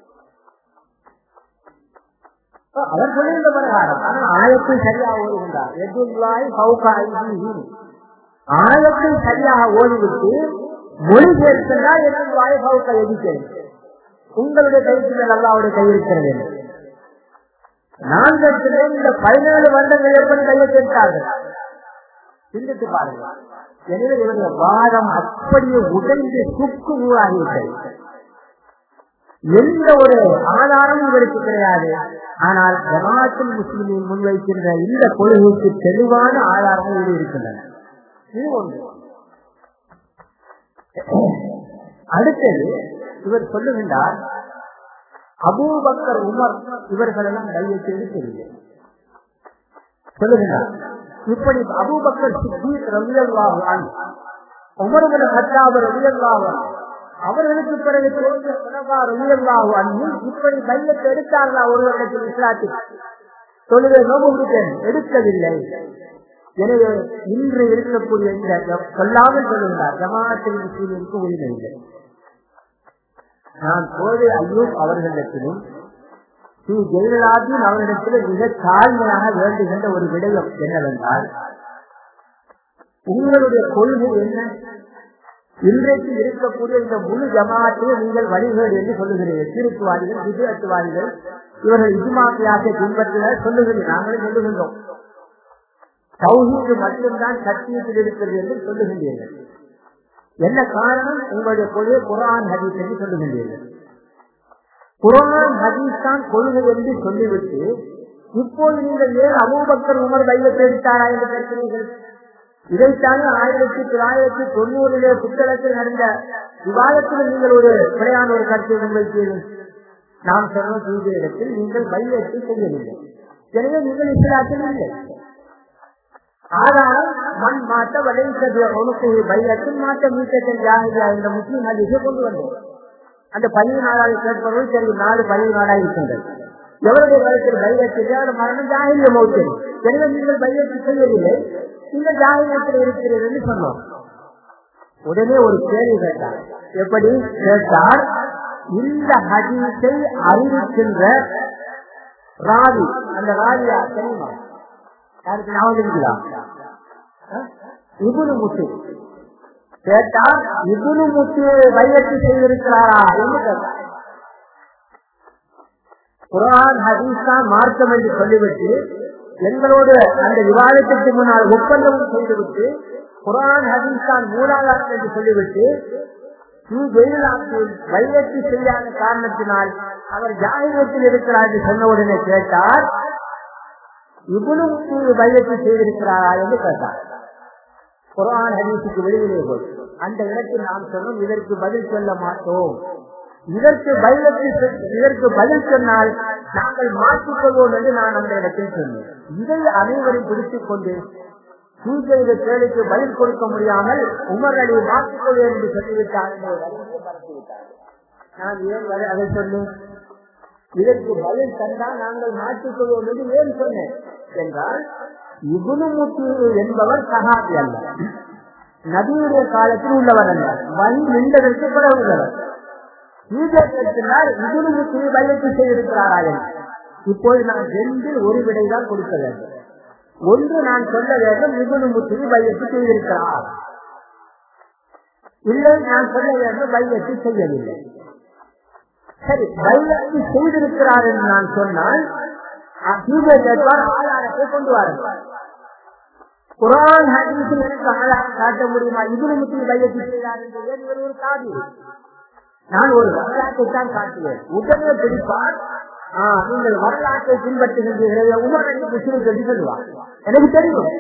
அவர் சொல்லுகின்ற பிரகாரம் ஆனால் ஆயத்தில் சரியாக ஓடுகின்றார் எதிர்வாய் பௌகாய்வு ஆழத்தை சரியாக ஓடிவிட்டு மொழி சேர்த்தால் எனக்கு வாய்ப்பாவுக்கு எதிர்க்கிறது உங்களுடைய கைக்கு அல்லாவுடைய கை இருக்கிறது நான் கேட்கிறேன் இந்த பதினேழு வருடங்கள் எப்படி கையை சேர்த்தார்கள் சிந்தித்து பாருங்கள் எனவே இவருடைய வாதம் அப்படியே உடைந்து சுக்கு நூறாகிவிட்டது எந்த ஒரு ஆதாரமும் இவருக்கு கிடையாது ஆனால் ஜமாத்தில் முஸ்லிமின் முன்வைக்கின்ற இந்த கொள்கைக்கு தெளிவான ஆதாரங்கள் இருக்கின்றன இது ஒன்று அடுத்தது இவர் சொல்லுகின்றார் அபூபக்கர் உமர் இவர்களெல்லாம் கையெழுத்து எடுக்கவில்லை சொல்லுகின்றார் இப்படி அபூபக்கர் சித்தீக் ரவியல்லாஹான் உமர்மன ஹத்தாவர் உயர்ந்தாவர் அவர்களுக்கு பிறகு தோன்ற பிறகார் உயர்ந்தாகும் அண்ணி இப்படி பையத்தை எடுத்தார்களா ஒரு வருடத்தில் இஸ்லாத்தில் தொழுகை நோம்பு முடித்தேன் எடுக்கவில்லை எனவே இன்று இருக்கக்கூடிய இந்த சொல்லாமல் சொல்லுகிறார் ஜமாத்தில் முஸ்லீமுக்கு உரிமை இல்லை நான் கோதை ஐயூப் அவர்களிடத்திலும் ஸ்ரீ ஜெயலலிதாவின் அவரிடத்தில் மிக தாழ்மையாக வேண்டுகின்ற ஒரு விடயம் என்னவென்றால் உங்களுடைய கொள்கை என்ன இன்றைக்கு இருக்கக்கூடிய இந்த முழு ஜமாத்தையே நீங்கள் வழிகள் என்று சொல்லுகிறீர்கள் திருக்குவாதிகள் விஜயத்துவாதிகள் இவர்கள் இஜுமாக்கியாக பின்பற்றுகிறார் சொல்லுகிறீர்கள் நாங்களே சொல்லுகின்றோம் சௌஹீது மட்டும்தான் சத்தியத்தில் இருக்கிறது என்று சொல்லுகின்றீர்கள் என்ன காரணம் உங்களுடைய கொள்கை குரான் ஹதீஸ் என்று சொல்லுகின்றீர்கள் குரான் ஹதீஸ் தான் கொள்கை என்று சொல்லிவிட்டு இப்போது நீங்கள் ஏன் அபூபக்கர் உமர் வைவத்தை எடுத்தாரா என்று கேட்கிறீர்கள் இதைத்தானே ஆயிரத்தி தொள்ளாயிரத்தி தொண்ணூறிலே புத்தகத்தில் நடந்த விவாதத்தில் நீங்கள் ஒரு பிழையான ஒரு கருத்தை முன்வைத்தீர்கள் நாம் சொன்ன தூய இடத்தில் நீங்கள் பையத்தை செய்யவில்லை எனவே நீங்கள் இஸ்லாத்தில் இல்லை ஆனால் மண் மாற்ற வளைந்தது உனக்கு பையத்தில் மாற்ற மீட்டத்தில் ஜாகிதா என்ற முஸ்லீம் அதிக கொண்டு வந்தோம் அந்த பதிவு நாளாக கேட்பவர்கள் சரி நாலு பதிவு நாளாக இருக்கின்றது எவருடைய காலத்தில் பையத்தில் அவர் மரணம் ஜாகிரிய மௌத்தன் எனவே நீங்கள் பையத்தை செய்யவில்லை இந்த ஜாகிரத்தில் இருக்கிறது என்று சொன்னோம் உடனே ஒரு கேள்வி கேட்டார் எப்படி கேட்டார் இந்த ஹதீஸை அறிவிக்கின்ற ராவி அந்த ராவியா தெரியுமா யாருக்கு ஞாபகம் இருக்குதா இபுனு முத்து கேட்டார் இபுனு முத்து வையத்து செய்திருக்கிறாரா என்று கேட்டார் குரான் ஹதீஸ் தான் மார்க்கம் என்று சொல்லிவிட்டு எங்களோடு அந்த விவாதத்திற்கு முன்னால் ஒப்பந்தமும் செய்துவிட்டு குரான் ஹதீஸ்தான் மூலாதாரம் என்று சொல்லிவிட்டு வைரத்தி செய்யாத காரணத்தினால் அவர் ஜாகிரத்தில் இருக்கிறார் என்று சொன்ன உடனே கேட்டார் இவ்வளவு வைரத்தி செய்திருக்கிறாரா என்று கேட்டார் குரான் ஹதீஸுக்கு வெளியிலே போய் அந்த இடத்தில் நாம் சொன்னோம் இதற்கு பதில் சொல்ல மாட்டோம் இதற்கு பதிலத்தில் இதற்கு பதில் சொன்னால் நாங்கள் மாற்றிக்கொள்வோம் என்று நான் அந்த இடத்தில் சொன்னேன் இதை அனைவரும் பிடித்துக் கொண்டு பூஜை கேளுக்கு பதில் கொடுக்க முடியாமல் உமர் அலி மாற்றிக்கொள்வேன் என்று சொல்லிவிட்டார் நான் ஏன் அதை சொன்னேன் இதற்கு பதில் தந்தால் நாங்கள் மாற்றிக்கொள்வோம் என்று ஏன் சொன்னேன் என்றால் இகுனுமுத்து என்பவர் சகாபி அல்ல நபியுடைய காலத்தில் உள்ளவர் அல்ல வழி நின்றதற்கு பிறகுள்ளவர் இதுக்கு வயத்து செய்திருக்கிறாரா இப்போது நான் ரெண்டில் ஒரு விடைதான் கொடுக்க வேண்டும் ஒன்று நான் சொல்ல வேண்டும் இவனு முத்தி வையத்து செய்திருக்கிறார் இல்லை நான் சொல்ல வேண்டும் வையத்து செய்யவில்லை சரி வையத்து செய்திருக்கிறார் என்று நான் சொன்னால் ஆதாரத்தை கொண்டு வாருங்கள் குரான் ஹதீஸில் எனக்கு ஆதாரம் காட்ட முடியுமா இவனு முத்தி வையத்து செய்தார் என்று இவர் ஒரு காதி நான் ஒரு வரலாற்றை தான் காட்டுவேன் உடனே பிடிப்பார் நீங்கள் வரலாற்றை பின்பற்றுகின்றீர்கள் உமர் என்று முஸ்லிம் சொல்லி சொல்லுவார் எனக்கு தெரியும்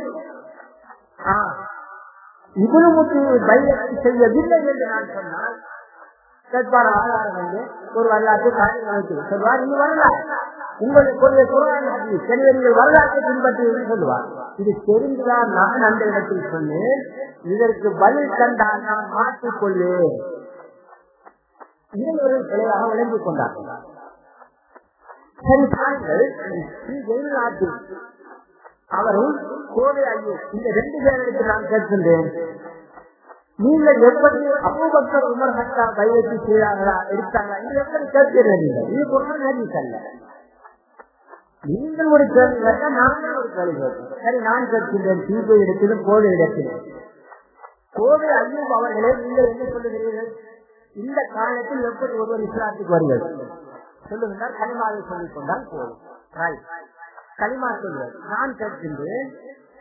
இவ்வளவு முத்தி பையத்தை செய்யவில்லை என்று நான் சொன்னால் கேட்பார் ஆதாரம் வந்து ஒரு வரலாற்றை காட்டி அமைத்து சொல்வார் இது வரலாறு உங்களுக்கு குரான் எனவே நீங்கள் வரலாற்றை பின்பற்றுவீர்கள் சொல்லுவார் இது தெரிந்துதான் நான் அந்த இடத்தில் சொன்னேன் இதற்கு பதில் தந்தால் நான் மாற்றிக்கொள்வேன் இருவரும் சிலையாக விளங்கிக் கொண்டார்கள் சரி தாங்கள் வெளிநாட்டில் அவரும் கோவை ஐயோ இந்த ரெண்டு பேருக்கு நான் கேட்கின்றேன் நீங்கள் எப்படி அபூபக்கர் உமர் ஹத்தா பயிற்சி செய்தார்களா எடுத்தாங்களா இது எப்படி கேட்கிறேன் இது பொருள் ஹதீஸ் அல்ல நீங்கள் ஒரு கேள்வி கேட்டால் நாங்கள் ஒரு கேள்வி கேட்கிறோம் சரி நான் கேட்கின்றேன் தீப இடத்திலும் கோவை இடத்திலும் கோவை ஐயூப் அவர்களே நீங்கள் என்ன சொல்லுகிறீர்கள் இந்த காலத்தில் எப்படி ஒருவர் இஸ்லாத்துக்கு வருகிறது சொல்லுகின்றால் களிமாவை சொல்லிக் கொண்டால் போதும் களிமா சொல்வது நான் கேட்கின்றேன்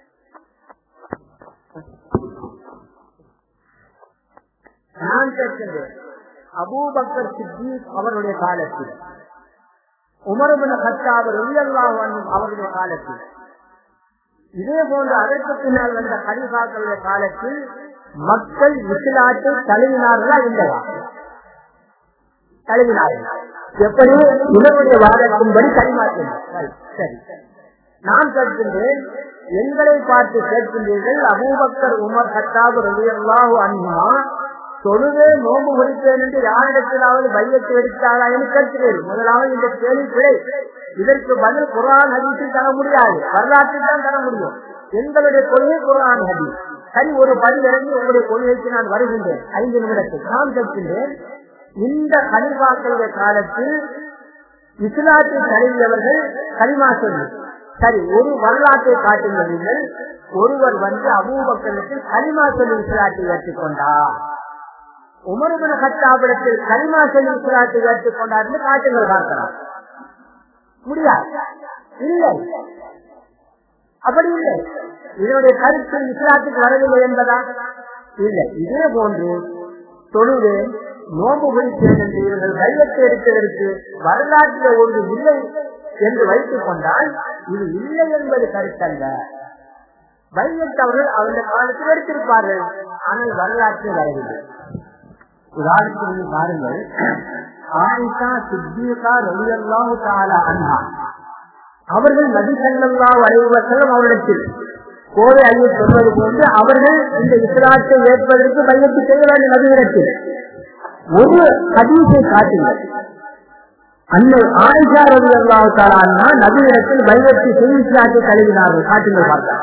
நான் கேட்கின்றேன் அபூபக்கர் சித்திக் அவருடைய காலத்தில் உமரபின் ஹத்தாவர் அவருடைய காலத்தில் இதே போன்று அதற்கு பின்னால் வந்த கலிபாக்களுடைய காலத்தில் மக்கள் இஸ்லாத்தை தழுவினார்களா இல்லையா தழுவினார்கள் எப்படி இவருடைய வாதத்தின்படி கைமாற்றினார் சரி நான் கேட்கின்றேன் எங்களை பார்த்து கேட்கின்றீர்கள் அபூபக்கர் உமர் கத்தாபு ரலியல்லாஹு அன்ஹுமா தொழுவே நோம்பு குறித்தேன் என்று யாரிடத்திலாவது பையத்தை எடுத்தாரா என்று கேட்கிறீர்கள் முதலாவது இந்த கேள்வி பிழை இதற்கு பதில் குரான் ஹதீஸில் தர முடியாது வரலாற்றில் தான் தர முடியும் எங்களுடைய கொள்கை குரான் ஹதீஸ் சரி ஒரு பதில் இறங்கி உங்களுடைய கொள்கைக்கு நான் வருகின்றேன் ஐந்து நிமிடத்தில் நான் கேட்கின்றேன் இந்த கலிபாக்களுடைய காலத்தில் இஸ்லாத்தை தழுவியவர்கள் கலிமா சொல்லி சரி ஒரு வரலாற்றை காட்டுங்கள் ஒருவர் வந்து அபூபக்கருக்கு கலிமா சொல்லி இஸ்லாத்தை ஏற்றுக்கொண்டார் உமருபன கட்டாபிடத்தில் கலிமா சொல்லி இஸ்லாத்தை ஏற்றுக்கொண்டார் என்று காட்டுங்கள் பார்க்கலாம் முடியாது இல்லை அப்படி இல்லை இதனுடைய கருத்து இஸ்லாத்துக்கு வரவில்லை என்பதா இல்லை இதே போன்று தொழுது நோம்பு குறித்தேன் என்று இவர்கள் கையத்தை எடுத்ததற்கு வரலாற்றில் ஒன்று இல்லை என்று வைத்துக் கொண்டால் இது இல்லை என்பது கருத்தல்ல வையத்தை அவர்கள் அவர்கள் காலத்தில் எடுத்திருப்பார்கள் ஆனால் வரலாற்றில் வரவில்லை உதாரணத்துக்கு பாருங்கள் ஆயிஷா சித்திகா ரலியல்லாஹு தஆலா அன்ஹா அவர்கள் நபி ஸல்லல்லாஹு அலைஹி வஸல்லம் அவரிடத்தில் கோவை ஐயா சொல்வது போன்று அவர்கள் இந்த இஸ்லாத்தை ஏற்பதற்கு பையத்து செய்ய வேண்டும் நபியிடத்தில் ஒரு ஹதீஸை காட்டுங்கள் அன்னை ஆயிஷா ரலியல்லாஹு தஆலா அன்ஹா நபியிடத்தில் பையத்து செய்து இஸ்லாத்தை கழுவினார்கள் காட்டுங்கள் பார்த்தார்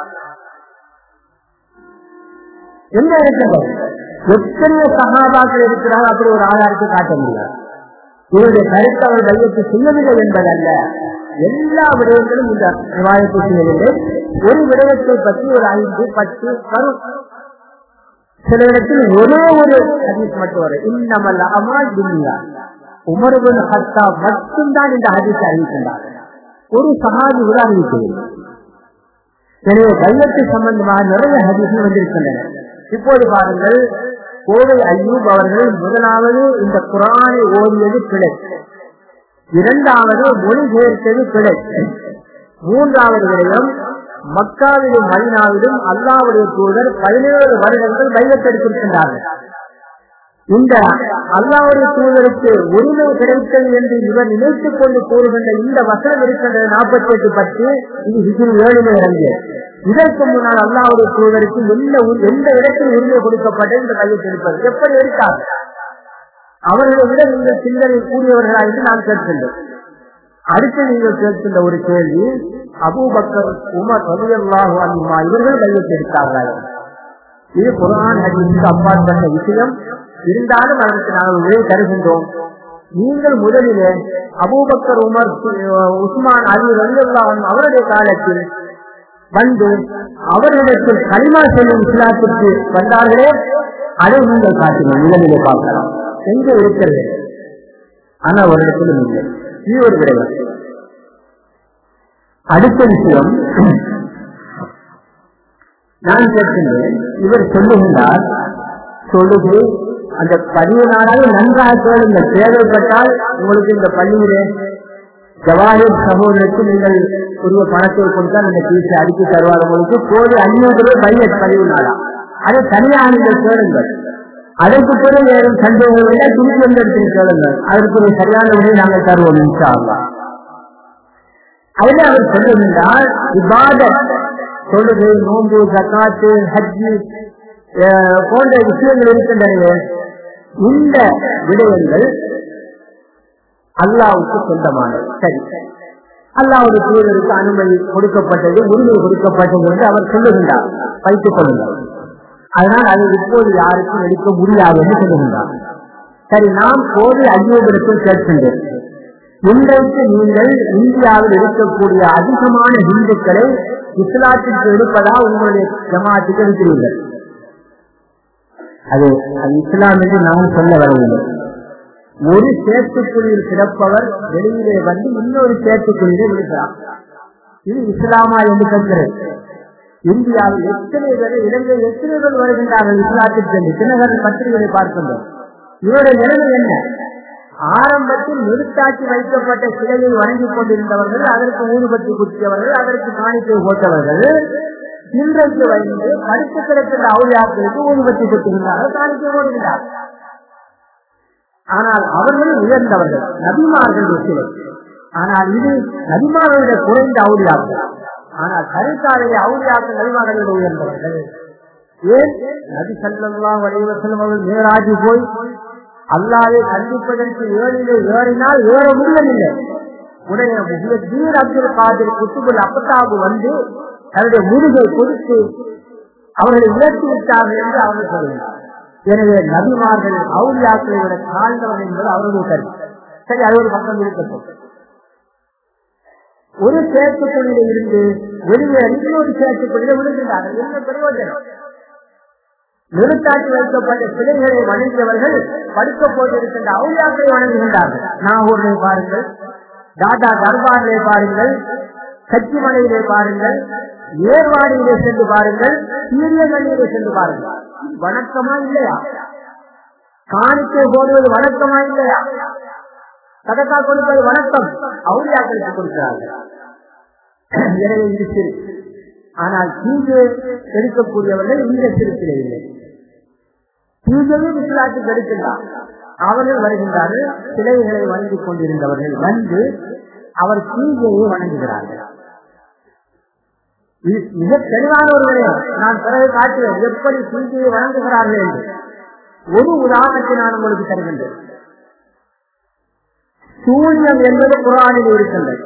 என்ன இருக்கிறது எத்தனையோ சகாபாக்கள் இருக்கிறார்கள் அப்படி ஒரு ஆதாரத்தை காட்ட முடியாது இவருடைய கருத்து அவர் கையெழுத்து செய்யவில்லை என்பதல்ல எல்லா விடயங்களும் இந்த விவாதத்தை செய்யவில்லை ஒரு விடயத்தை பற்றி ஒரு ஐந்து பத்து வரும் சில இடத்தில் ஒரே ஒரு ஹதீஸ் மட்டும் வரும் இன்னமல் அமால் துன்யா உமர்பின் ஹத்தா மட்டும்தான் இந்த ஹதீஸ் அறிவிக்கின்றார் ஒரு சமாதி கூட அறிவிக்கவில்லை எனவே கையெழுத்து சம்பந்தமாக நிறைய ஹதீஸ்கள் வந்திருக்கின்றன இப்போது பாருங்கள் கோவை ஐயூப் அவர்கள் முதலாவது இந்த குரானை ஓடியது பிழை இரண்டாவது மொழிபெயர்த்தது பிழை மூன்றாவது விடயம் மக்காவிலும் மதினாவிலும் அல்லாவுடைய தூதர் பதினேழு வருடங்கள் வைரத்தெடுத்திருக்கின்றார்கள் இந்த அல்லாவுடைய தூதருக்கு உரிமை கிடைத்தது என்று இவர் நினைத்துக் கொண்டு கூறுகின்ற இந்த வசனம் இருக்கின்ற நாற்பத்தி எட்டு பத்து இது இதில் ஏழுமே இறங்கிய இதற்கு முன்னால் அல்லாவுடைய தூதருக்கு எந்த எந்த இடத்தில் உரிமை கொடுக்கப்பட்ட இந்த கையில் இருப்பது எப்படி இருக்காது அவர்களை விட நீங்கள் சிந்தனை கூடியவர்களா என்று நாம் கேட்கின்றோம் அடுத்து நீங்கள் கேட்கின்ற ஒரு கேள்வி அபூபக்கர் உமர் ரவியல்லாஹு அன்மா இவர்கள் கையெழுத்து எடுத்தார்கள் இது குரான் ஹதீஸுக்கு அப்பாற்பட்ட விஷயம் இருந்தாலும் அதற்கு நாங்கள் உரை தருகின்றோம் நீங்கள் முதலிலே அபூபக்கர் உமர் உஸ்மான் அலி ரவியல்லாஹன் அவருடைய காலத்தில் வந்து அவர்களிடத்தில் களிமா செல்லும் இஸ்லாத்திற்கு வந்தார்களே அதை நீங்கள் காட்டினோம் முதலிலே பார்க்கலாம் எங்க இருக்கிறது ஆனா ஒரு இடத்திலும் இல்லை இது ஒரு விரைவு அடுத்த விஷயம் நான் கேட்கின்றேன் இவர் சொல்லுகின்றார் தொழுது அந்த பதிவு நாளாக நன்றாக கேளுங்கள் தேவைப்பட்டால் உங்களுக்கு இந்த பள்ளியிலே ஜவாஹிர் சகோதரருக்கு நீங்கள் உரிய பணத்தை கொடுத்தால் இந்த பீஸை அடித்து தருவார் உங்களுக்கு கோடி ஐநூறு பையட் பதிவு நாளா அதை தனியாக நீங்கள் கேளுங்கள் அதற்கு பிறகு ஏதும் சந்தேகம் இல்லை திருப்பி வந்து எடுத்து கேளுங்கள் அதற்கு ஒரு சரியான விடையை நாங்கள் தருவோம் இன்ஷா அல்லா அதில் அவர் சொல்லுகின்றால் இபாதத் தொழுகை நோன்பு ஜக்காத்து ஹஜ்ஜி போன்ற விஷயங்கள் இருக்கின்றன இந்த விடயங்கள் அல்லாவுக்கு சொந்தமானது சரி அல்லாவுடைய தூதருக்கு அனுமதி கொடுக்கப்பட்டது உரிமை கொடுக்கப்பட்டது என்று அவர் சொல்லுகின்றார் வைத்துக் கொள்ளுங்கள் அதனால் அதை இப்போது யாருக்கும் எடுக்க முடியாது என்று சொல்லுகின்றார் சரி நாம் கோவை ஐயோகத்தில் கேட்கின்றேன் இன்றைக்கு நீங்கள் இந்தியாவில் இருக்கக்கூடிய அதிகமான இந்துக்களை இஸ்லாத்திற்கு எடுப்பதா உங்களுடைய ஜமாத்துக்கு இருக்கிறீர்கள் அது அது இஸ்லாம் என்று நான் சொல்ல வரவில்லை ஒரு சேத்துக்குழியில் கிடப்பவர் வெளியிலே வந்து இன்னொரு சேத்துக்குழியிலே விழுகிறார் இது இஸ்லாமா என்று கேட்கிறது இந்தியாவில் எத்தனை பேர் இலங்கை எத்தனை பேர் வருகின்றார்கள் இஸ்லாத்திற்கு என்று தினகரன் பத்திரிகைகளை பார்க்கின்றோம் இவருடைய நிலைமை என்ன ஆரம்பத்தில் நிறுத்தாக்கி வைக்கப்பட்ட சிலையை வணங்கிக் கொண்டிருந்தவர்கள் அதற்கு ஊதுபத்தி குத்தியவர்கள் அதற்கு காணிக்கை போட்டவர்கள் இன்றைக்கு வந்து படித்து கிடக்கின்ற அவுளியாக்களுக்கு ஊதுபத்தி குத்துகின்றார்கள் காணிக்கை போடுகிறார் ஆனால் அவர்களும் உயர்ந்தவர்கள் நபிமார்கள் சிலை ஆனால் இது நபிமார்களுடைய குறைந்த அவுளியாக்கள் ஆனால் கருத்தாலையை அவுளியாக்கள் நல்வாடலில் உயர்ந்தவர்கள் ஏன் நபி சல்லல்லாஹு அலைஹி வஸல்லம் அவர்கள் மேராஜி போய் அல்லாவை சந்திப்பதற்கு ஏழிலே ஏறினால் ஏற முடியவில்லை உடனே முஹம்மதீன் அப்துல் காதிர் குத்துபுல் அப்பத்தாபு வந்து தன்னுடைய முதுகை கொடுத்து அவர்களை உயர்த்தி விட்டார்கள் என்று அவர் சொல்கிறார் எனவே நபிமார்கள் அவுளியாக்களை விட தாழ்ந்தவர்கள் என்பது அவருடைய கருத்து சரி அது ஒரு பக்கம் இருக்கட்டும் ஒரு சேர்த்துக்குள்ளில இருந்து வெளியே இன்னொரு சேர்த்துக்குள்ளில விழுகின்றார்கள் என்ன பிரயோஜனம் நிறுத்தாட்டி வைக்கப்பட்ட சிலைகளை வணங்கியவர்கள் படுக்க போட்டிருக்கின்ற அவுளியாக்களை வணங்குகின்றார்கள் நாகூரிலே பாருங்கள் டாடா தர்பாரிலே பாருங்கள் கச்சிமலையிலே பாருங்கள் ஏர்வாடியிலே சென்று பாருங்கள் சீரியமலையிலே சென்று பாருங்கள் வணக்கமா இல்லையா காணிக்கை போடுவது வணக்கமா இல்லையா சதக்கா கொடுப்பது வணக்கம் அவுளியாக்களுக்கு கொடுக்கிறார்கள் எனவே இது சிறு ஆனால் தீங்கு எடுக்கக்கூடியவர்கள் இந்த சிறுத்திலே இல்லை தீங்கையும் இஸ்லாத்துக்கு எடுக்கின்றார் அவர்கள் வருகின்றார்கள் சிலைகளை வணங்கிக் கொண்டிருந்தவர்கள் வந்து அவர் தீங்கையை வணங்குகிறார்கள் இது மிக தெளிவான ஒரு விடயம் நான் பிறகு காட்டுவேன் எப்படி தீங்கையை வணங்குகிறார்கள் என்று ஒரு உதாரணத்தை நான் உங்களுக்கு தருகின்றேன் சூன்யம் என்பது குரானில் இருக்கின்றது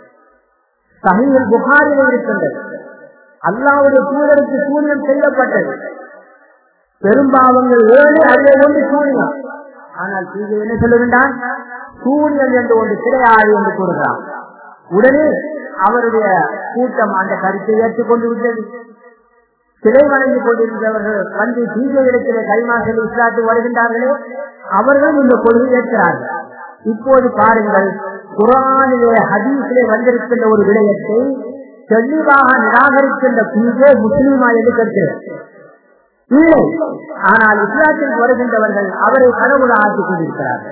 சமீப புகாரில் இருக்கின்றது அல்லாவுடைய தூதருக்கு சூன்யம் செய்யப்பட்டது பெரும்பாவங்கள் ஏழு அதில் ஒன்று சூன்யம் ஆனால் தீங்கு என்ன சொல்லுகின்றான் சூன்யம் என்று ஒன்று கிடையாது என்று கூறுகிறான் உடனே அவருடைய கூட்டம் அந்த கருத்தை ஏற்றுக்கொண்டு விட்டது சிலை வணங்கி கொண்டிருந்தவர்கள் வந்து தீஜை இடத்திலே கைமாசல் இஸ்லாத்து வருகின்றார்களே அவர்களும் இந்த கொள்கை ஏற்கிறார்கள் இப்போது பாருங்கள் குரானிலே ஹதீஸிலே வந்திருக்கின்ற ஒரு விடயத்தை தெளிவாக நிராகரிக்கின்ற தீஜே முஸ்லீமா என்று கேட்கிறது இல்லை ஆனால் இஸ்லாத்தில் வருகின்றவர்கள் அவரை கடவுள ஆக்கிக் கொண்டிருக்கிறார்கள்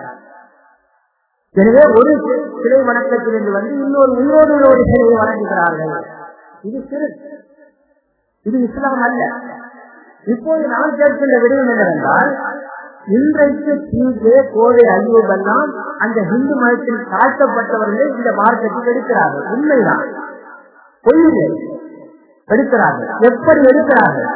எனவே ஒரு சிலை வணக்கத்திலிருந்து வந்து இன்னொரு இன்னொரு ஒரு சிலையை வணங்குகிறார்கள் இது சிறு இது இஸ்லாம் அல்ல இப்போது நான் கேட்கின்ற விடயம் என்னவென்றால் இன்றைக்கு தீஜே கோவை ஐயோபெல்லாம் அந்த ஹிந்து மதத்தில் தாழ்த்தப்பட்டவர்களே இந்த மார்க்கத்தில் எடுக்கிறார்கள் உண்மைதான் பொய்யில்லை எடுக்கிறார்கள் எப்படி எடுக்கிறார்கள்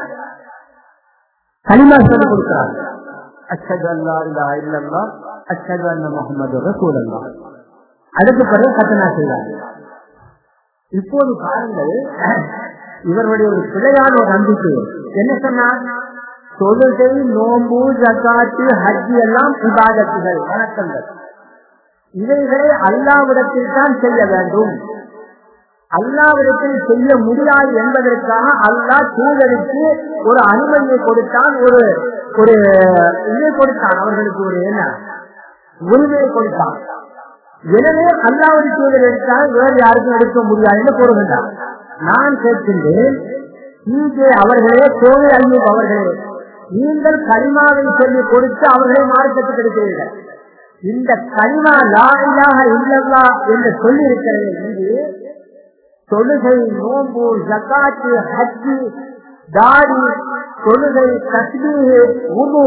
கனிமா சொல்லிக் கொடுக்கிறார்கள் அச்சது அல்லா இல்லா இல்லல்லா அச்சது அண்ண முகமது ரசூல் அல்லா அதுக்கு பிறகு கத்தனா செய்வார்கள் இப்போது பாருங்கள் இவருடைய ஒரு பிழையான ஒரு நம்பிக்கை என்ன சொன்னார் தொழுகை நோம்பு ஜக்காத்து ஹஜ்ஜி எல்லாம் விவாதத்துகள் வணக்கங்கள் இவைகளை அல்லாவிடத்தில் தான் செய்ய வேண்டும் அல்லாவிடத்தில் செய்ய முடியாது என்பதற்காக அல்லாஹ் தூதருக்கு ஒரு அனுமதியை கொடுத்தான் ஒரு ஒரு இதை கொடுத்தான் அவர்களுக்கு ஒரு என்ன உரிமையை கொடுத்தான் எனவே அல்லாவுடைய தூதர் எடுத்தால் வேறு யாருக்கும் எடுக்க முடியாது என்று கூறுகின்றார் நான் கேட்கின்றேன் இங்கே அவர்களே கோவை ஐயூப் அவர்களே நீங்கள் கனிமாவை சொல்லி கொடுத்து அவர்களை மார்க்கத்துக்கு எடுக்கிறீர்கள் இந்த கனிமா லாயிலாக இல்லல்லா என்று சொல்லி இருக்கிறது இங்கு தொழுகை நோம்பு ஜக்காத்து ஹஜ்ஜி தாடி தொழுகை தஸ்மீஹு உது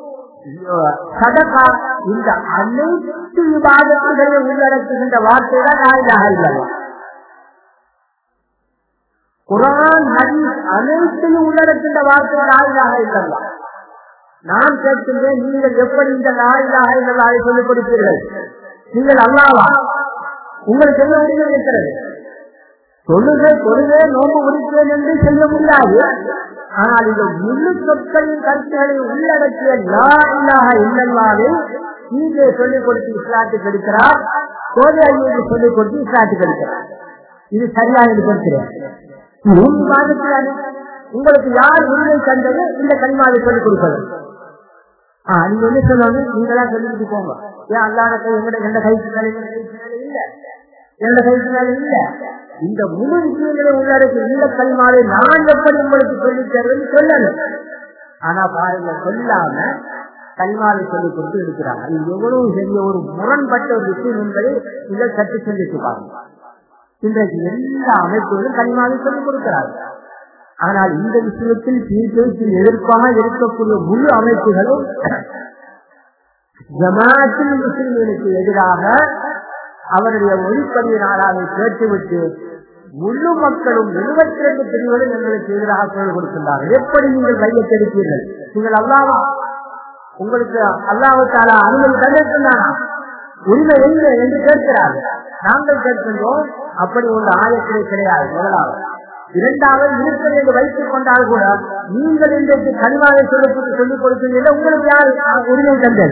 சதகா இந்த அனைத்து விவாதத்துகளை உள்ளடக்குகின்ற வார்த்தை தான் லாயிலாக இல்லல்லா குரான் ஹதீஸ் அனைத்தையும் உள்ளடக்கின்ற வார்த்தை லாயிலாக இல்லல்லா நான் கேட்கின்றேன் நீங்கள் எப்படி இந்த லாயிலாக இல்லல்லாவை சொல்லிக் கொடுப்பீர்கள் நீங்கள் அல்லாவா உங்களுக்கு என்ன உரிமை இருக்கிறது தொழுகை தொழுகை நோம்பு முடிக்கிறேன் என்று செய்ய முடியாது ஆனால் இந்த முழு சொற்களின் கருத்துக்களை உள்ளடக்கிய லா இல்லாக இல்லல்லாவை இங்கே சொல்லிக் கொடுத்து இஸ்லாத்துக்கு எடுக்கிறார் கோதை ஐயோக்கு சொல்லிக் கொடுத்து இஸ்லாத்துக்கு எடுக்கிறார் இது சரியாக இருக்கிறேன் உங்களுக்கு யார் உரிமை தந்தது இந்த கனிமாவை சொல்லிக் கொடுப்பது நீங்க என்ன சொல்லணும் நீங்களா சொல்லிட்டு போங்க ஏன் அல்லாத கை எங்கட எந்த கைக்கு மேல இல்ல எந்த கைக்கு மேல இல்ல இந்த முழு விஷயங்களை உள்ளடக்கி இந்த கல்மாவை நான் எப்படி உங்களுக்கு சொல்லித் தருவேன் சொல்லணும் ஆனா பாருங்க சொல்லாம கல்மாவை சொல்லிக் கொடுத்து இருக்கிறாங்க இது எவ்வளவு பெரிய ஒரு முரண்பட்ட ஒரு விஷயம் என்பதை நீங்கள் கற்று சிந்தித்து பாருங்க இன்றைக்கு எல்லா அமைப்புகளும் கனிமாவை சொல்லிக் கொடுக்கிறார்கள் ஆனால் இந்த விஷயத்தில் தீர்ப்பு எதிர்ப்பாக இருக்கக்கூடிய முழு அமைப்புகளும் ஜமாத்தில் முஸ்லிம்களுக்கு எதிராக அவருடைய ஒளிப்பதிவு நாளாவை கேட்டுவிட்டு முழு மக்களும் எழுபத்தி ரெண்டு பிரிவுகளும் எங்களுக்கு எதிராக குரல் கொடுக்கின்றார்கள் எப்படி நீங்கள் கையெழுத்தெடுப்பீர்கள் நீங்கள் அல்லாவா உங்களுக்கு அல்லாவுக்கால அனுமதி தந்திருக்கின்றானா உரிமை என்ன என்று கேட்கிறார்கள் நாங்கள் கேட்கின்றோம் அப்படி ஒரு ஆயத்திலே கிடையாது முதலாவது இரண்டாவது இருக்கிறது என்று வைத்துக் கொண்டால் கூட நீங்கள் இன்றைக்கு கனிவாவை சொல்லுக்கு சொல்லிக் கொடுக்கிறீர்கள் உங்களுக்கு யார் உரிமை தந்தது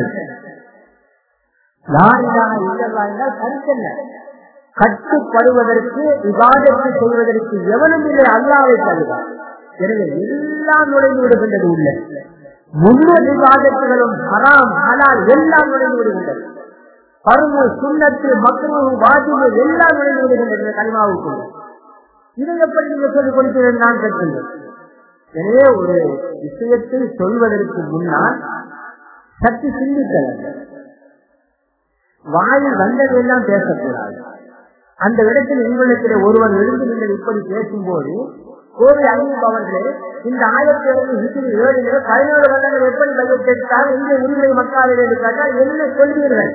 யாரிலான இல்லவா என்றால் கருத்தல்ல கட்டுப்படுவதற்கு விவாதத்தை செய்வதற்கு எவனும் இல்லை அல்லாவை தருவார் எனவே எல்லாம் நுழைந்து விடுகின்றது உள்ள முழு விவாதத்துகளும் ஹராம் ஹலால் எல்லாம் நுழைந்து விடுகின்றது பருமு சுண்ணத்து மக்களும் வாஜிபு எல்லாம் நுழைந்து விடுகின்றது கனிமாவுக்குள்ள இதை எப்படி நீங்க சொல்லிக் கொடுக்கிறேன் நான் கேட்கின்றேன் எனவே ஒரு விஷயத்தை சொல்வதற்கு முன்னால் சற்று சிந்திக்க வேண்டும் வாயில் வந்ததெல்லாம் பேசக்கூடாது அந்த இடத்தில் உங்களிடத்தில் ஒருவர் எழுந்து நீங்கள் இப்படி பேசும்போது கோவை அணியும் அவர்களே இந்த ஆயிரத்தி ஐநூறு விசிறி ஏழு பதினேழு வருடங்கள் எப்படி கையெழுத்தால் எங்கே உரிமை மக்கள் என்று கேட்டால் என்ன சொல்வீர்கள்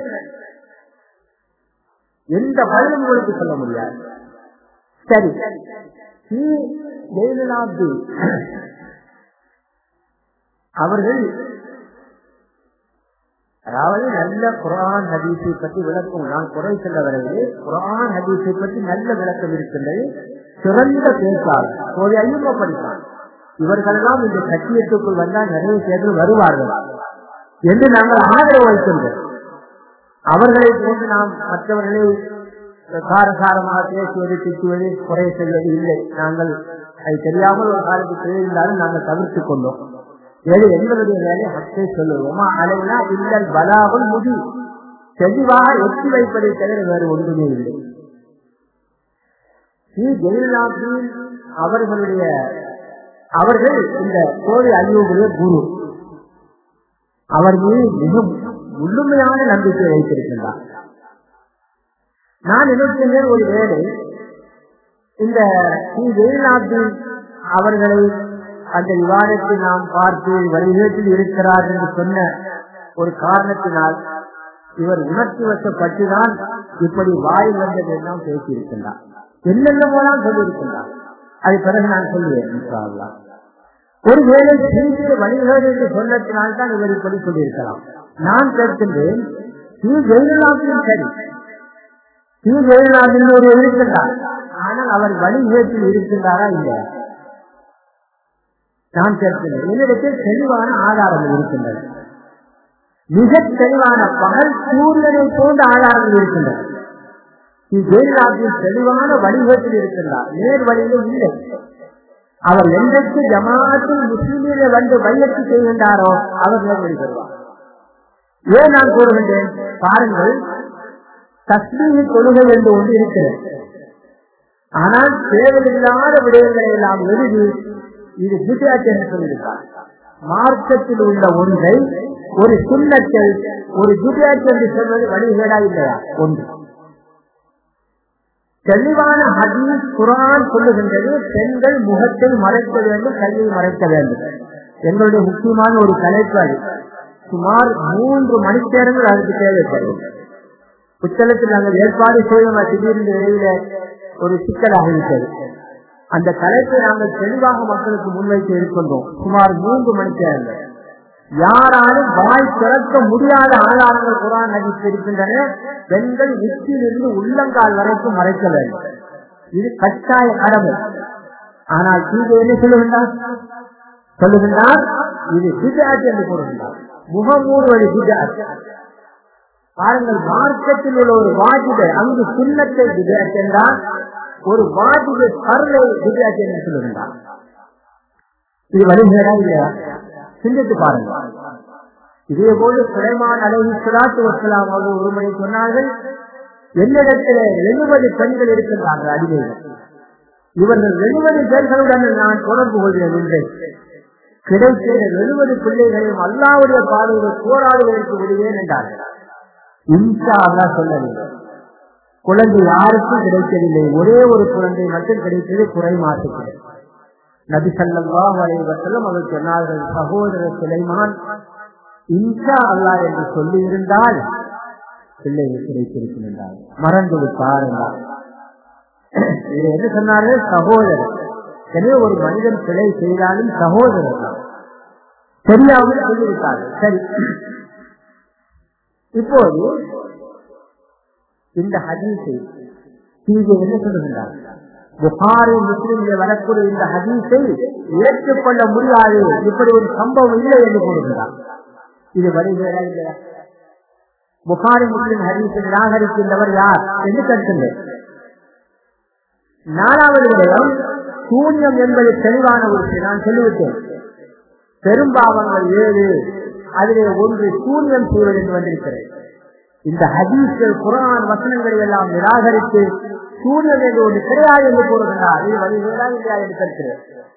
எந்த பதிலும் உங்களுக்கு சொல்ல முடியாது சரி அவர்கள் அதாவது நல்ல குரான் ஹதீஸை பற்றி விளக்கம் நான் குறை சொல்ல வரவில்லை குரான் ஹதீஸை பற்றி நல்ல விளக்கம் இருக்கின்றது சிறந்த பேசாளர் கோவை ஐயமா படிப்பார் இவர்களெல்லாம் இந்த சத்தியத்துக்குள் வந்தால் நிறைய பேர்கள் வருவார்கள் என்று நாங்கள் ஆதரவு வைக்கின்றோம் அவர்களை போன்று நாம் மற்றவர்களை காரசாரமாக பேசுவது திட்டுவது குறை செய்வது இல்லை நாங்கள் அது தெரியாமல் ஒரு காலத்துக்கு இருந்தாலும் நாங்கள் தவிர்த்துக் கொண்டோம் ஏழு எங்களுடைய வேலை ஹத்தை சொல்லுவோமா அலைனா இல்லல் பலாவல் முடி தெளிவாக எட்டி வைப்பதை தவிர வேறு ஒன்றுமே இல்லை ஸ்ரீ ஜெயலலிதாவின் அவர்களுடைய அவர்கள் இந்த கோவை அழிவுடைய குரு அவர் மீது மிக முழுமையான நம்பிக்கை வைத்திருக்கின்றார் நான் நினைக்கின்றேன் ஒரு வேலை இந்த ஸ்ரீ ஜெயலலிதாவின் அவர்களை அந்த விவாதத்தை நாம் பார்த்து வழிகேட்டில் இருக்கிறார் என்று சொன்ன ஒரு காரணத்தினால் இவர் உணர்ச்சி வசப்பட்டுதான் இப்படி வாய் வந்தது எல்லாம் பேசியிருக்கின்றார் என்னென்னமோலாம் சொல்லியிருக்கின்றார் அது பிறகு நான் சொல்லுவேன் ஒருவேளை சிறிய வழிகேடு என்று சொன்னத்தினால்தான் இவர் இப்படி சொல்லியிருக்கலாம் நான் கேட்கின்றேன் ஸ்ரீ ஜெயலலிதாவின் சரி ஸ்ரீ ஜெயலலிதாவின் ஒரு இருக்கின்றார் ஆனால் அவர் வழிகேட்டில் இருக்கின்றாரா இல்லையா நான் கேட்கிறேன் என்னிடத்தில் தெளிவான ஆதாரங்கள் இருக்கின்றன மிக தெளிவான பகல் சூரியனை போன்ற ஆதாரங்கள் இருக்கின்றன ஜெயலலிதாவின் தெளிவான வழிகேட்டில் இருக்கின்றார் நேர் வழியிலும் இல்லை அவர் என்றைக்கு ஜமாத்தில் முஸ்லிமிலே வந்து வையத்து செய்கின்றாரோ அவர் நேர்வழி பெறுவார் ஏன் நான் கூறுகின்றேன் பாருங்கள் தஸ்மீக கொள்கை என்று ஒன்று இருக்கிறது ஆனால் தேவையில்லாத விடயங்களை எல்லாம் எழுதி இது பிசாச்சு என்று சொல்லியிருக்கார் மார்க்கத்தில் உள்ள ஒன்றை ஒரு சுண்ணத்தை ஒரு பிசாச்சு என்று சொல்வது வழிகேடா இல்லையா ஒன்று தெளிவான ஹதீஸ் குரான் சொல்லுகின்றது பெண்கள் முகத்தை மறைக்க வேண்டும் கையை மறைக்க வேண்டும் எங்களுடைய முக்கியமான ஒரு தலைப்பு அது சுமார் மூன்று மணி நேரங்கள் அதுக்கு தேவைப்படும் புத்தகத்தில் நாங்கள் ஏற்பாடு செய்வோம் திடீர்னு இடையில ஒரு சிக்கலாக இருக்கிறது அந்த தலைப்பை நாங்கள் தெளிவாக மக்களுக்கு முன்வைத்து இருக்கின்றோம் சுமார் மூன்று மணி நேரங்கள் யாராலும் வாய் திறக்க முடியாத ஆதாரங்கள் குரான் நடித்து இருக்கின்றன பெண்கள் உச்சியிலிருந்து உள்ளங்கால் வரைக்கும் மறைக்க வேண்டும் இது கட்டாய கடமை ஆனால் கீழே என்ன சொல்லுகின்றார் சொல்லுகின்றார் இது பிஜாட் என்று கூறுகின்றார் முகமூடுவழி பிஜாட் பாருங்கள் மார்க்கத்தில் உள்ள ஒரு வாஜிபை அங்கு சுண்ணத்தை பிஜாட் என்றால் ஒரு வாஜிபை கருளை பிஜாட் என்று சொல்லுகின்றார் இது வழிகேடா இல்லையா சிந்தித்து பாருங்க இதே போல சுலைமான் அலஹி சுலாத்து வசலாம் அவர்கள் ஒரு முறை சொன்னார்கள் என்னிடத்தில் எழுபது பெண்கள் இருக்கின்றார்கள் அடிமைகள் இவர்கள் எழுபது பேர்களுடன் நான் தொடர்பு கொள்கிறேன் என்று கிடைக்கிற எழுபது பிள்ளைகளையும் அல்லாவுடைய பாதையில் போராடுவதற்கு விடுவேன் என்றார்கள் இன்ஷா அல்லா சொல்லவில்லை குழந்தை யாருக்கும் கிடைக்கவில்லை ஒரே ஒரு குழந்தை மட்டும் கிடைத்தது குறை மாற்றுகிறது நபி சல்லா வலைவசல்லம் அவர் சொன்னார்கள் சகோதரர் சுலைமான் இன்ஷா அல்லா என்று சொல்லி இருந்தால் பிள்ளைகள் கிடைத்திருக்கின்றார் மறந்து விட்டார் என்றார் இது என்ன சொன்னார்கள் சகோதரர் எனவே ஒரு மனிதன் பிழை செய்தாலும் சகோதரர் தான் தெரியாமல் சொல்லியிருக்கார்கள் சரி இப்போது இந்த ஹதீஸை இங்கே என்ன சொல்லுகின்றார் புகாரி முஸ்லிமில் வரக்கூடிய இந்த ஹதீஸை ஏற்றுக்கொள்ள முடியாது இப்படி ஒரு சம்பவம் இல்லை என்று கூறுகிறார் இது வருகிறதா இல்லையா புகாரி முஸ்லிம் ஹதீஸை நிராகரிக்கின்றவர் யார் என்று கருத்துங்கள் நாலாவது விடயம் சூன்யம் என்பது தெளிவான ஒரு நான் சொல்லிவிட்டேன் பெரும்பாவங்கள் ஏழு அதிலே ஒன்று சூன்யம் செய்வது என்று வந்திருக்கிறது இந்த ஹதீஸ்கள் குரான் வசனங்களை எல்லாம் நிராகரித்து சூன்யம் என்று ஒன்று கிடையாது என்று கூறுகிறார் இது வழிகளா இல்லையா என்று கருத்துகிறேன்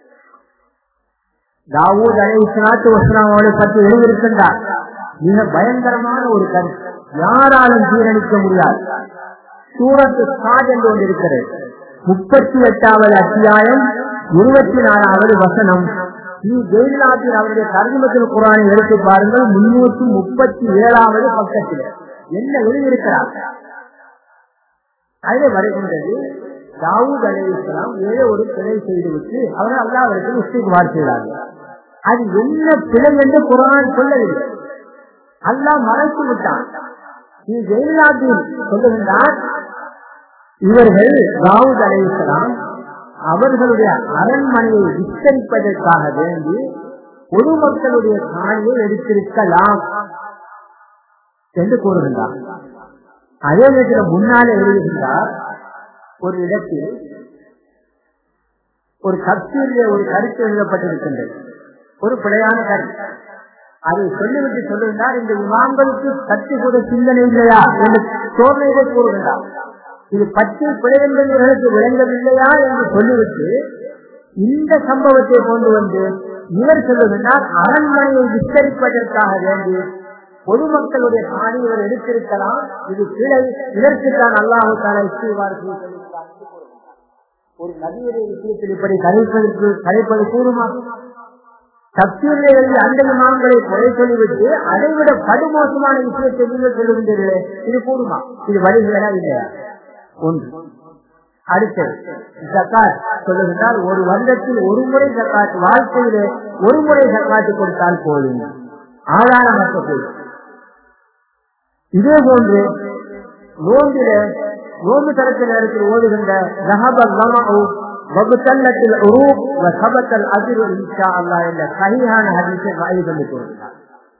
தாவூத் அலை இஸ்லாத்து வசனாவோடு பற்றி எழுதியிருக்கின்றார் மிக பயங்கரமான ஒரு கருத்து யாராலும் ஜீரணிக்க முடியாது சூரத்து சாட் என்று ஒன்று இருக்கிறது முப்பத்தி எட்டாவது அத்தியாயம் இருபத்தி நாலாவது வசனம் நீ ஜெயிலாத்தில் அவருடைய தர்மத்தில் குரானை எடுத்து பாருங்கள் முன்னூற்றி முப்பத்தி ஏழாவது பக்கத்தில் என்ன எழுதியிருக்கிறார் அதில் வருகின்றது தாவூத் அலி இஸ்லாம் ஏதோ ஒரு பிழை செய்துவிட்டு அவர் அல்லாவிற்கு இஸ்திகுமார் செய்தார்கள் அது என்ன பிழை என்று குரான் சொல்லவில்லை அல்லாஹ் மறைத்து விட்டான் நீ ஜெயிலாத்தில் சொல்லுகின்றார் இவர்கள் தாவூத் அலி இஸ்லாம் அவர்களுடைய அரண்மனையை விஸ்தரிப்பதற்காக வேண்டி பொதுமக்களுடைய காணியை எடுத்திருக்கலாம் என்று கூறுகின்றார் அதே நேரத்தில் முன்னாலே எழுதுகின்றார் ஒரு இடத்தில் ஒரு கட்சியிலே ஒரு கருத்து எழுதப்பட்டிருக்கின்றது ஒரு பிழையான கருத்து அதை சொல்லிவிட்டு சொல்லுகின்றார் இந்த இமாம்களுக்கு சற்று கூட சிந்தனை இல்லையா என்று சோதனையை கூறுகின்றார் இது பச்சை பிழை என்பவர்களுக்கு விளங்கவில்லையா என்று சொல்லிவிட்டு இந்த சம்பவத்தை கொண்டு வந்து இவர் சொல்லுகின்றார் அரண்மனையை விஸ்தரிப்பதற்காக வேண்டி பொதுமக்களுடைய காணி இவர் எடுத்திருக்கலாம் இது பிழை இதற்குத்தான் அல்லாஹு தாலா இஸ்திவார்கள் ஒரு நதியுடைய விஷயத்தில் இப்படி கலைப்பதற்கு கலைப்பது கூறுமா தப்சீரில் அந்த இமாம்களை குறை சொல்லிவிட்டு அதைவிட படுமோசமான விஷயத்தை நீங்கள் சொல்லுகின்றீர்களே இது கூடுமா இது வழிகளா இல்லையா ஒன்று அடுத்து ஜக்காத் சொல்லுகின்றால் ஒரு வருடத்தில் ஒரு முறை ஜக்காத் வாழ்க்கையிலே ஒரு முறை ஜக்காத்து கொடுத்தால் போதும் ஆதாரமற்ற போதும் இதே போன்று நோம்பில நோம்பு தரத்த நேரத்தில் ஓடுகின்ற வகுத்தல்லத்தில் உரூப் சபத்தல் அதிர் இன்ஷா அல்லா என்ற சகியான ஹதீஸை வாயு கொண்டு கூறுகிறார்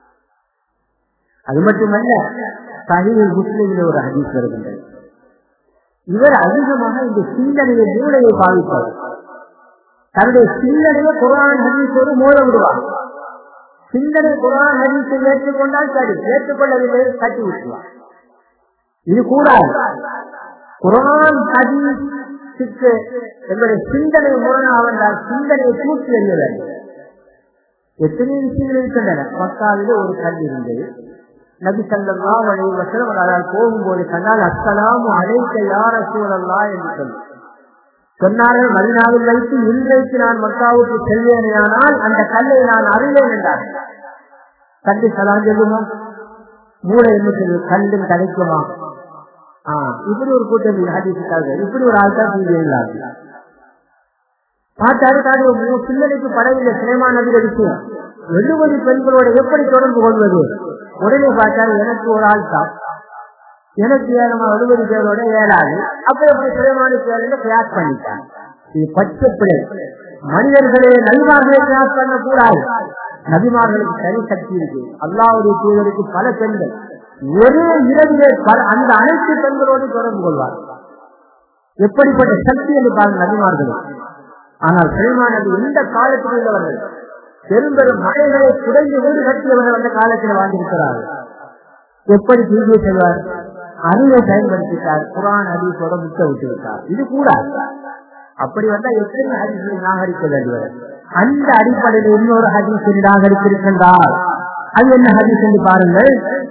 அது மட்டுமல்ல சஹீல் முஸ்லிமில் ஒரு ஹதீஸ் வருகின்றது இவர் அதிகமாக இந்த சிந்தனையை மூளையை பாதிப்பவர் தன்னுடைய சிந்தனையை குரான் ஹதீஸோடு மூல விடுவார் சிந்தனை குரான் ஹதீஸை ஏற்றுக்கொண்டால் சரி ஏற்றுக்கொள்ளவில்லை கட்டி விட்டுவார் இது கூடாது குரான் ஹதீஸுக்கு எங்களுடைய சிந்தனை முரணாக வந்தால் சிந்தனையை தூக்கி எறிய வேண்டும் எத்தனை விஷயங்கள் இருக்கின்றன மக்காவிலே ஒரு கல் இருந்தது நபி சல்லா வழி வசலம் அதால் போகும்போது சொன்னால் அஸ்ஸலாமு அழைக்க யார சூழல்லா என்று சொல்லி சொன்னார்கள் மதினாவில் வைத்து இன்றைக்கு நான் மக்காவுக்கு செல்வேனையானால் அந்த கல்லை நான் அறிவேன் என்றார் கண்டு சலாம் சொல்லுமா மூளை என்ன சொல்லு கண்டும் கிடைக்குமா ஆஹ் இப்படி ஒரு கூட்டம் ஹதீசுக்காக இப்படி ஒரு ஆள் தான் தீங்கு இல்லாது பார்த்தாரு தாடி சிந்தனைக்கு படவில்லை சினிமா நபிட விஷயம் எழுபது பெண்களோட எப்படி தொடர்பு கொள்வது உடனே பார்த்தாரு எனக்கு ஒரு ஆள் தான் எனக்கு ஏழமா எழுபது பேரோட ஏழாது அப்ப எப்படி சுயமான பேருன்னு கிளாஸ் பண்ணிட்டாங்க இது பச்சை பிழை மனிதர்களே நபிமார்களை கிளாஸ் பண்ண கூடாது நபிமார்களுக்கு தனி சக்தி இருக்கு அல்லாவுடைய தூதருக்கு பல பெண்கள் ஒரே இரவிலே அந்த அனைத்து பெண்களோடு தொடர்பு கொள்வார் எப்படிப்பட்ட சக்தி என்று பாருங்க நபிமார்களுக்கு ஆனால் பெருமானது எந்த காலத்தில் உள்ளவர்கள் பெரும் பெரும் மலைகளை குறைந்து வீடு கட்டியவர்கள் அந்த காலத்தில் வாழ்ந்திருக்கிறார்கள் எப்படி தீர்வு செய்வார் அறிவை பயன்படுத்திட்டார் குரான் ஹதீஸோட முக்க விட்டு விட்டார் இது கூட அப்படி வந்தா எத்தனை ஹதீஸை நாகரிக்க வேண்டியவர் அந்த அடிப்படையில் இன்னொரு ஹதீஸை நிராகரித்திருக்கின்றார் அது என்ன ஹதீஸ் என்று பாருங்கள்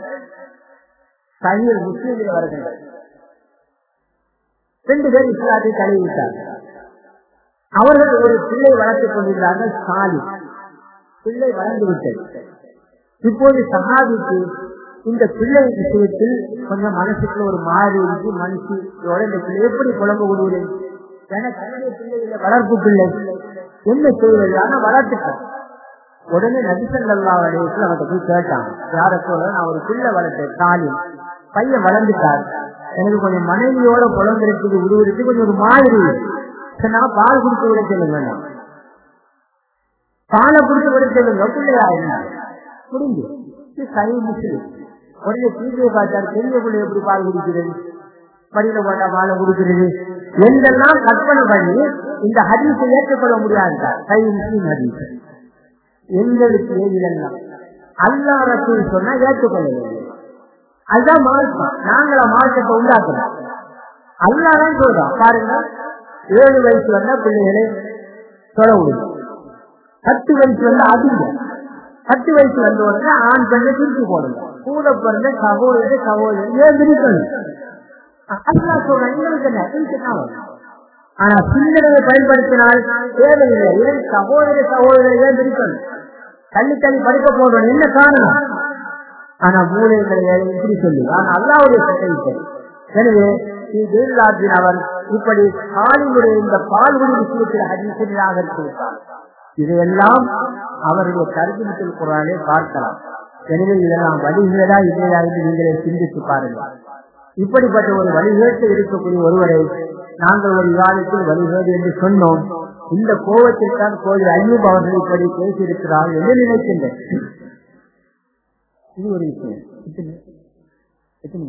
சஹீல் முஸ்லீமில் வருகின்றது ரெண்டு பேர் இஸ்லாத்தை தழுவிட்டார் அவர்கள் ஒரு பிள்ளை வளர்த்துக் கொண்டிருந்தார்கள் சாலி பிள்ளை வளர்ந்து விட்டது இப்போது சஹாபிக்கு இந்த பிள்ளை விஷயத்தில் கொஞ்சம் மனசுக்குள்ள ஒரு மாறி இருக்கு மனுஷியோட இந்த பிள்ளை எப்படி குழம்பு விடுவது எனக்கு என்னுடைய பிள்ளை இல்லை வளர்ப்பு பிள்ளை என்ன செய்வது ஆனா வளர்த்துட்டேன் உடனே நபிசல்லா வடையத்துல அவர்கிட்ட போய் கேட்டாங்க யார சொல்ல நான் ஒரு பிள்ளை வளர்த்தேன் தாலி பையன் வளர்ந்துட்டார் எனக்கு கொஞ்சம் மனைவியோட குழந்தைக்கு உருவருக்கு கொஞ்சம் ஒரு மாதிரி சரி நான் பால் குடிக்க விட சொல்லுங்க பாலை குடிக்க விட சொல்லுங்க பிள்ளையா என்ன முடிஞ்சு இது கை முஸ்லிம் உடனே தீவிர பார்த்தார் பெரிய பிள்ளை எப்படி பால் குடிக்கிறது படியில போட்டா பாலை குடிக்கிறது என்றெல்லாம் கற்பனை பண்ணி இந்த ஹதீஸை ஏற்றுக்கொள்ள முடியாது கை முஸ்லிம் ஹதீஸ் எங்களுக்கு இதெல்லாம் அல்லா ரசூல் சொன்னா ஏற்றுக்கொள்ள வேண்டும் அதுதான் மார்க்கம் நாங்கள மார்க்கத்தை உண்டாக்குறோம் அல்லாதான் சொல்றோம் பாருங்க ஏழு வயசு வந்தா பிள்ளைகளை தொட முடியும் பத்து வயசு வந்து அதிக பத்து வயசு வந்த உடனே ஆண் பெண்ணை திருப்பி போடணும் கூட பிறந்த சகோதரர் சகோதரர் ஏன் பிரிக்கணும் அல்லா சொல்றேன் எங்களுக்கு என்ன பிரிச்சுதான் வரும் ஆனா சிந்தனையை பயன்படுத்தினால் தேவையில்லை ஏன் சகோதர சகோதரர் ஏன் பிரிக்கணும் தள்ளி தள்ளி படிக்க போடுறோம் என்ன காரணம் ஆனா மூளைகளை இப்படி சொல்லி ஆனா அல்லாவுடைய சட்டை எனவே ஸ்ரீ அவர் இப்படி பாலினுடைய இந்த பால்குடி விஷயத்தில் அதிசயமாக இருக்கிறார் இதையெல்லாம் அவருடைய கருத்துமத்தில் குரானே பார்க்கலாம் எனவே இதெல்லாம் வழிகேடா இல்லையா என்று நீங்களே சிந்தித்து பாருங்கள் இப்படிப்பட்ட ஒரு வழிகேட்டு இருக்கக்கூடிய ஒருவரை நாங்கள் ஒரு விவாதத்தில் வழிகேடு என்று சொன்னோம் இந்த கோபத்திற்கான் கோயில் ஐயூப் அவர்கள் இப்படி பேசியிருக்கிறார் என்று நினைக்கின்றேன் இது ஒரு விஷயம் எத்தனை- எத்தனை?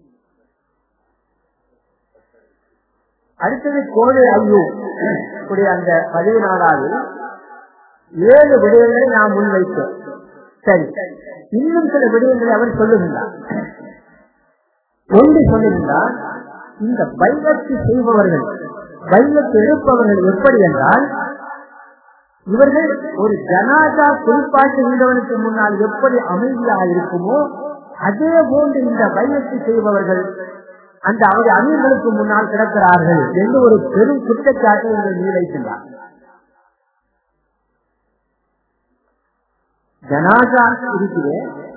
அடுத்தது கோழி ஐயோ உடைய அந்த பதினாலாவது ஏழு விடயங்களை நாம் முன்வைத்தோம் சரி இன்னும் சில விடயங்களை அவர் சொல்லுகின்றார் ஒன்று சொல்லுகின்றார் இந்த பைலத்து செய்பவர்கள் பைலத்து எடுப்பவர்கள் எப்படி என்றால் இவர்கள் ஒரு ஜனாதா குறிப்பாட்டுகின்றவனுக்கு முன்னால் எப்படி அமைதியாக இருக்குமோ அதே போன்று இந்த பைலத்து செய்பவர்கள் அந்த அவருடைய அமீர்களுக்கு முன்னால் கிடக்கிறார்கள் என்று ஒரு பெரும் குற்றச்சாட்டை இவர்கள் முன்வைக்கின்றார் ஜனாதா இருக்குது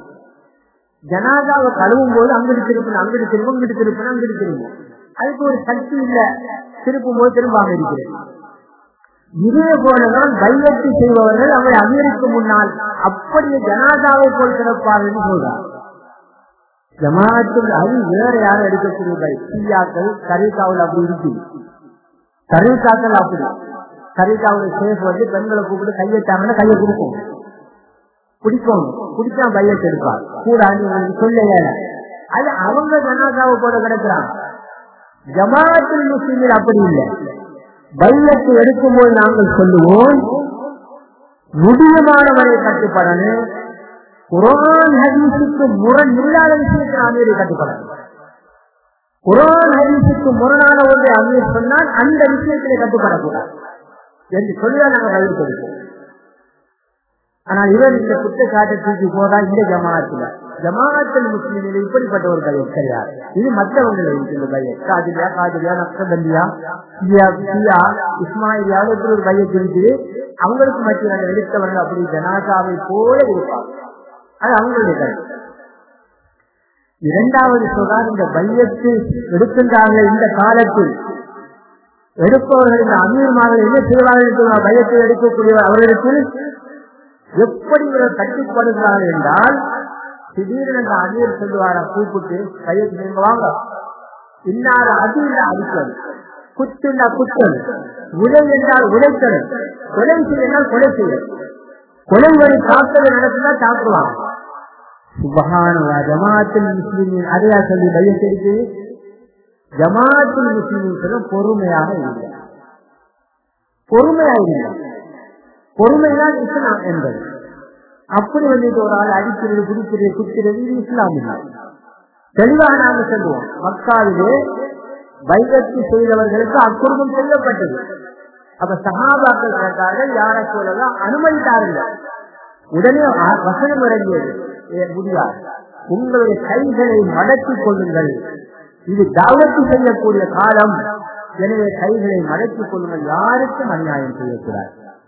ஜனாதாவை கழுவும் போது அங்கிட்டு திருப்பணும் அங்கிட்டு திரும்ப இங்கிட்டு திருப்பணும் அங்கிட்டு திரும்பும் அதுக்கு ஒரு சக்தி இல்ல திருப்பும் போது திரும்பாம இருக்கிறது இதே போலதான் பையத்து செய்பவர்கள் அவரை அமீருக்கு முன்னால் அப்படியே ஜனாதாவை போல் சிறப்பார்கள் சொல்றார் ஜமாத்தில் அது வேற யாரும் எடுக்கக்கூடிய பை சீயாக்கள் கரீகாவில் அப்படி இருக்கு கரீகாக்கள் அப்படி கரீகாவில் சேஃப் வந்து பெண்களை கூப்பிட்டு கையெட்டாங்கன்னா கையை கொடுக்கும் பிடிக்கும் பிடிச்சா பையத்தை எடுப்பார் கூட சொல்ல அது அவங்க ஜனாதாவை போல கிடக்குறாங்க ஜமாத்தில் முஸ்லிமில் அப்படி இல்லை பையத்தை எடுக்கும்போது நாங்கள் சொல்லுவோம் முடியமானவரை கட்டுப்படணும் குரான் ஹதீஸுக்கு முரண் இல்லாத விஷயத்தில் அமீரை கட்டுப்படணும் குரான் ஹதீஸுக்கு முரணான ஒன்றை அமீர் சொன்னால் அந்த விஷயத்திலே கட்டுப்படக்கூடாது என்று சொல்லிதான் நாங்கள் பதில் கொடுப்போம் ஆனால் இவர் இந்த குற்றச்சாட்டை தூக்கி போதா இந்த ஜமாத்துல ஜமாத்தில் முஸ்லிமில் இப்படிப்பட்ட ஒரு பையன் கிடையாது இது மற்றவங்களை இந்த பையன் காதிரியா காதிரியா நக்சபந்தியா சியா சியா இஸ்மாயிலியா இப்படி ஒரு பையன் இருக்கு அவங்களுக்கு மத்தியில் எடுத்தவர்கள் அப்படி ஜனாதாவை போல இருப்பாங்க அது அவங்களுடைய கருத்து இரண்டாவது சொல்றார் இந்த பையத்து எடுக்கின்றார்கள் இந்த காலத்தில் எடுப்பவர்கள் இந்த அமீர்மார்கள் என்ன செய்வார்கள் பையத்தை எடுக்கக்கூடிய அவர்களுக்கு எப்படி இவர்கள் கட்டுப்படுகிறார்கள் என்றால் திடீரென அந்த அமீர் சொல்லுவார கூப்பிட்டு கையெழுத்து நீங்க வாங்க இன்னார அது இல்ல அடிக்கல் குத்துண்டா குத்தல் உடை என்றால் உடைத்தல் கொலை செய்யனால் கொலை செய்ய கொலை வழி தாக்குதல் நடத்தினா தாக்குவாங்க சுபகான ஜமாத்தில் முஸ்லிமின் அதையா சொல்லி பயத்திற்கு ஜமாத்தில் முஸ்லிமின் சொல்ல பொறுமையாக இல்லை பொறுமையாக இல்லை பொறுமைதான் இஸ்லாம் என்பது அப்படி வந்துட்டு ஒரு ஆள் அடிக்கிறது குடிக்கிறது குடிக்கிறது இது இஸ்லாம் இல்லை தெளிவாக நாங்க சொல்லுவோம் மக்காவிலே வைகத்து செய்தவர்களுக்கு அக்குடும்பம் செய்யப்பட்டது அப்ப சகாபாக்கள் கேட்டார்கள் யார சொல்லலாம் அனுமதித்தார்கள் உடனே வசனம் இறங்கியது முடியாது உங்களுடைய கைகளை மடக்கிக் கொள்ளுங்கள் இது தாவத்து செய்யக்கூடிய காலம் எனவே கைகளை மடக்கிக் கொள்ளுங்கள் யாருக்கும் அநியாயம் செய்யக்கூடாது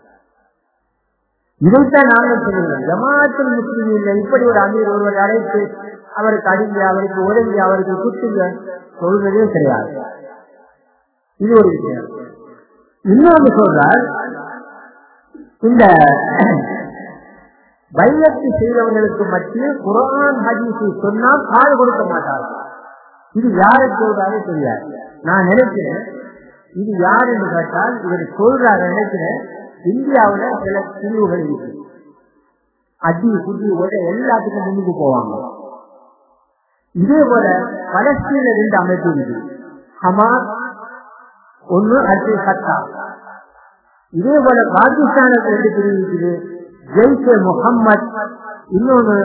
இதைத்தான் நாங்கள் சொல்லுகிறோம் ஜமாத்தில் முஸ்லீமில் இப்படி ஒரு அமீர் ஒருவரை அழைத்து அவருக்கு அடிங்க அவருக்கு உதவி அவருக்கு குத்துங்க சொல்வதே கிடையாது இது ஒரு விஷயம் இன்னொன்று சொல்றார் இந்த வைரத்தை செய்தவர்களுக்கு மத்தியில் குரான் ஹதீஸை சொன்னால் கால் கொடுக்க மாட்டார்கள் இது யாரை சொல்றாரு தெரியாது நான் நினைக்கிறேன் இது யார் என்று கேட்டால் இவர் சொல்றாரு நினைக்கிறேன் இந்தியாவுல சில பிரிவுகள் இருக்கு அடி குடி உட எல்லாத்துக்கும் முன்னுக்கு போவாங்க இதே போல பலஸ்தீன ரெண்டு அமைப்பு இருக்கு ஹமாஸ் ஒன்னு அடுத்து சத்தா இதே போல பாகிஸ்தானுக்கு ரெண்டு பிரிவு இருக்குது ஜெய்ஷே முகம்மது இன்னொன்னு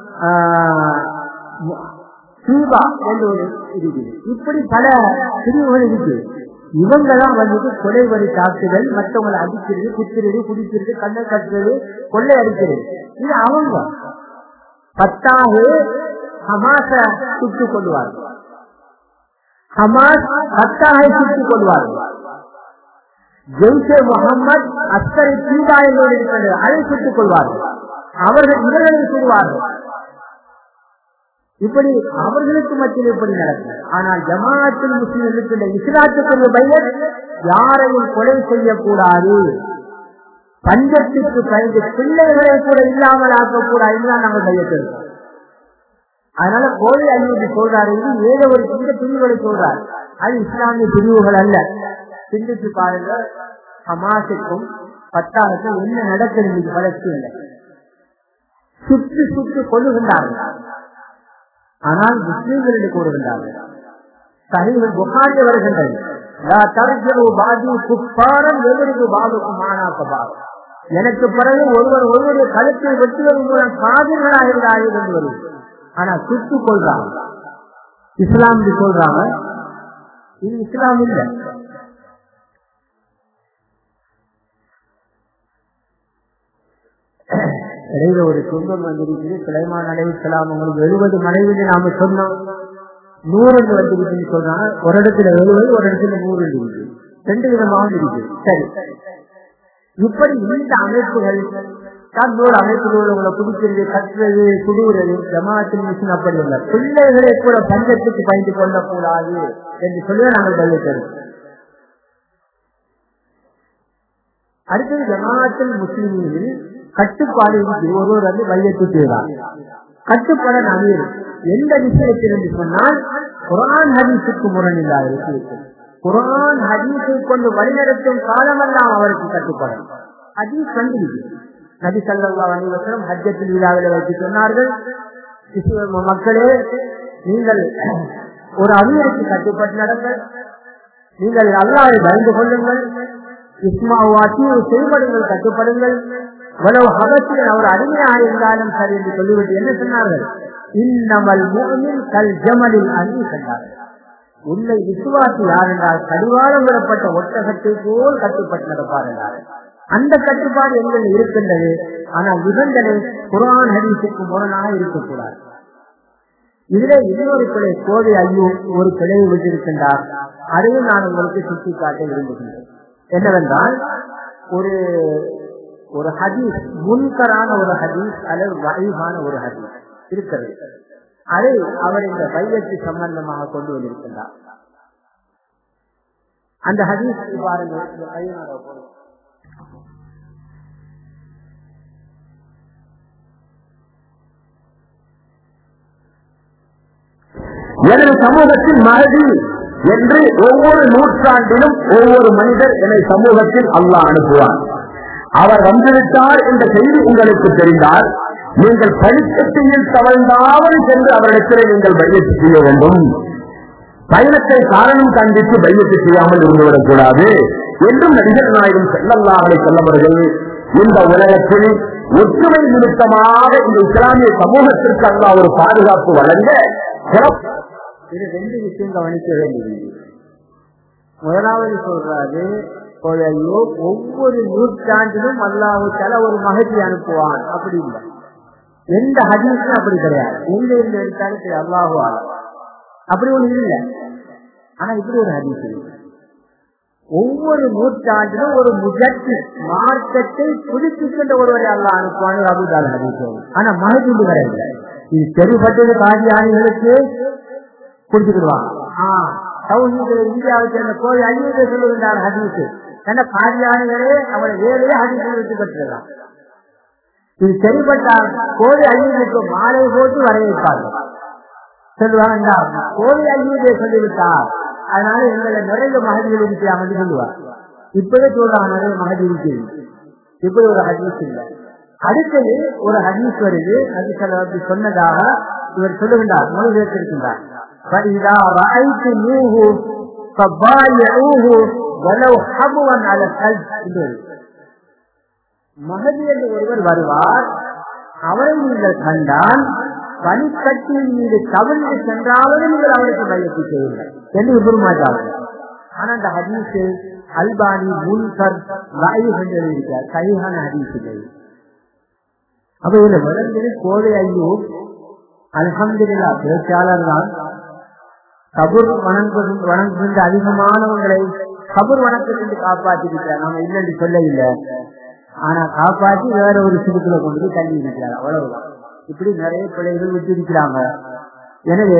சீபா என்று ஒரு இருக்குது இப்படி பல பிரிவுகள் இருக்கு இவங்க தான் வந்துட்டு கொலை வரி தாக்குதல் மற்றவங்களை அடிக்கிறது குத்துறது குடிக்கிறது கண்ணை கட்டுறது கொள்ளை அடிக்கிறது இது அவங்க பத்தாக ஹமாச சுட்டுக் கொள்வார்கள் ஹமாஸ் பத்தாக சுட்டுக் கொள்வார்கள் ஜெய்ஷே முகமது அஸ்கரை தீபா என்னோடு இருக்கிறது அதை சுட்டுக் கொள்வார்கள் அவர்கள் இவர்களை சொல்வார்கள் இப்படி அவர்களுக்கு மத்தியில் இப்படி நடக்கும் ஆனால் ஜமாத்தில் முஸ்லீம் இருக்கின்ற இஸ்லாத்துக்குரிய பையன் யாரையும் கொலை செய்யக்கூடாது பஞ்சத்துக்கு பயந்து பிள்ளைகளை கூட இல்லாமல் ஆக்கக்கூடாது தான் நாங்கள் கையெழுத்திருக்கோம் அதனால கோழி அழிவுக்கு சொல்றாரு இது ஏதோ ஒரு இந்த பிரிவுகளை சொல்றாரு அது இஸ்லாமிய பிரிவுகள் அல்ல சிந்திச்சு பாருங்க ஹமாஸுக்கும் பத்தாருக்கும் என்ன நடக்குது இன்னைக்கு பலஸ்தீன்ல சுற்றி சுற்றி கொள்ளுகின்றார்கள் ஆனால் முஸ்லீம்களுக்கு கூறுகின்றார்கள் சஹீஹுல் புகாரி வருகின்றது லா தர்ஜு பாதி குஃபாரன் எதிர்க்கு பாதுக்கும் மானாக்க பாவம் எனக்கு பிறகு ஒருவர் ஒருவருடைய கழுத்தை வெட்டுவதன் மூலம் காதிர்களாக இருந்தார்கள் என்று வருது ஆனா சுட்டுக் கொள்றாங்க இஸ்லாம் சொல்றாங்க இது இஸ்லாம் இல்லை இடையில ஒரு துன்பம் வந்திருக்குது சுலைமான் அலைவிக்கலாம் உங்களுக்கு எழுபது மனைவி நாம சொன்னோம் நூறு வந்திருக்குன்னு சொல்றாங்க ஒரு இடத்துல எழுபது ஒரு இடத்துல நூறு இருக்குது ரெண்டு விதமாக இருக்கு சரி இப்படி இந்த அமைப்புகள் தன்னோட அமைப்புகள் உங்களை குடிக்கிறது கட்டுறது குடுவுறது ஜமாத்தின் மிஷின் அப்படி இல்லை பிள்ளைகளை கூட பஞ்சத்துக்கு பயந்து கொள்ளக்கூடாது என்று சொல்லி நாங்கள் பதில் அடுத்தது ஜமாத்தில் முஸ்லிமில் கட்டுப்பாடு ஒருவர் வந்து வையத்து செய்தார் கட்டுப்பாடு நவீர் எந்த விஷயத்தில் என்று சொன்னால் குரான் ஹதீஸுக்கு முரணில்லாத விஷயத்தில் குரான் ஹதீஸை கொண்டு வழிநடத்தும் காலமெல்லாம் அவருக்கு கட்டுப்படும் ஹதீஸ் கண்டிருக்கு நபி சல்லா அனைவரும் ஹஜ்ஜத்தில் விழாவில் வைத்து சொன்னார்கள் மக்களே நீங்கள் ஒரு அமீருக்கு கட்டுப்பட்டு நடங்கள் நீங்கள் அல்லாவை பயந்து கொள்ளுங்கள் இஸ்மாவாக்கி செய்வடுங்கள் கட்டுப்படுங்கள் உலக அகத்தில் அவர் அடிமையாக இருந்தாலும் சரி என்று சொல்லிவிட்டு என்ன சொன்னார்கள் இன்னமல் மூமின் கல் ஜமலில் அணி கண்டார்கள் உன்னை விசுவாசி யார் என்றால் கடிவாளம் விடப்பட்ட ஒட்டகத்தை போல் கட்டுப்பட்டு நடப்பார் என்றார்கள் அந்த கட்டுப்பாடு எங்கள் இருக்கின்றது ஆனால் நிபந்தனை குரான் ஹதீஸுக்கு முரணாக இருக்கக்கூடாது இதுல இன்னொரு பிழை கோவை ஐயோ ஒரு பிழையை விட்டிருக்கின்றார் அதையும் நான் உங்களுக்கு சுட்டிக்காட்ட விரும்புகின்றேன் என்னவென்றால் ஒரு ஒரு ஹதீஸ் முன்கரான ஒரு ஹதீஸ் அல்லது வகைவான ஒரு ஹதீஸ் இருக்கிறது அதை அவர் இந்த பையத்து சம்பந்தமாக கொண்டு வந்திருக்கின்றார் அந்த ஹதீஸ் பாருங்க
எனது சமூகத்தில் மகதி என்று ஒவ்வொரு நூற்றாண்டிலும் ஒவ்வொரு மனிதர் என்னை சமூகத்தில் அல்லாஹ் அனுப்புவார் அவர் வந்துவிட்டார் என்ற செய்தி உங்களுக்கு தெரிந்தால் நீங்கள் பழிக்கத்தையில் தவழ்ந்தாமல் சென்று அவரிடத்தில் நீங்கள் பையத்து செய்ய வேண்டும் பயணத்தை காரணம் காண்பித்து பையத்து செய்யாமல் இருந்துவிடக் கூடாது என்றும் நடிகர் நாயகம் செல்லல்லாஹலை செல்லவர்கள் இந்த உலகத்தில் ஒற்றுமை நிமித்தமாக இந்த இஸ்லாமிய சமூகத்திற்கு அல்லா ஒரு பாதுகாப்பு வழங்க
இது ரெண்டு விஷயம் கவனிக்க வேண்டியது முதலாவது சொல்றாரு ஐயோ ஒவ்வொரு நூற்றாண்டிலும் அல்லாவுக்கால ஒரு மகதி அனுப்புவான் அப்படி இல்லை எந்த ஹதீஸும் அப்படி கிடையாது எங்க இருந்து எடுத்தாலும் அல்லாஹு ஆலம் அப்படி ஒண்ணு இல்லை ஆனா இப்படி ஒரு ஹதீஸ் இருக்கு ஒவ்வொரு நூற்றாண்டிலும் ஒரு முஜத்து மார்க்கத்தை புதுப்பிக்கின்ற ஒருவரை அல்லாஹ் அனுப்புவான்னு அபுதால் ஹதீஸ் ஆனா மகதி கிடையாது இது தெருப்பட்டது காதியானிகளுக்கு குடிச்சுக்கிடுவாங்க இந்தியாவை சேர்ந்த கோயில் ஐநூறு சொல்லுகின்றார் ஹதீஸ் தன்ன காரியாளர்களே அவரை வேலையே அதிகம் விட்டு பெற்றுகிறார் இது சரிப்பட்டால் கோழி ஐயனுக்கு மாலை போட்டு வர வைப்பார்கள் சொல்லுவாங்க கோழி ஐயனை சொல்லிவிட்டார் அதனால எங்களை நிறைய மகதிகள் இருக்கிறாங்க என்று சொல்லுவார் இப்பவே சொல்றாங்க நிறைய மகதி இருக்கிறது இப்படி ஒரு ஹதீஸ் இல்லை அடுத்தது ஒரு ஹதீஸ் வருது அது அப்படி சொன்னதாக இவர் சொல்லுகின்றார் மொழிபெயர்த்திருக்கின்றார் فإذا رأيتموه فبايعوه ولو حبوا على القلب மகதி என்று ஒருவர் வருவார் அவரை நீங்கள் கண்டால் பனிக்கட்டியின் மீது கவிழ்ந்து சென்றாவது நீங்கள் அவருக்கு பயத்தை செய்யுங்கள் என்று விரும்பாட்டார்கள் ஆனா அந்த ஹதீஸ் அல்பானி முன்கர் இருக்கிறார் சரியான ஹதீஸ் இல்லை அப்ப இதுல விளங்குது கோவை ஐயோ அலமதுல்லா பேச்சாளர் தான் கபூர் வணங்கு வணங்குகின்ற அதிகமானவங்களை கபூர் வணக்கத்திற்கு காப்பாற்றிருக்கிறார் நாம இல்லைன்னு சொல்ல இல்லை ஆனா காப்பாற்றி வேற ஒரு சிறுக்குல கொண்டு போய் தள்ளி இருக்கிறார் அவ்வளவுதான் இப்படி நிறைய பிள்ளைகள் விட்டிருக்கிறாங்க எனவே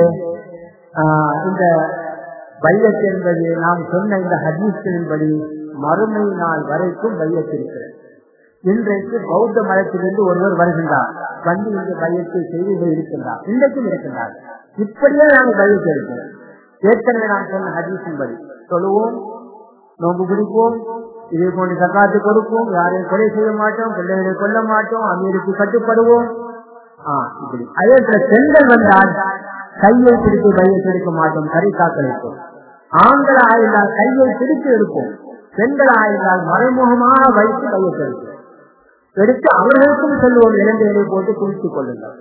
இந்த பையத் என்பது நாம் சொன்ன இந்த ஹதீஸ்களின்படி மறுமை நாள் வரைக்கும் பையத் இருக்கிறது இன்றைக்கு பௌத்த மதத்திலிருந்து ஒருவர் வருகின்றார் வந்து இந்த பையத்தை செய்து இருக்கின்றார் இன்றைக்கும் இருக்கின்றார் இப்படியே நாங்கள் பையத்தை இருக்கிறோம் ஏற்கனவே நான் சொன்ன ஹதீஸின்படி சொல்லுவோம் நோம்பு பிடிப்போம் இதே போன்று சக்காத்து கொடுப்போம் யாரையும் கொலை செய்ய மாட்டோம் பிள்ளைகளை கொல்ல மாட்டோம் அமீருக்கு கட்டுப்படுவோம் இப்படி அதே போல பெண்கள் வந்தால் கையை பிடித்து கையை பிடிக்க மாட்டோம் கறி காக்களிப்போம் ஆண்கள் ஆயிருந்தால் கையை பிடித்து எடுப்போம் பெண்கள் ஆயிருந்தால் மறைமுகமாக வைத்து கையை எடுப்போம் எடுத்து அவர்களுக்கும் சொல்லுவோம் இலங்கையிலே போட்டு குளித்துக் கொள்ளுங்கள்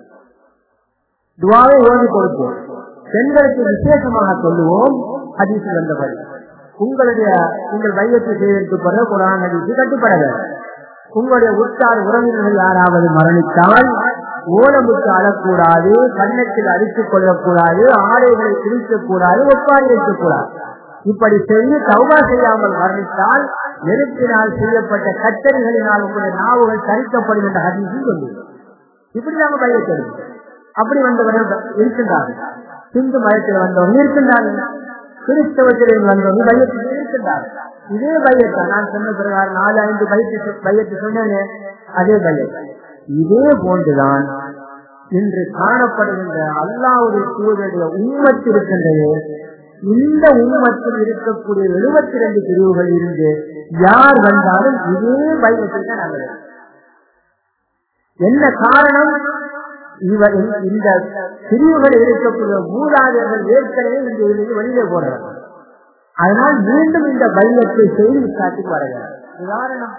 துவாவை ஓடி கொடுப்போம் பெண்களுக்கு விசேஷமாக சொல்லுவோம் ஹதீஸில் வந்தபடி உங்களுடைய உங்கள் வையத்தை செய்வதற்கு பிறகு குரான் ஹதீஸு கட்டுப்பட வேண்டும் உங்களுடைய உற்றார் உறவினர்கள் யாராவது மரணித்தால் ஓலமுக்கு அழக்கூடாது கண்ணத்தில் அடித்துக் கொள்ளக்கூடாது ஆடைகளை பிரிக்கக் கூடாது ஒப்பாரி வைக்கக்கூடாது இப்படி செய்து தௌபா செய்யாமல் மரணித்தால் நெருப்பினால் செய்யப்பட்ட கட்டறிகளினால் உங்களுடைய நாவுகள் தரிக்கப்படும் என்ற ஹதீஸும் சொல்லுங்கள் இப்படி நாம பயத்தெடுக்கும் அப்படி வந்தவர்கள் இருக்கின்றார்கள் சிந்து மதத்தில் வந்தவங்க இருக்கின்றார்கள் கிறிஸ்தவத்தில் வந்தவங்க பயத்தில் இருக்கின்றார்கள் இதே பயத்தை நான் சொன்ன பிரகாரம் நாலு ஐந்து பயத்து பயத்து சொன்னேன் அதே பயத்தை இதே போன்றுதான் இன்று காணப்படுகின்ற அல்லாவுடைய தூதருடைய உண்மத்து இருக்கின்றது இந்த உண்மத்தில் இருக்கக்கூடிய எழுபத்தி ரெண்டு பிரிவுகள் இருந்து யார் வந்தாலும் இதே பயத்தில் தான் நாங்கள் என்ன காரணம் இவர் இந்த பிரிவுகள் இருக்கக்கூடிய மூதாதையர்கள் ஏற்கனவே இந்த இதிலிருந்து வெளியிலே போறார்கள் அதனால் மீண்டும் இந்த பையத்தை செய்தி காட்டுக்கு வருகிறார் உதாரணம்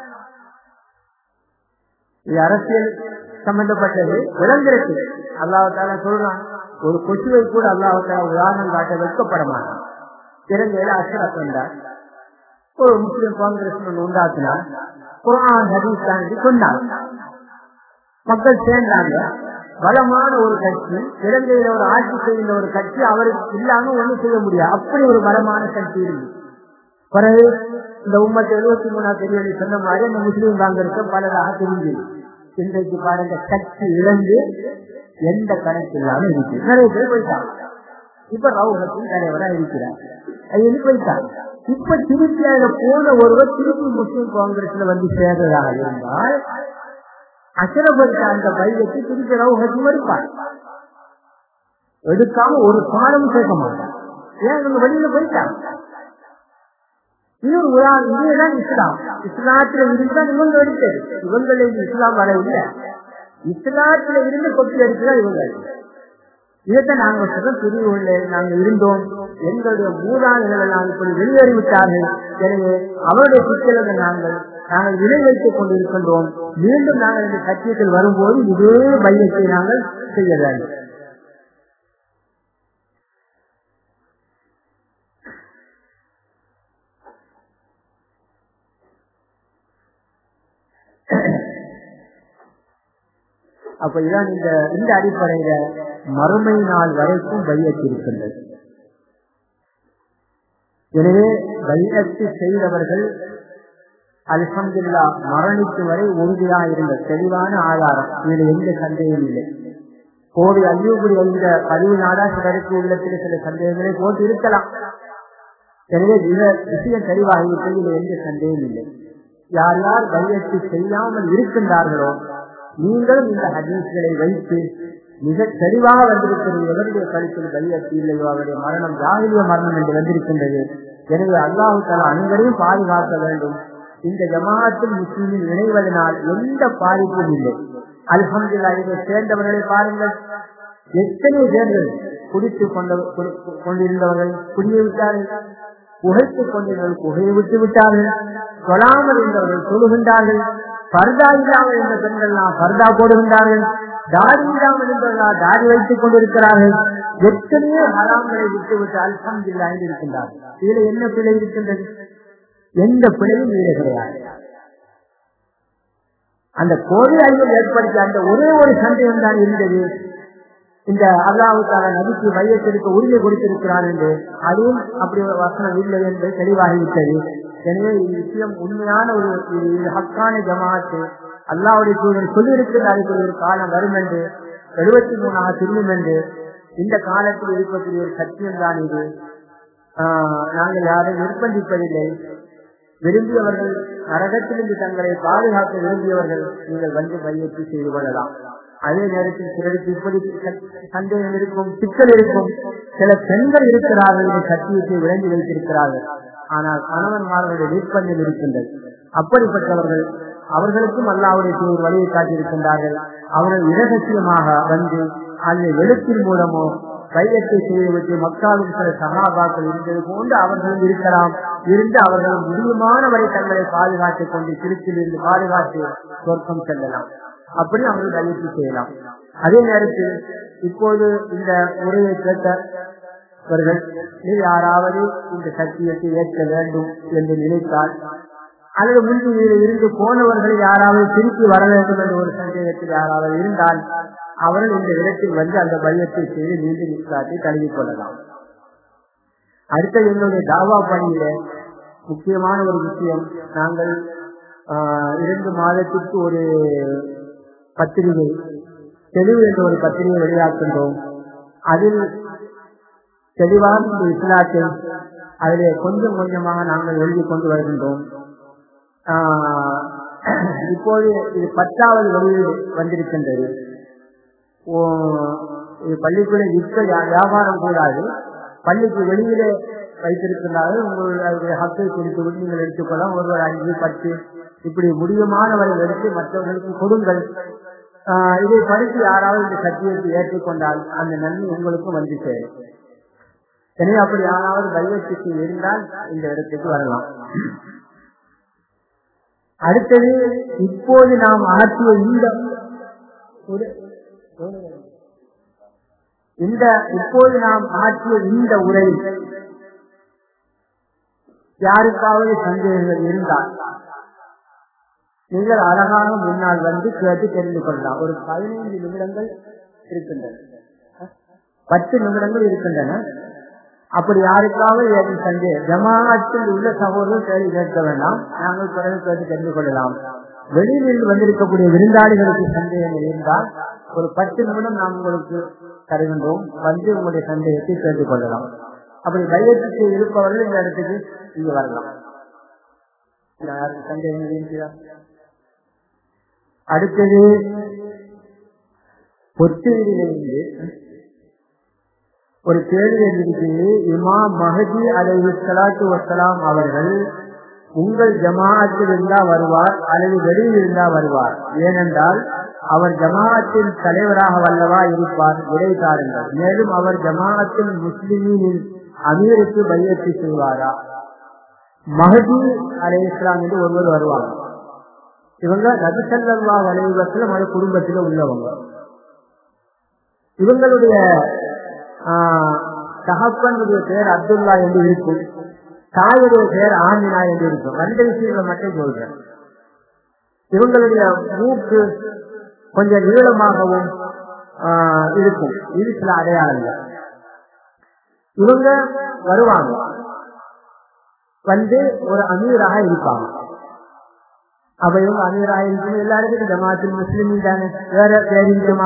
இது அரசியல் சம்பந்தப்பட்டது விளங்குறது அல்லாவத்தால சொல்றான் ஒரு கொசுவை கூட அல்லாவத்தால உதாரணம் காட்ட வைக்கப்பட மாட்டான் இலங்கையில அஷ்ரப் வந்தார் ஒரு முஸ்லிம் காங்கிரஸ் உண்டாக்கினார் குரான் ஹதீஸ் தாண்டி கொண்டார் மக்கள் சேர்ந்தாங்க பலமான ஒரு கட்சி இலங்கையில ஒரு ஆட்சி செய்கின்ற ஒரு கட்சி அவருக்கு இல்லாம ஒண்ணும் செய்ய முடியாது அப்படி ஒரு பலமான கட்சி இருக்கு பிறகு இந்த உம்மத்து எழுபத்தி மூணாம் தெரியலை சொன்ன மாதிரி அந்த முஸ்லீம் காங்கிரஸ் பலராக தெரிஞ்சு இன்றைக்கு பாருங்க கட்சி இழந்து எந்த கணக்கு இல்லாம இருக்கு நிறைய பேர் போயிட்டாங்க இப்ப ரவுகத்தின் தலைவரா இருக்கிறார் அது போயிட்டாங்க இப்ப திருப்பி அதுல போன ஒருவர் திருப்பி முஸ்லீம் காங்கிரஸ்ல வந்து சேர்ந்ததாக இருந்தால் அசரபட்ட அந்த பையத்தை திருப்பி ரவுகத்தி மறுப்பார் எடுக்காம ஒரு பாடம் சேர்க்க மாட்டான் ஏன் இவங்க வெளியில போயிட்டாங்க இது ஒரு உதாரணம் இதுதான் இஸ்லாம் இஸ்லாத்துல இருந்துதான் இவங்க எடுத்தது இவங்கள இஸ்லாம் வர இல்ல இஸ்லாத்துல இருந்து கொப்பி எடுத்துதான் இவங்க இதைத்தான் நாங்க சொல்றோம் பிரிவுள்ள நாங்க இருந்தோம் எங்களுடைய மூதாதைகள் எல்லாம் இப்படி வெளியேறிவிட்டார்கள் எனவே அவருடைய சிக்கல்களை நாங்கள் நாங்கள் விலை வைத்துக் கொண்டிருக்கின்றோம் மீண்டும் நாங்கள் இந்த சத்தியத்தில் வரும்போது இதே பையத்தை நாங்கள் செய்ய வேண்டும் அப்ப இதான் இந்த இந்த அடிப்படையில மறுமை நாள் வரைக்கும் பையத்திருக்கின்றது எனவே பையத்து செய்தவர்கள் அல்ஹம்துல்லா மரணிக்கும் வரை உறுதியாக இருந்த தெளிவான ஆதாரம் இதுல எந்த சந்தேகம் இல்லை கோவை அழிவுபுரி என்ற பதிவு நாடா சிலருக்கு உள்ளத்தில் சில சந்தேகங்களை போட்டு இருக்கலாம் எனவே இந்த விஷயம் தெளிவாகிவிட்டது இதில் எந்த சந்தேகம் இல்லை யார் யார் பையத்தை செய்யாமல் இருக்கின்றார்களோ நீங்களும் இந்த ஹதீஸ்களை வைத்து மிக தெளிவாக வந்திருக்கிறது எவருடைய கருத்தில் பையத்து இல்லையோ அவருடைய மரணம் ஜாகிலிய மரணம் என்று வந்திருக்கின்றது எனவே அல்லாஹு தலா அனைவரையும் பாதுகாக்க வேண்டும் இந்த ஜமாத்தில் முஸ்லீமில் இணைவதனால் எந்த பாதிப்பும் இல்லை அல்ஹம்துல்லா இதை சேர்ந்தவர்களை பாருங்கள் எத்தனை பேர்கள் குடித்துக் கொண்ட கொண்டிருந்தவர்கள் குடியை விட்டார்கள் புகைத்துக் கொண்டிருந்தவர்கள் புகையை விட்டு விட்டார்கள் சொல்லாமல் இருந்தவர்கள் சொல்லுகின்றார்கள் பர்தா இல்லாமல் இருந்த பெண்கள் பர்தா போடுகின்றார்கள் தாடி இல்லாமல் இருந்தவர்களா தாடி வைத்துக் கொண்டிருக்கிறார்கள் எத்தனையோ ஹராம்களை விட்டு விட்டு அல்ஹம்துல்லா இருக்கின்றார்கள் இதுல என்ன பிழை இருக்கின்றது எந்த பிழையும் ஈடு கிடையாது அந்த கோவில் அறிவை ஏற்படுத்திய அந்த ஒரே ஒரு சந்தேகம் தான் இருந்தது இந்த அல்லாவுக்கான நபிக்கு மையத்திற்கு உரிமை கொடுத்திருக்கிறான் என்று அதுவும் அப்படி ஒரு வசனம் இல்லை என்று தெளிவாகிவிட்டது எனவே இந்த விஷயம் உண்மையான ஒரு ஹக்கான ஜமாத்து அல்லாவுடைய சூழல் சொல்லியிருக்கிறார்கள் ஒரு காலம் வரும் என்று எழுபத்தி மூணாக திரும்பும் என்று இந்த காலத்தில் இருக்கக்கூடிய ஒரு சத்தியம் தான் இது நாங்கள் யாரும் நிர்பந்திப்பதில்லை விரும்பியவர்கள் நரகத்திலிருந்து தங்களை பாதுகாக்க விரும்பியவர்கள் நீங்கள் வந்து மையத்தை செய்து கொள்ளலாம் அதே நேரத்தில் சிலருக்கு இப்படி சந்தேகம் இருக்கும் சிக்கல் இருக்கும் சில பெண்கள் இருக்கிறார்கள் இந்த சத்தியத்தை விளங்கி வைத்திருக்கிறார்கள் ஆனால் கணவன்மார்களுடைய நிர்பந்தம் இருக்கின்றது அப்படிப்பட்டவர்கள் அவர்களுக்கும் அல்லாவுடைய ஒரு வழியை காட்டியிருக்கின்றார்கள் அவர்கள் இரகசியமாக வந்து அந்த எழுத்தின் மூலமோ கையத்தை செய்துவிட்டு மக்களும் சில சகாபாக்கள் இருந்தது போன்று அவர்களும் இருக்கலாம் இருந்து அவர்கள் முடியுமான வரை தங்களை பாதுகாத்துக் கொண்டு திருச்சியில் இருந்து பாதுகாத்து சொர்க்கம் செல்லலாம் அப்படி அவர்கள் கையெழுத்து செய்யலாம் அதே நேரத்தில் இப்போது இந்த உரையை கேட்டவர்கள் யாராவது இந்த சத்தியத்தை ஏற்க வேண்டும் என்று நினைத்தால் அல்லது முன்பு இருந்து போனவர்கள் யாராவது திருப்பி வர வேண்டும் என்ற ஒரு சந்தேகத்தில் யாராவது இருந்தால் அவர்கள் இந்த இடத்தில் வந்து அந்த மையத்தை செய்து மீண்டும் இஸ்லாத்தை தழுவிக் கொள்ளலாம் அடுத்த எங்களுடைய தாவா பணியில முக்கியமான ஒரு விஷயம் நாங்கள் இரண்டு மாதத்திற்கு ஒரு பத்திரிகை தெளிவு என்ற ஒரு பத்திரிகை வெளியாக்கின்றோம் அதில் தெளிவான இந்த இஸ்லாத்தை அதிலே கொஞ்சம் கொஞ்சமாக நாங்கள் எழுதி கொண்டு வருகின்றோம் இப்போது இது பத்தாவது வெளியீடு வந்திருக்கின்றது பள்ளிக்குள்ள விற்க வியாபாரம் கூடாது பள்ளிக்கு வெளியிலே வைத்திருக்கிறார்கள் உங்களுடைய ஹக்கை குறித்து நீங்கள் எடுத்துக்கொள்ளலாம் ஒருவர் அஞ்சு பத்து இப்படி முடியுமானவரை எடுத்து மற்றவர்களுக்கு கொடுங்கள் இதை படித்து யாராவது இந்த சத்தியத்தை ஏற்றுக்கொண்டால் அந்த நன்மை உங்களுக்கும் வந்து சேரும் எனவே அப்படி யாராவது கையெழுத்துக்கு இருந்தால் இந்த இடத்துக்கு வரலாம் அடுத்தது இப்போது நாம் அகற்றிய இந்த இந்த இப்போது நாம் ஆற்றிய இந்த உரை யாருக்காவது சந்தேகங்கள் இருந்தால் நீங்கள் அழகாக முன்னால் வந்து கேட்டு தெரிந்து கொள்ளலாம் ஒரு பதினைந்து நிமிடங்கள் இருக்கின்றன பத்து நிமிடங்கள் இருக்கின்றன அப்படி யாருக்காவது ஏதும் சந்தேகம் ஜமாத்தில் உள்ள சகோதரர்கள் கேள்வி கேட்க வேண்டாம் நாங்கள் பிறகு கேட்டு தெரிந்து கொள்ளலாம் வெளியில் வந்திருக்கக்கூடிய விருந்தாளிகளுக்கு சந்தேகங்கள் இருந்தால் ஒரு பத்து நிமிடம் நாம் உங்களுக்கு தருகின்றோம் வந்து உங்களுடைய சந்தேகத்தை கேட்டுக் கொள்ளலாம் அப்படி கையெழுத்து இருப்பவர்கள் இந்த இடத்துக்கு இங்க வரலாம் யாருக்கு சந்தேகங்கள் இருக்கிறார் அடுத்தது பொத்தேரியிலிருந்து ஒரு கேள்வி இருக்கிறது இமாம் மஹதி அலைஹி சலாத்து வசலாம் அவர்கள் உங்கள் ஜமாஅத்தில் இருந்தா வருவார் அல்லது வெளியில் இருந்தா வருவார் ஏனென்றால் அவர் ஜமாஅத்தின் தலைவராக வல்லவா இருப்பார் விடை தாருங்கள் மேலும் அவர் ஜமாஅத்தில் முஸ்லிமின் அமீருக்கு பையத்து செய்வாரா மஹதி அலை இஸ்லாம் என்று ஒருவர் வருவாங்க இவங்க நபிசல்லா வலைவத்தில் மத குடும்பத்தில் உள்ளவங்க இவங்களுடைய தகப்பனுடைய பேர் அப்துல்லா என்று இருக்கும் தாயுடைய பேர் ஆமினா என்று இருக்கும் ரெண்டு விஷயங்களை மட்டும் சொல்றேன் இவங்களுடைய மூக்கு கொஞ்சம் நீளமாகவும் இருக்கும் இது சில அடையாளங்கள் இவங்க வருவாங்க வந்து ஒரு அமீராக இருப்பாங்க அப்ப இவங்க அமீராக இருக்கும் எல்லாருக்கும் ஜமாத்தில் முஸ்லிம் தானே வேற வேற இருக்குமா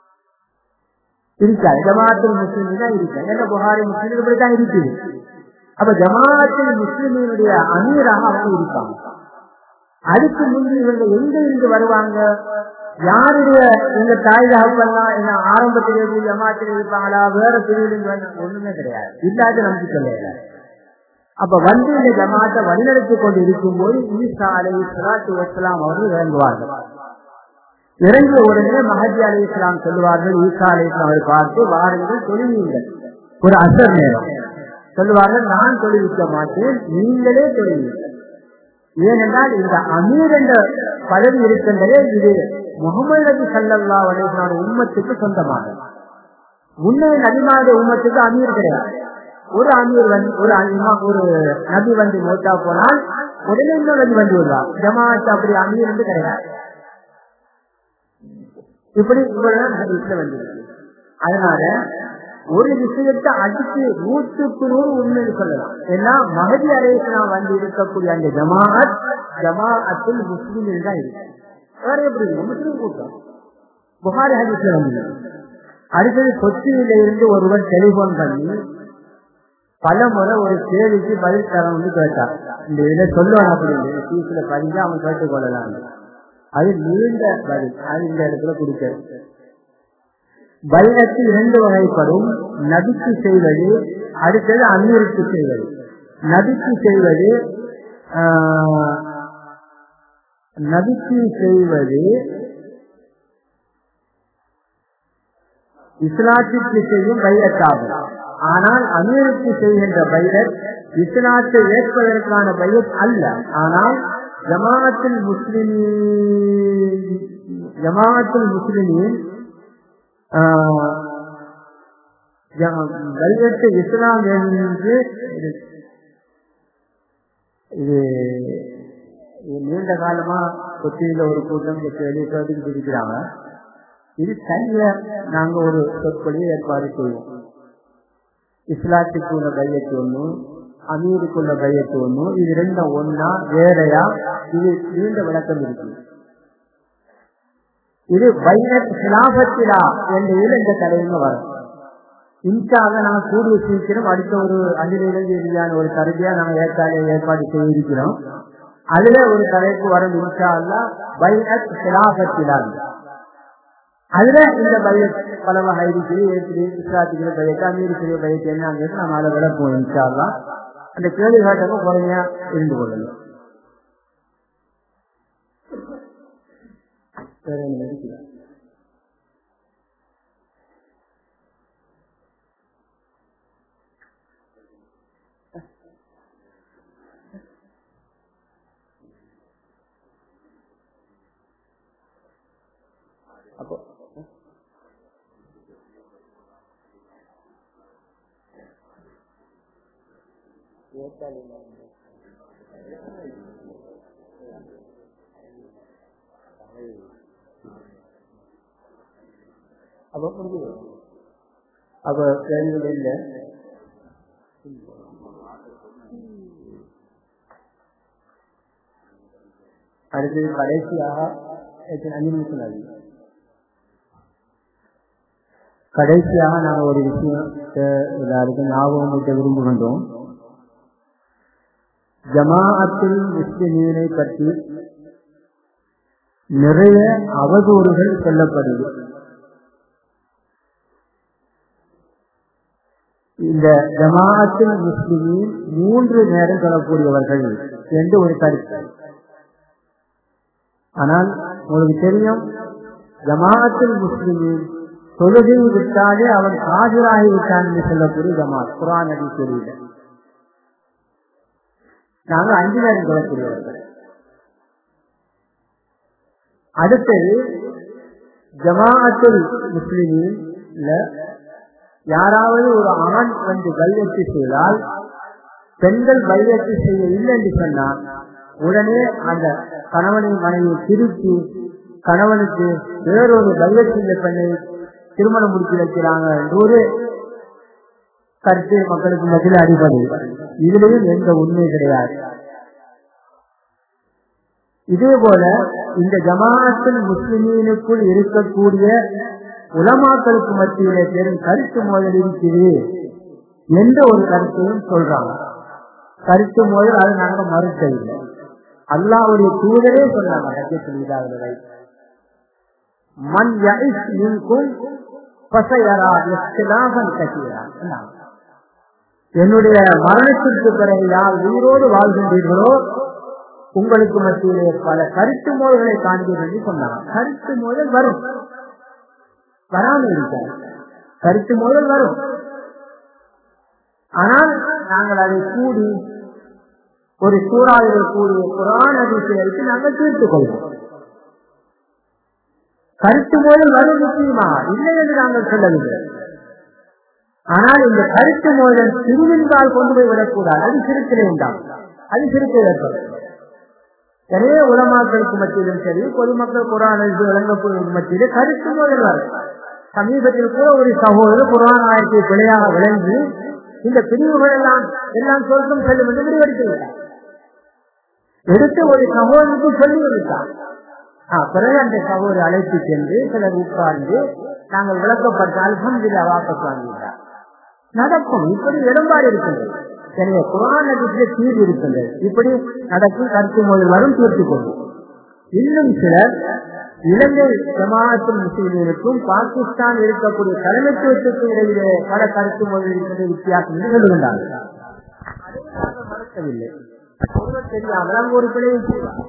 இருக்காது ஜமாத்தில் முஸ்லிம் தான் இருக்கு என்ன புகாரி முஸ்லிம் இப்படித்தான் இருக்குது அப்ப ஜமாத்தில் முஸ்லிமினுடைய அமீராக அவங்க இருப்பாங்க அதுக்கு முன்பு இவங்க எங்க இருந்து வருவாங்க யாருடைய எங்க தாய் தகப்பெல்லாம் என்ன ஆரம்பத்திலேயே ஜமாத்தில் இருப்பாங்களா வேற பிரிவில் ஒண்ணுமே கிடையாது இல்லாத நமக்கு சொல்ல அப்ப வந்து இந்த ஜமாத்தை வழிநடத்தி கொண்டு இருக்கும் போது ஈசா அலை சலாத்து வசலாம் அவர்கள் இறங்குவார்கள் இறங்கிய உடனே மஹதி அலி இஸ்லாம் சொல்லுவார்கள் ஈசா அலி இஸ்லாமை பார்த்து வாருங்கள் தொழுவீங்கள் ஒரு அசர் நேரம் சொல்லுவார்கள் நான் தொழுவிக்க மாட்டேன் நீங்களே தொழுவீங்கள் ஏனென்றால் இந்த அமீர் என்ற பதவி இருக்கின்றதே இது முகமது நபி சல்லா அலிஸ்லான உம்மத்துக்கு சொந்தமானது உண்மையின் நபிமாவுடைய உம்மத்துக்கு அமீர் கிடையாது ஒரு அமீர் வந்து ஒரு ஒரு நபி வந்து மோட்டா போனால் உடனே இன்னொரு நபி வந்து விடுவார் ஜமாத் அப்படி அமீர் என்று கிடையாது இப்படி இவ்வளவு ஹதீஸ்ல வந்து அதனால ஒரு விஷயத்தை அடித்து நூற்றுக்கு நூறு உண்மையை சொல்லலாம் ஏன்னா மகதி அலேசனம் வந்து இருக்கக்கூடிய அந்த ஜமாஅத் ஜமாஅத்தில் முஸ்லீம் தான் இருக்கு வேற எப்படி முஸ்லீம் கூட்டம் புகாரி ஹதீஸ்ல வந்து அடுத்தது கொச்சியில இருந்து ஒருவர் டெலிபோன் பண்ணி பல முறை ஒரு கேள்விக்கு பதில் தரணும்னு கேட்டார் இந்த இதுல சொல்லுவாங்க அப்படின்னு ஃபீஸ்ல பதிஞ்சு அவன் கேட்டுக் கொள்ளலாம் அது நீண்ட பதில் அது இந்த இடத்துல கொடுக்கிறது பயணத்தில் இரண்டு வகைப்படும் நபிக்கு செய்வது அடுத்தது அமீருக்கு செய்வது நபிக்கு செய்வது நபிக்கு செய்வது இஸ்லாத்திற்கு செய்யும் பைரத்தாகும் ஆனால் அமீருக்கு செய்கின்ற பைரத் இஸ்லாத்தை ஏற்பதற்கான பைரத் அல்ல ஆனால் ஜமாத்தில் முஸ்லிமீ ஜமாத்தில் முஸ்லிமின் பைரத்து இஸ்லாம் என்று இது நீண்ட காலமா கொச்சியில ஒரு கூட்டம் கேள்வி கேட்டுக்கிட்டு இருக்கிறாங்க இது தனிய நாங்க ஒரு சொற்பொழியை ஏற்பாடு செய்வோம் இஸ்லாத்துக்குள்ள பையத்து ஒண்ணு அமீருக்குள்ள பையத்து ஒண்ணு இது ரெண்டும் ஒன்னா வேறையா இது நீண்ட விளக்கம் இருக்கு இது பைரத் சிலாபத்திலா என்ற இதில் இந்த தலைவங்க வரும் இன்ஷாக நாங்க கூடிய சீக்கிரம் அடுத்த ஒரு அஞ்சலி ரீதியான ஒரு கருதியா நாங்க ஏற்பாடு ஏற்பாடு செய்திருக்கிறோம் அதுல ஒரு தலைப்பு வரும் இன்ஷா அல்லா பைரத் சிலாபத்திலா அதுல இந்த பையத் பல வகை இருக்குது ஏற்று இஸ்லாத்துக்குரிய பையத்து அமீருக்குரிய பையத்து என்னங்கிறது நம்ம அதை விளக்குவோம் இன்ஷா அல்லா அந்த கேள்வி காட்டமும் பொறுமையா இருந்து கொள்ளலாம் வேற என்ன இருக்குது அப்போ அப்ப முடிஞ்சது அப்ப கேள்விகள் இல்ல அடுத்தது கடைசியாக அஞ்சு நிமிஷம் ஆகுது கடைசியாக நாங்கள் ஒரு விஷயம் எல்லாருக்கும் ஞாபகம் ஊட்ட விரும்புகின்றோம் ஜமாஅத்தில் முஸ்லிமீனை பற்றி நிறைய அவதூறுகள் சொல்லப்படுது இந்த ஜமாஅத்தில் முஸ்லிமின் மூன்று நேரம் சொல்லக்கூடியவர்கள் என்று ஒரு கருத்து ஆனால் உங்களுக்கு தெரியும் ஜமாஅத்தில் முஸ்லிமின் தொழுகை விட்டாலே அவன் ஆஜராகி விட்டான் என்று சொல்லக்கூடிய ஜமாத் குரான் அடி தெரியல நாங்க அஞ்சு நேரம் சொல்லக்கூடியவர்கள் அடுத்தது ஜமாஅத்துல் முஸ்லிமின்ல யாராவது ஒரு ஆண் வந்து பையத்து செய்தால் பெண்கள் பையத்து செய்ய இல்லை என்று சொன்னால் உடனே அந்த கணவனை மனைவியை திருப்பி கணவனுக்கு வேறொரு பையத்து பெண்ணை திருமணம் முடிச்சு வைக்கிறாங்க என்று ஒரு கருத்து மக்களுக்கு மத்தியில் அடிப்படை இதுலயும் எந்த உண்மை கிடையாது இதே போல இந்த ஜமாஅத்தில் முஸ்லிமீனுக்குள் இருக்கக்கூடிய உலமாக்களுக்கு மத்தியிலே பெரும் கருத்து மோதல் இருக்குது என்ற ஒரு கருத்தையும் சொல்றாங்க கருத்து போது அது நாங்க மறுக்கவில்லை அல்லாவுடைய தூதரே சொன்னாங்க ஹஜ்ஜத்தில் இதாகிறதை மண் யஇஸ் மின்கும் ஃபசயரா இஃப்திலாஃபன் கசீரா சொன்னாங்க. என்னுடைய மரணத்திற்கு பிறகு யார் உயிரோடு வாழ்கின்றீர்களோ உங்களுக்கு மத்தியிலே பல கருத்து மோதல்களை காண்பீர்கள் என்று சொன்னாங்க கருத்து மோதல் வரும் வராமல் இருக்காது கருத்து மோதல் வரும் ஆனால் நாங்கள் அதை கூடி ஒரு சூறாவில் கூடிய குரான் அதிசயத்தை நாங்கள் தீர்த்துக் கொள்வோம் கருத்து மோதல் வரும் நிச்சயமா இல்லை என்று நாங்கள் சொல்லவில்லை ஆனால் இந்த கருத்து மோதல் திருவின்பால் கொண்டு போய் விடக்கூடாது அது சிறுக்கிலே உண்டாகும் அது சிறுக்கை ஏற்படும் நிறைய உலமாக்களுக்கு மத்தியிலும் சரி பொதுமக்கள் குரான் விளங்கக்கூடிய மத்தியிலே கருத்து மோதல் வரும் சமீபத்தில் கூட ஒரு சகோதரர் குரான் ஆயத்தை பிழையாக விளங்கி இந்த பிரிவுகள் எல்லாம் எல்லாம் சொல்லும் செல்லும் என்று முடிவெடுத்து விட்டார் எடுத்து ஒரு சகோதரருக்கு சொல்லி விட்டார் பிறகு அந்த சகோதரி அழைத்து சென்று சிலர் உட்கார்ந்து நாங்கள் விளக்கப்பட்ட அல்ஹம்துல்லா வாபஸ் வாங்கிவிட்டார் நடக்கும் இப்படி இடம்பாடு இருக்கின்றது எனவே குரான் நதிக்கு தீர்வு இருக்கின்றது இப்படி நடக்கும் கருத்து மோதல் வரும் தீர்த்துக் கொள்ளும் இன்னும் சிலர் இலங்கை ஜமாஅத்துல் முஸ்லிம்களுக்கும் பாகிஸ்தான் இருக்கக்கூடிய தலைமைத்துவத்துக்கும் இடையிலே பல கருத்து மோதல் இருக்கின்ற வித்தியாசம் நிகழ்கின்றார்கள் அதை நாங்கள் மறுக்கவில்லை ஒருவர் தெரியாமல் அங்கு ஒரு பிழையை செய்வார்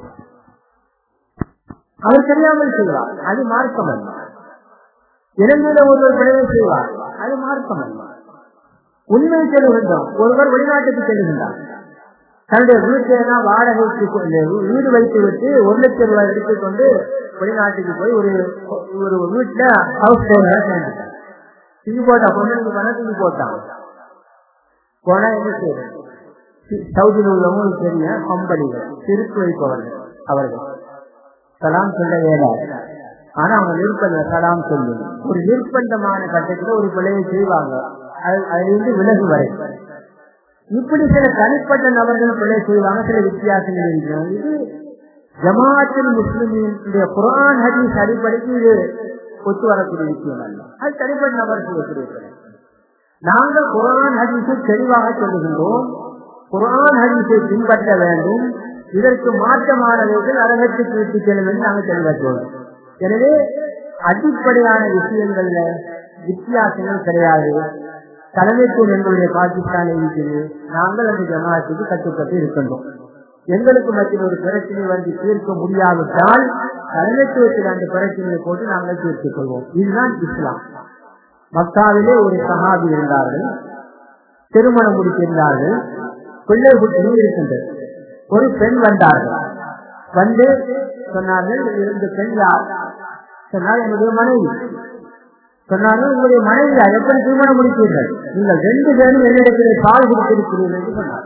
அவர் தெரியாமல் செய்வார் அது மார்க்கம் அல்ல இலங்கையில ஒருவர் பிழையை செய்வார் அது மார்க்கம் அல்ல உண்மை செல்கின்றோம் ஒருவர் வெளிநாட்டுக்கு செல்கின்றார் தன்னுடைய வீட்டை வாடகைக்கு கொண்டு வீடு வைத்து விட்டு ஒரு லட்சம் ரூபாய் எடுத்துக்கொண்டு வெளிநாட்டுக்கு போய் ஒரு ஒரு வீட்டுல ஹவுஸ் சேர்ந்துட்டார் தூக்கி போட்டா பொண்ணு பண்ண தூக்கி போட்டான் போனா என்ன செய்யறது சவுதியில் உள்ளவங்களுக்கு தெரிய கம்பெனிகள் திருப்பி வைப்பவர்கள் அவர்கள் சலாம் சொல்ல வேண்டாம் ஆனா அவங்க நிர்பந்த சலாம் சொல்லு ஒரு நிர்பந்தமான கட்டத்துல ஒரு பிள்ளையை செய்வாங்க அதிலிருந்து விலகு வரை இப்படி சில தனிப்பட்ட நபர்கள் பிள்ளை செய்வாங்க சில வித்தியாசங்கள் இருக்கிறது இது ஜமாத்தில் முஸ்லிமினுடைய குரான் ஹதீஸ் அடிப்படைக்கு இது ஒத்து வரக்கூடிய விஷயம் அல்ல அது தனிப்பட்ட நபர் செய்யக்கூடிய நாங்கள் குரான் ஹதீஸை தெளிவாக சொல்லுகின்றோம் குரான் ஹதீஸை பின்பற்ற வேண்டும் இதற்கு மாற்றமானவர்கள் அரங்கத்துக்கு விட்டு செல்லும் என்று நாங்கள் தெளிவாக்குவோம் எனவே அடிப்படையான விஷயங்கள்ல வித்தியாசங்கள் கிடையாது தலைமைத்துவம் எங்களுடைய பாகிஸ்தான் இருக்கிறது நாங்கள் அந்த ஜமாத்துக்கு கட்டுப்பட்டு இருக்கின்றோம் எங்களுக்கு மத்தியில் ஒரு பிரச்சனை வந்து தீர்க்க முடியாவிட்டால் தலைமைத்துவத்தில் அந்த பிரச்சனையை போட்டு நாங்கள் தீர்த்துக் கொள்வோம் இதுதான் இஸ்லாம் மக்காவிலே ஒரு சகாபி இருந்தார்கள் திருமணம் முடித்திருந்தார்கள் பிள்ளை குட்டியும் இருக்கின்றது ஒரு பெண் வந்தார்கள் வந்து சொன்னார்கள் இந்த பெண் யார் சொன்னால் என்னுடைய மனைவி சொன்னார்கள் உங்களுடைய மனைவி எப்படி திருமணம் முடித்தீர்கள் நீங்கள் ரெண்டு பேரும் என்னிடத்தில் பால் கொடுத்திருக்கிறீர்கள் என்று சொன்னார்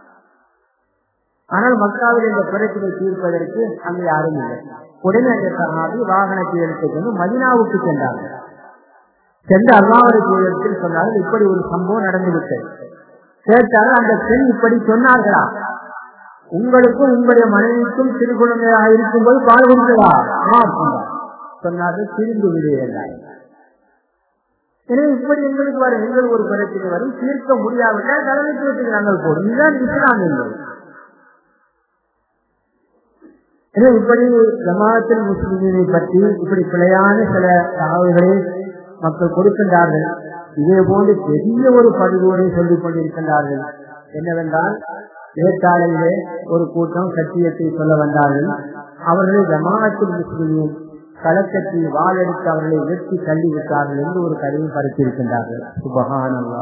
ஆனால் மக்காவில் இந்த பிரச்சனை தீர்ப்பதற்கு அங்கு யாரும் இல்லை உடனே அந்த சகாபி வாகனத்தை எடுத்துக்கொண்டு மதினாவுக்கு சென்றார்கள் சென்று அல்லாவுடைய இடத்தில் சொன்னார்கள் இப்படி ஒரு சம்பவம் நடந்துவிட்டது கேட்டால் அந்த பெண் இப்படி சொன்னார்களா உங்களுக்கும் உங்களுடைய மனைவிக்கும் சிறு குழந்தையாக இருக்கும்போது பால் கொடுத்ததா சொன்னார்கள் திரும்பி விடுகிறார் எனவே இப்படி எங்களுக்கு வரும் எங்கள் ஒரு பிரச்சனை வரும் தீர்க்க முடியாவிட்டால் தலைமைத்துவத்துக்கு நாங்கள் போடும் இதுதான் இஸ்லாம் என்பது எனவே இப்படி ஜமாத்தில் முஸ்லிமை பற்றி இப்படி பிழையான சில தகவல்களை மக்கள் கொடுக்கின்றார்கள் இதே போன்று பெரிய ஒரு பதிவோடு சொல்லிக் கொண்டிருக்கின்றார்கள் என்னவென்றால் நேற்றாலையிலே ஒரு கூட்டம் சத்தியத்தை சொல்ல வந்தார்கள் அவர்கள் ஜமாத்தில் முஸ்லிமின் களக்கத்தில் வாழெடுத்து அவர்களை வெற்றி தள்ளிவிட்டார்கள் என்று ஒரு கதையும் படைத்திருக்கின்றார்கள் சுபகானல்லா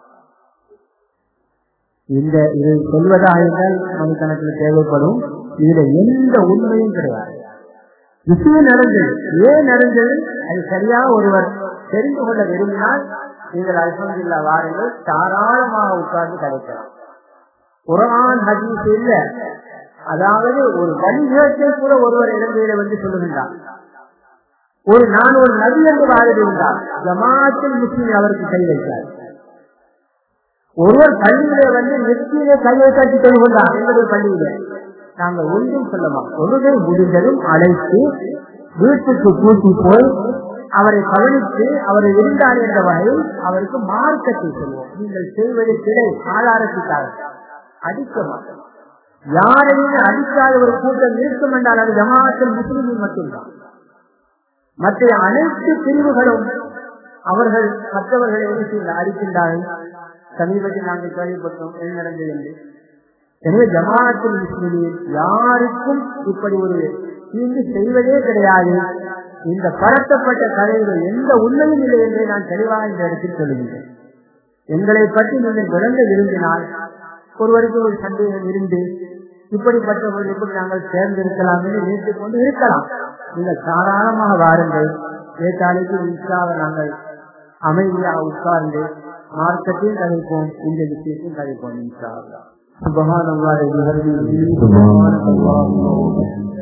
இந்த இதை சொல்வதாக இருந்தால் மணிக்கணக்கில் தேவைப்படும் இதுல எந்த உண்மையும் கிடையாது விஷயம் நடந்தது ஏன் நடந்தது அது சரியா ஒருவர் தெரிந்து கொள்ள விரும்பினால் நீங்கள் அல்ஹம்துல்லா வாருங்கள் தாராளமாக உட்கார்ந்து கிடைக்கலாம் குரான் ஹதீஸ் இல்ல அதாவது ஒரு வழிகேட்டை கூட ஒருவர் இலங்கையில வந்து சொல்லுகின்றார் ஒரு நான் ஒரு நபி என்று வாழ்ந்திருந்தார் ஜமாத்தில் முஸ்லீம் அவருக்கு கை வைத்தார் ஒருவர் பள்ளியிலே வந்து நெற்றியிலே கையை கட்டி கொள்கின்றார் எங்களுடைய பள்ளியிலே நாங்கள் ஒன்றும் சொல்ல மாட்டோம் ஒருவரை முடிந்ததும் அழைத்து வீட்டுக்கு கூட்டி போய் அவரை கவனித்து அவரை இருந்தார் என்ற வகையில் அவருக்கு மார்க்கத்தை சொல்வோம் நீங்கள் செய்வது கிளை ஆதாரத்துக்காக அடிக்க மாட்டோம் யாரையும் அடிக்காத ஒரு கூட்டம் இருக்கும் என்றால் அது ஜமாத்தில் முஸ்லிமின் மட்டும்தான் மற்ற அனைத்து பிரிவுகளும் அவர்கள் மற்றவர்களை என்ன செய்ய அடிக்கின்றார்கள் சமீபத்தில் நாங்கள் கேள்விப்பட்டோம் என்ன நடந்தது என்று எனவே ஜமாத்தில் முஸ்லிமில் யாருக்கும் இப்படி ஒரு தீங்கு செய்வதே கிடையாது இந்த பரத்தப்பட்ட கதைகள் எந்த உண்மையும் இல்லை என்று நான் தெளிவாக இந்த இடத்தில் சொல்லுகின்றேன் எங்களை பற்றி நீங்கள் விளங்க விரும்பினால் ஒருவருக்கு ஒரு சந்தேகம் இருந்து இப்படிப்பட்டவர்கள் எப்படி நாங்கள் சேர்ந்திருக்கலாம் என்று நினைத்துக் கொண்டு இருக்கலாம் நீங்கள் தாராளமாக வாருங்கள் நேற்றாலைக்கு இன்ஷாவை நாங்கள் அமைதியாக உட்கார்ந்து மார்க்கத்தையும் கதைப்போம் இந்த விஷயத்தையும் கதைப்போம் இன்ஷா சுபகான
سبحان الله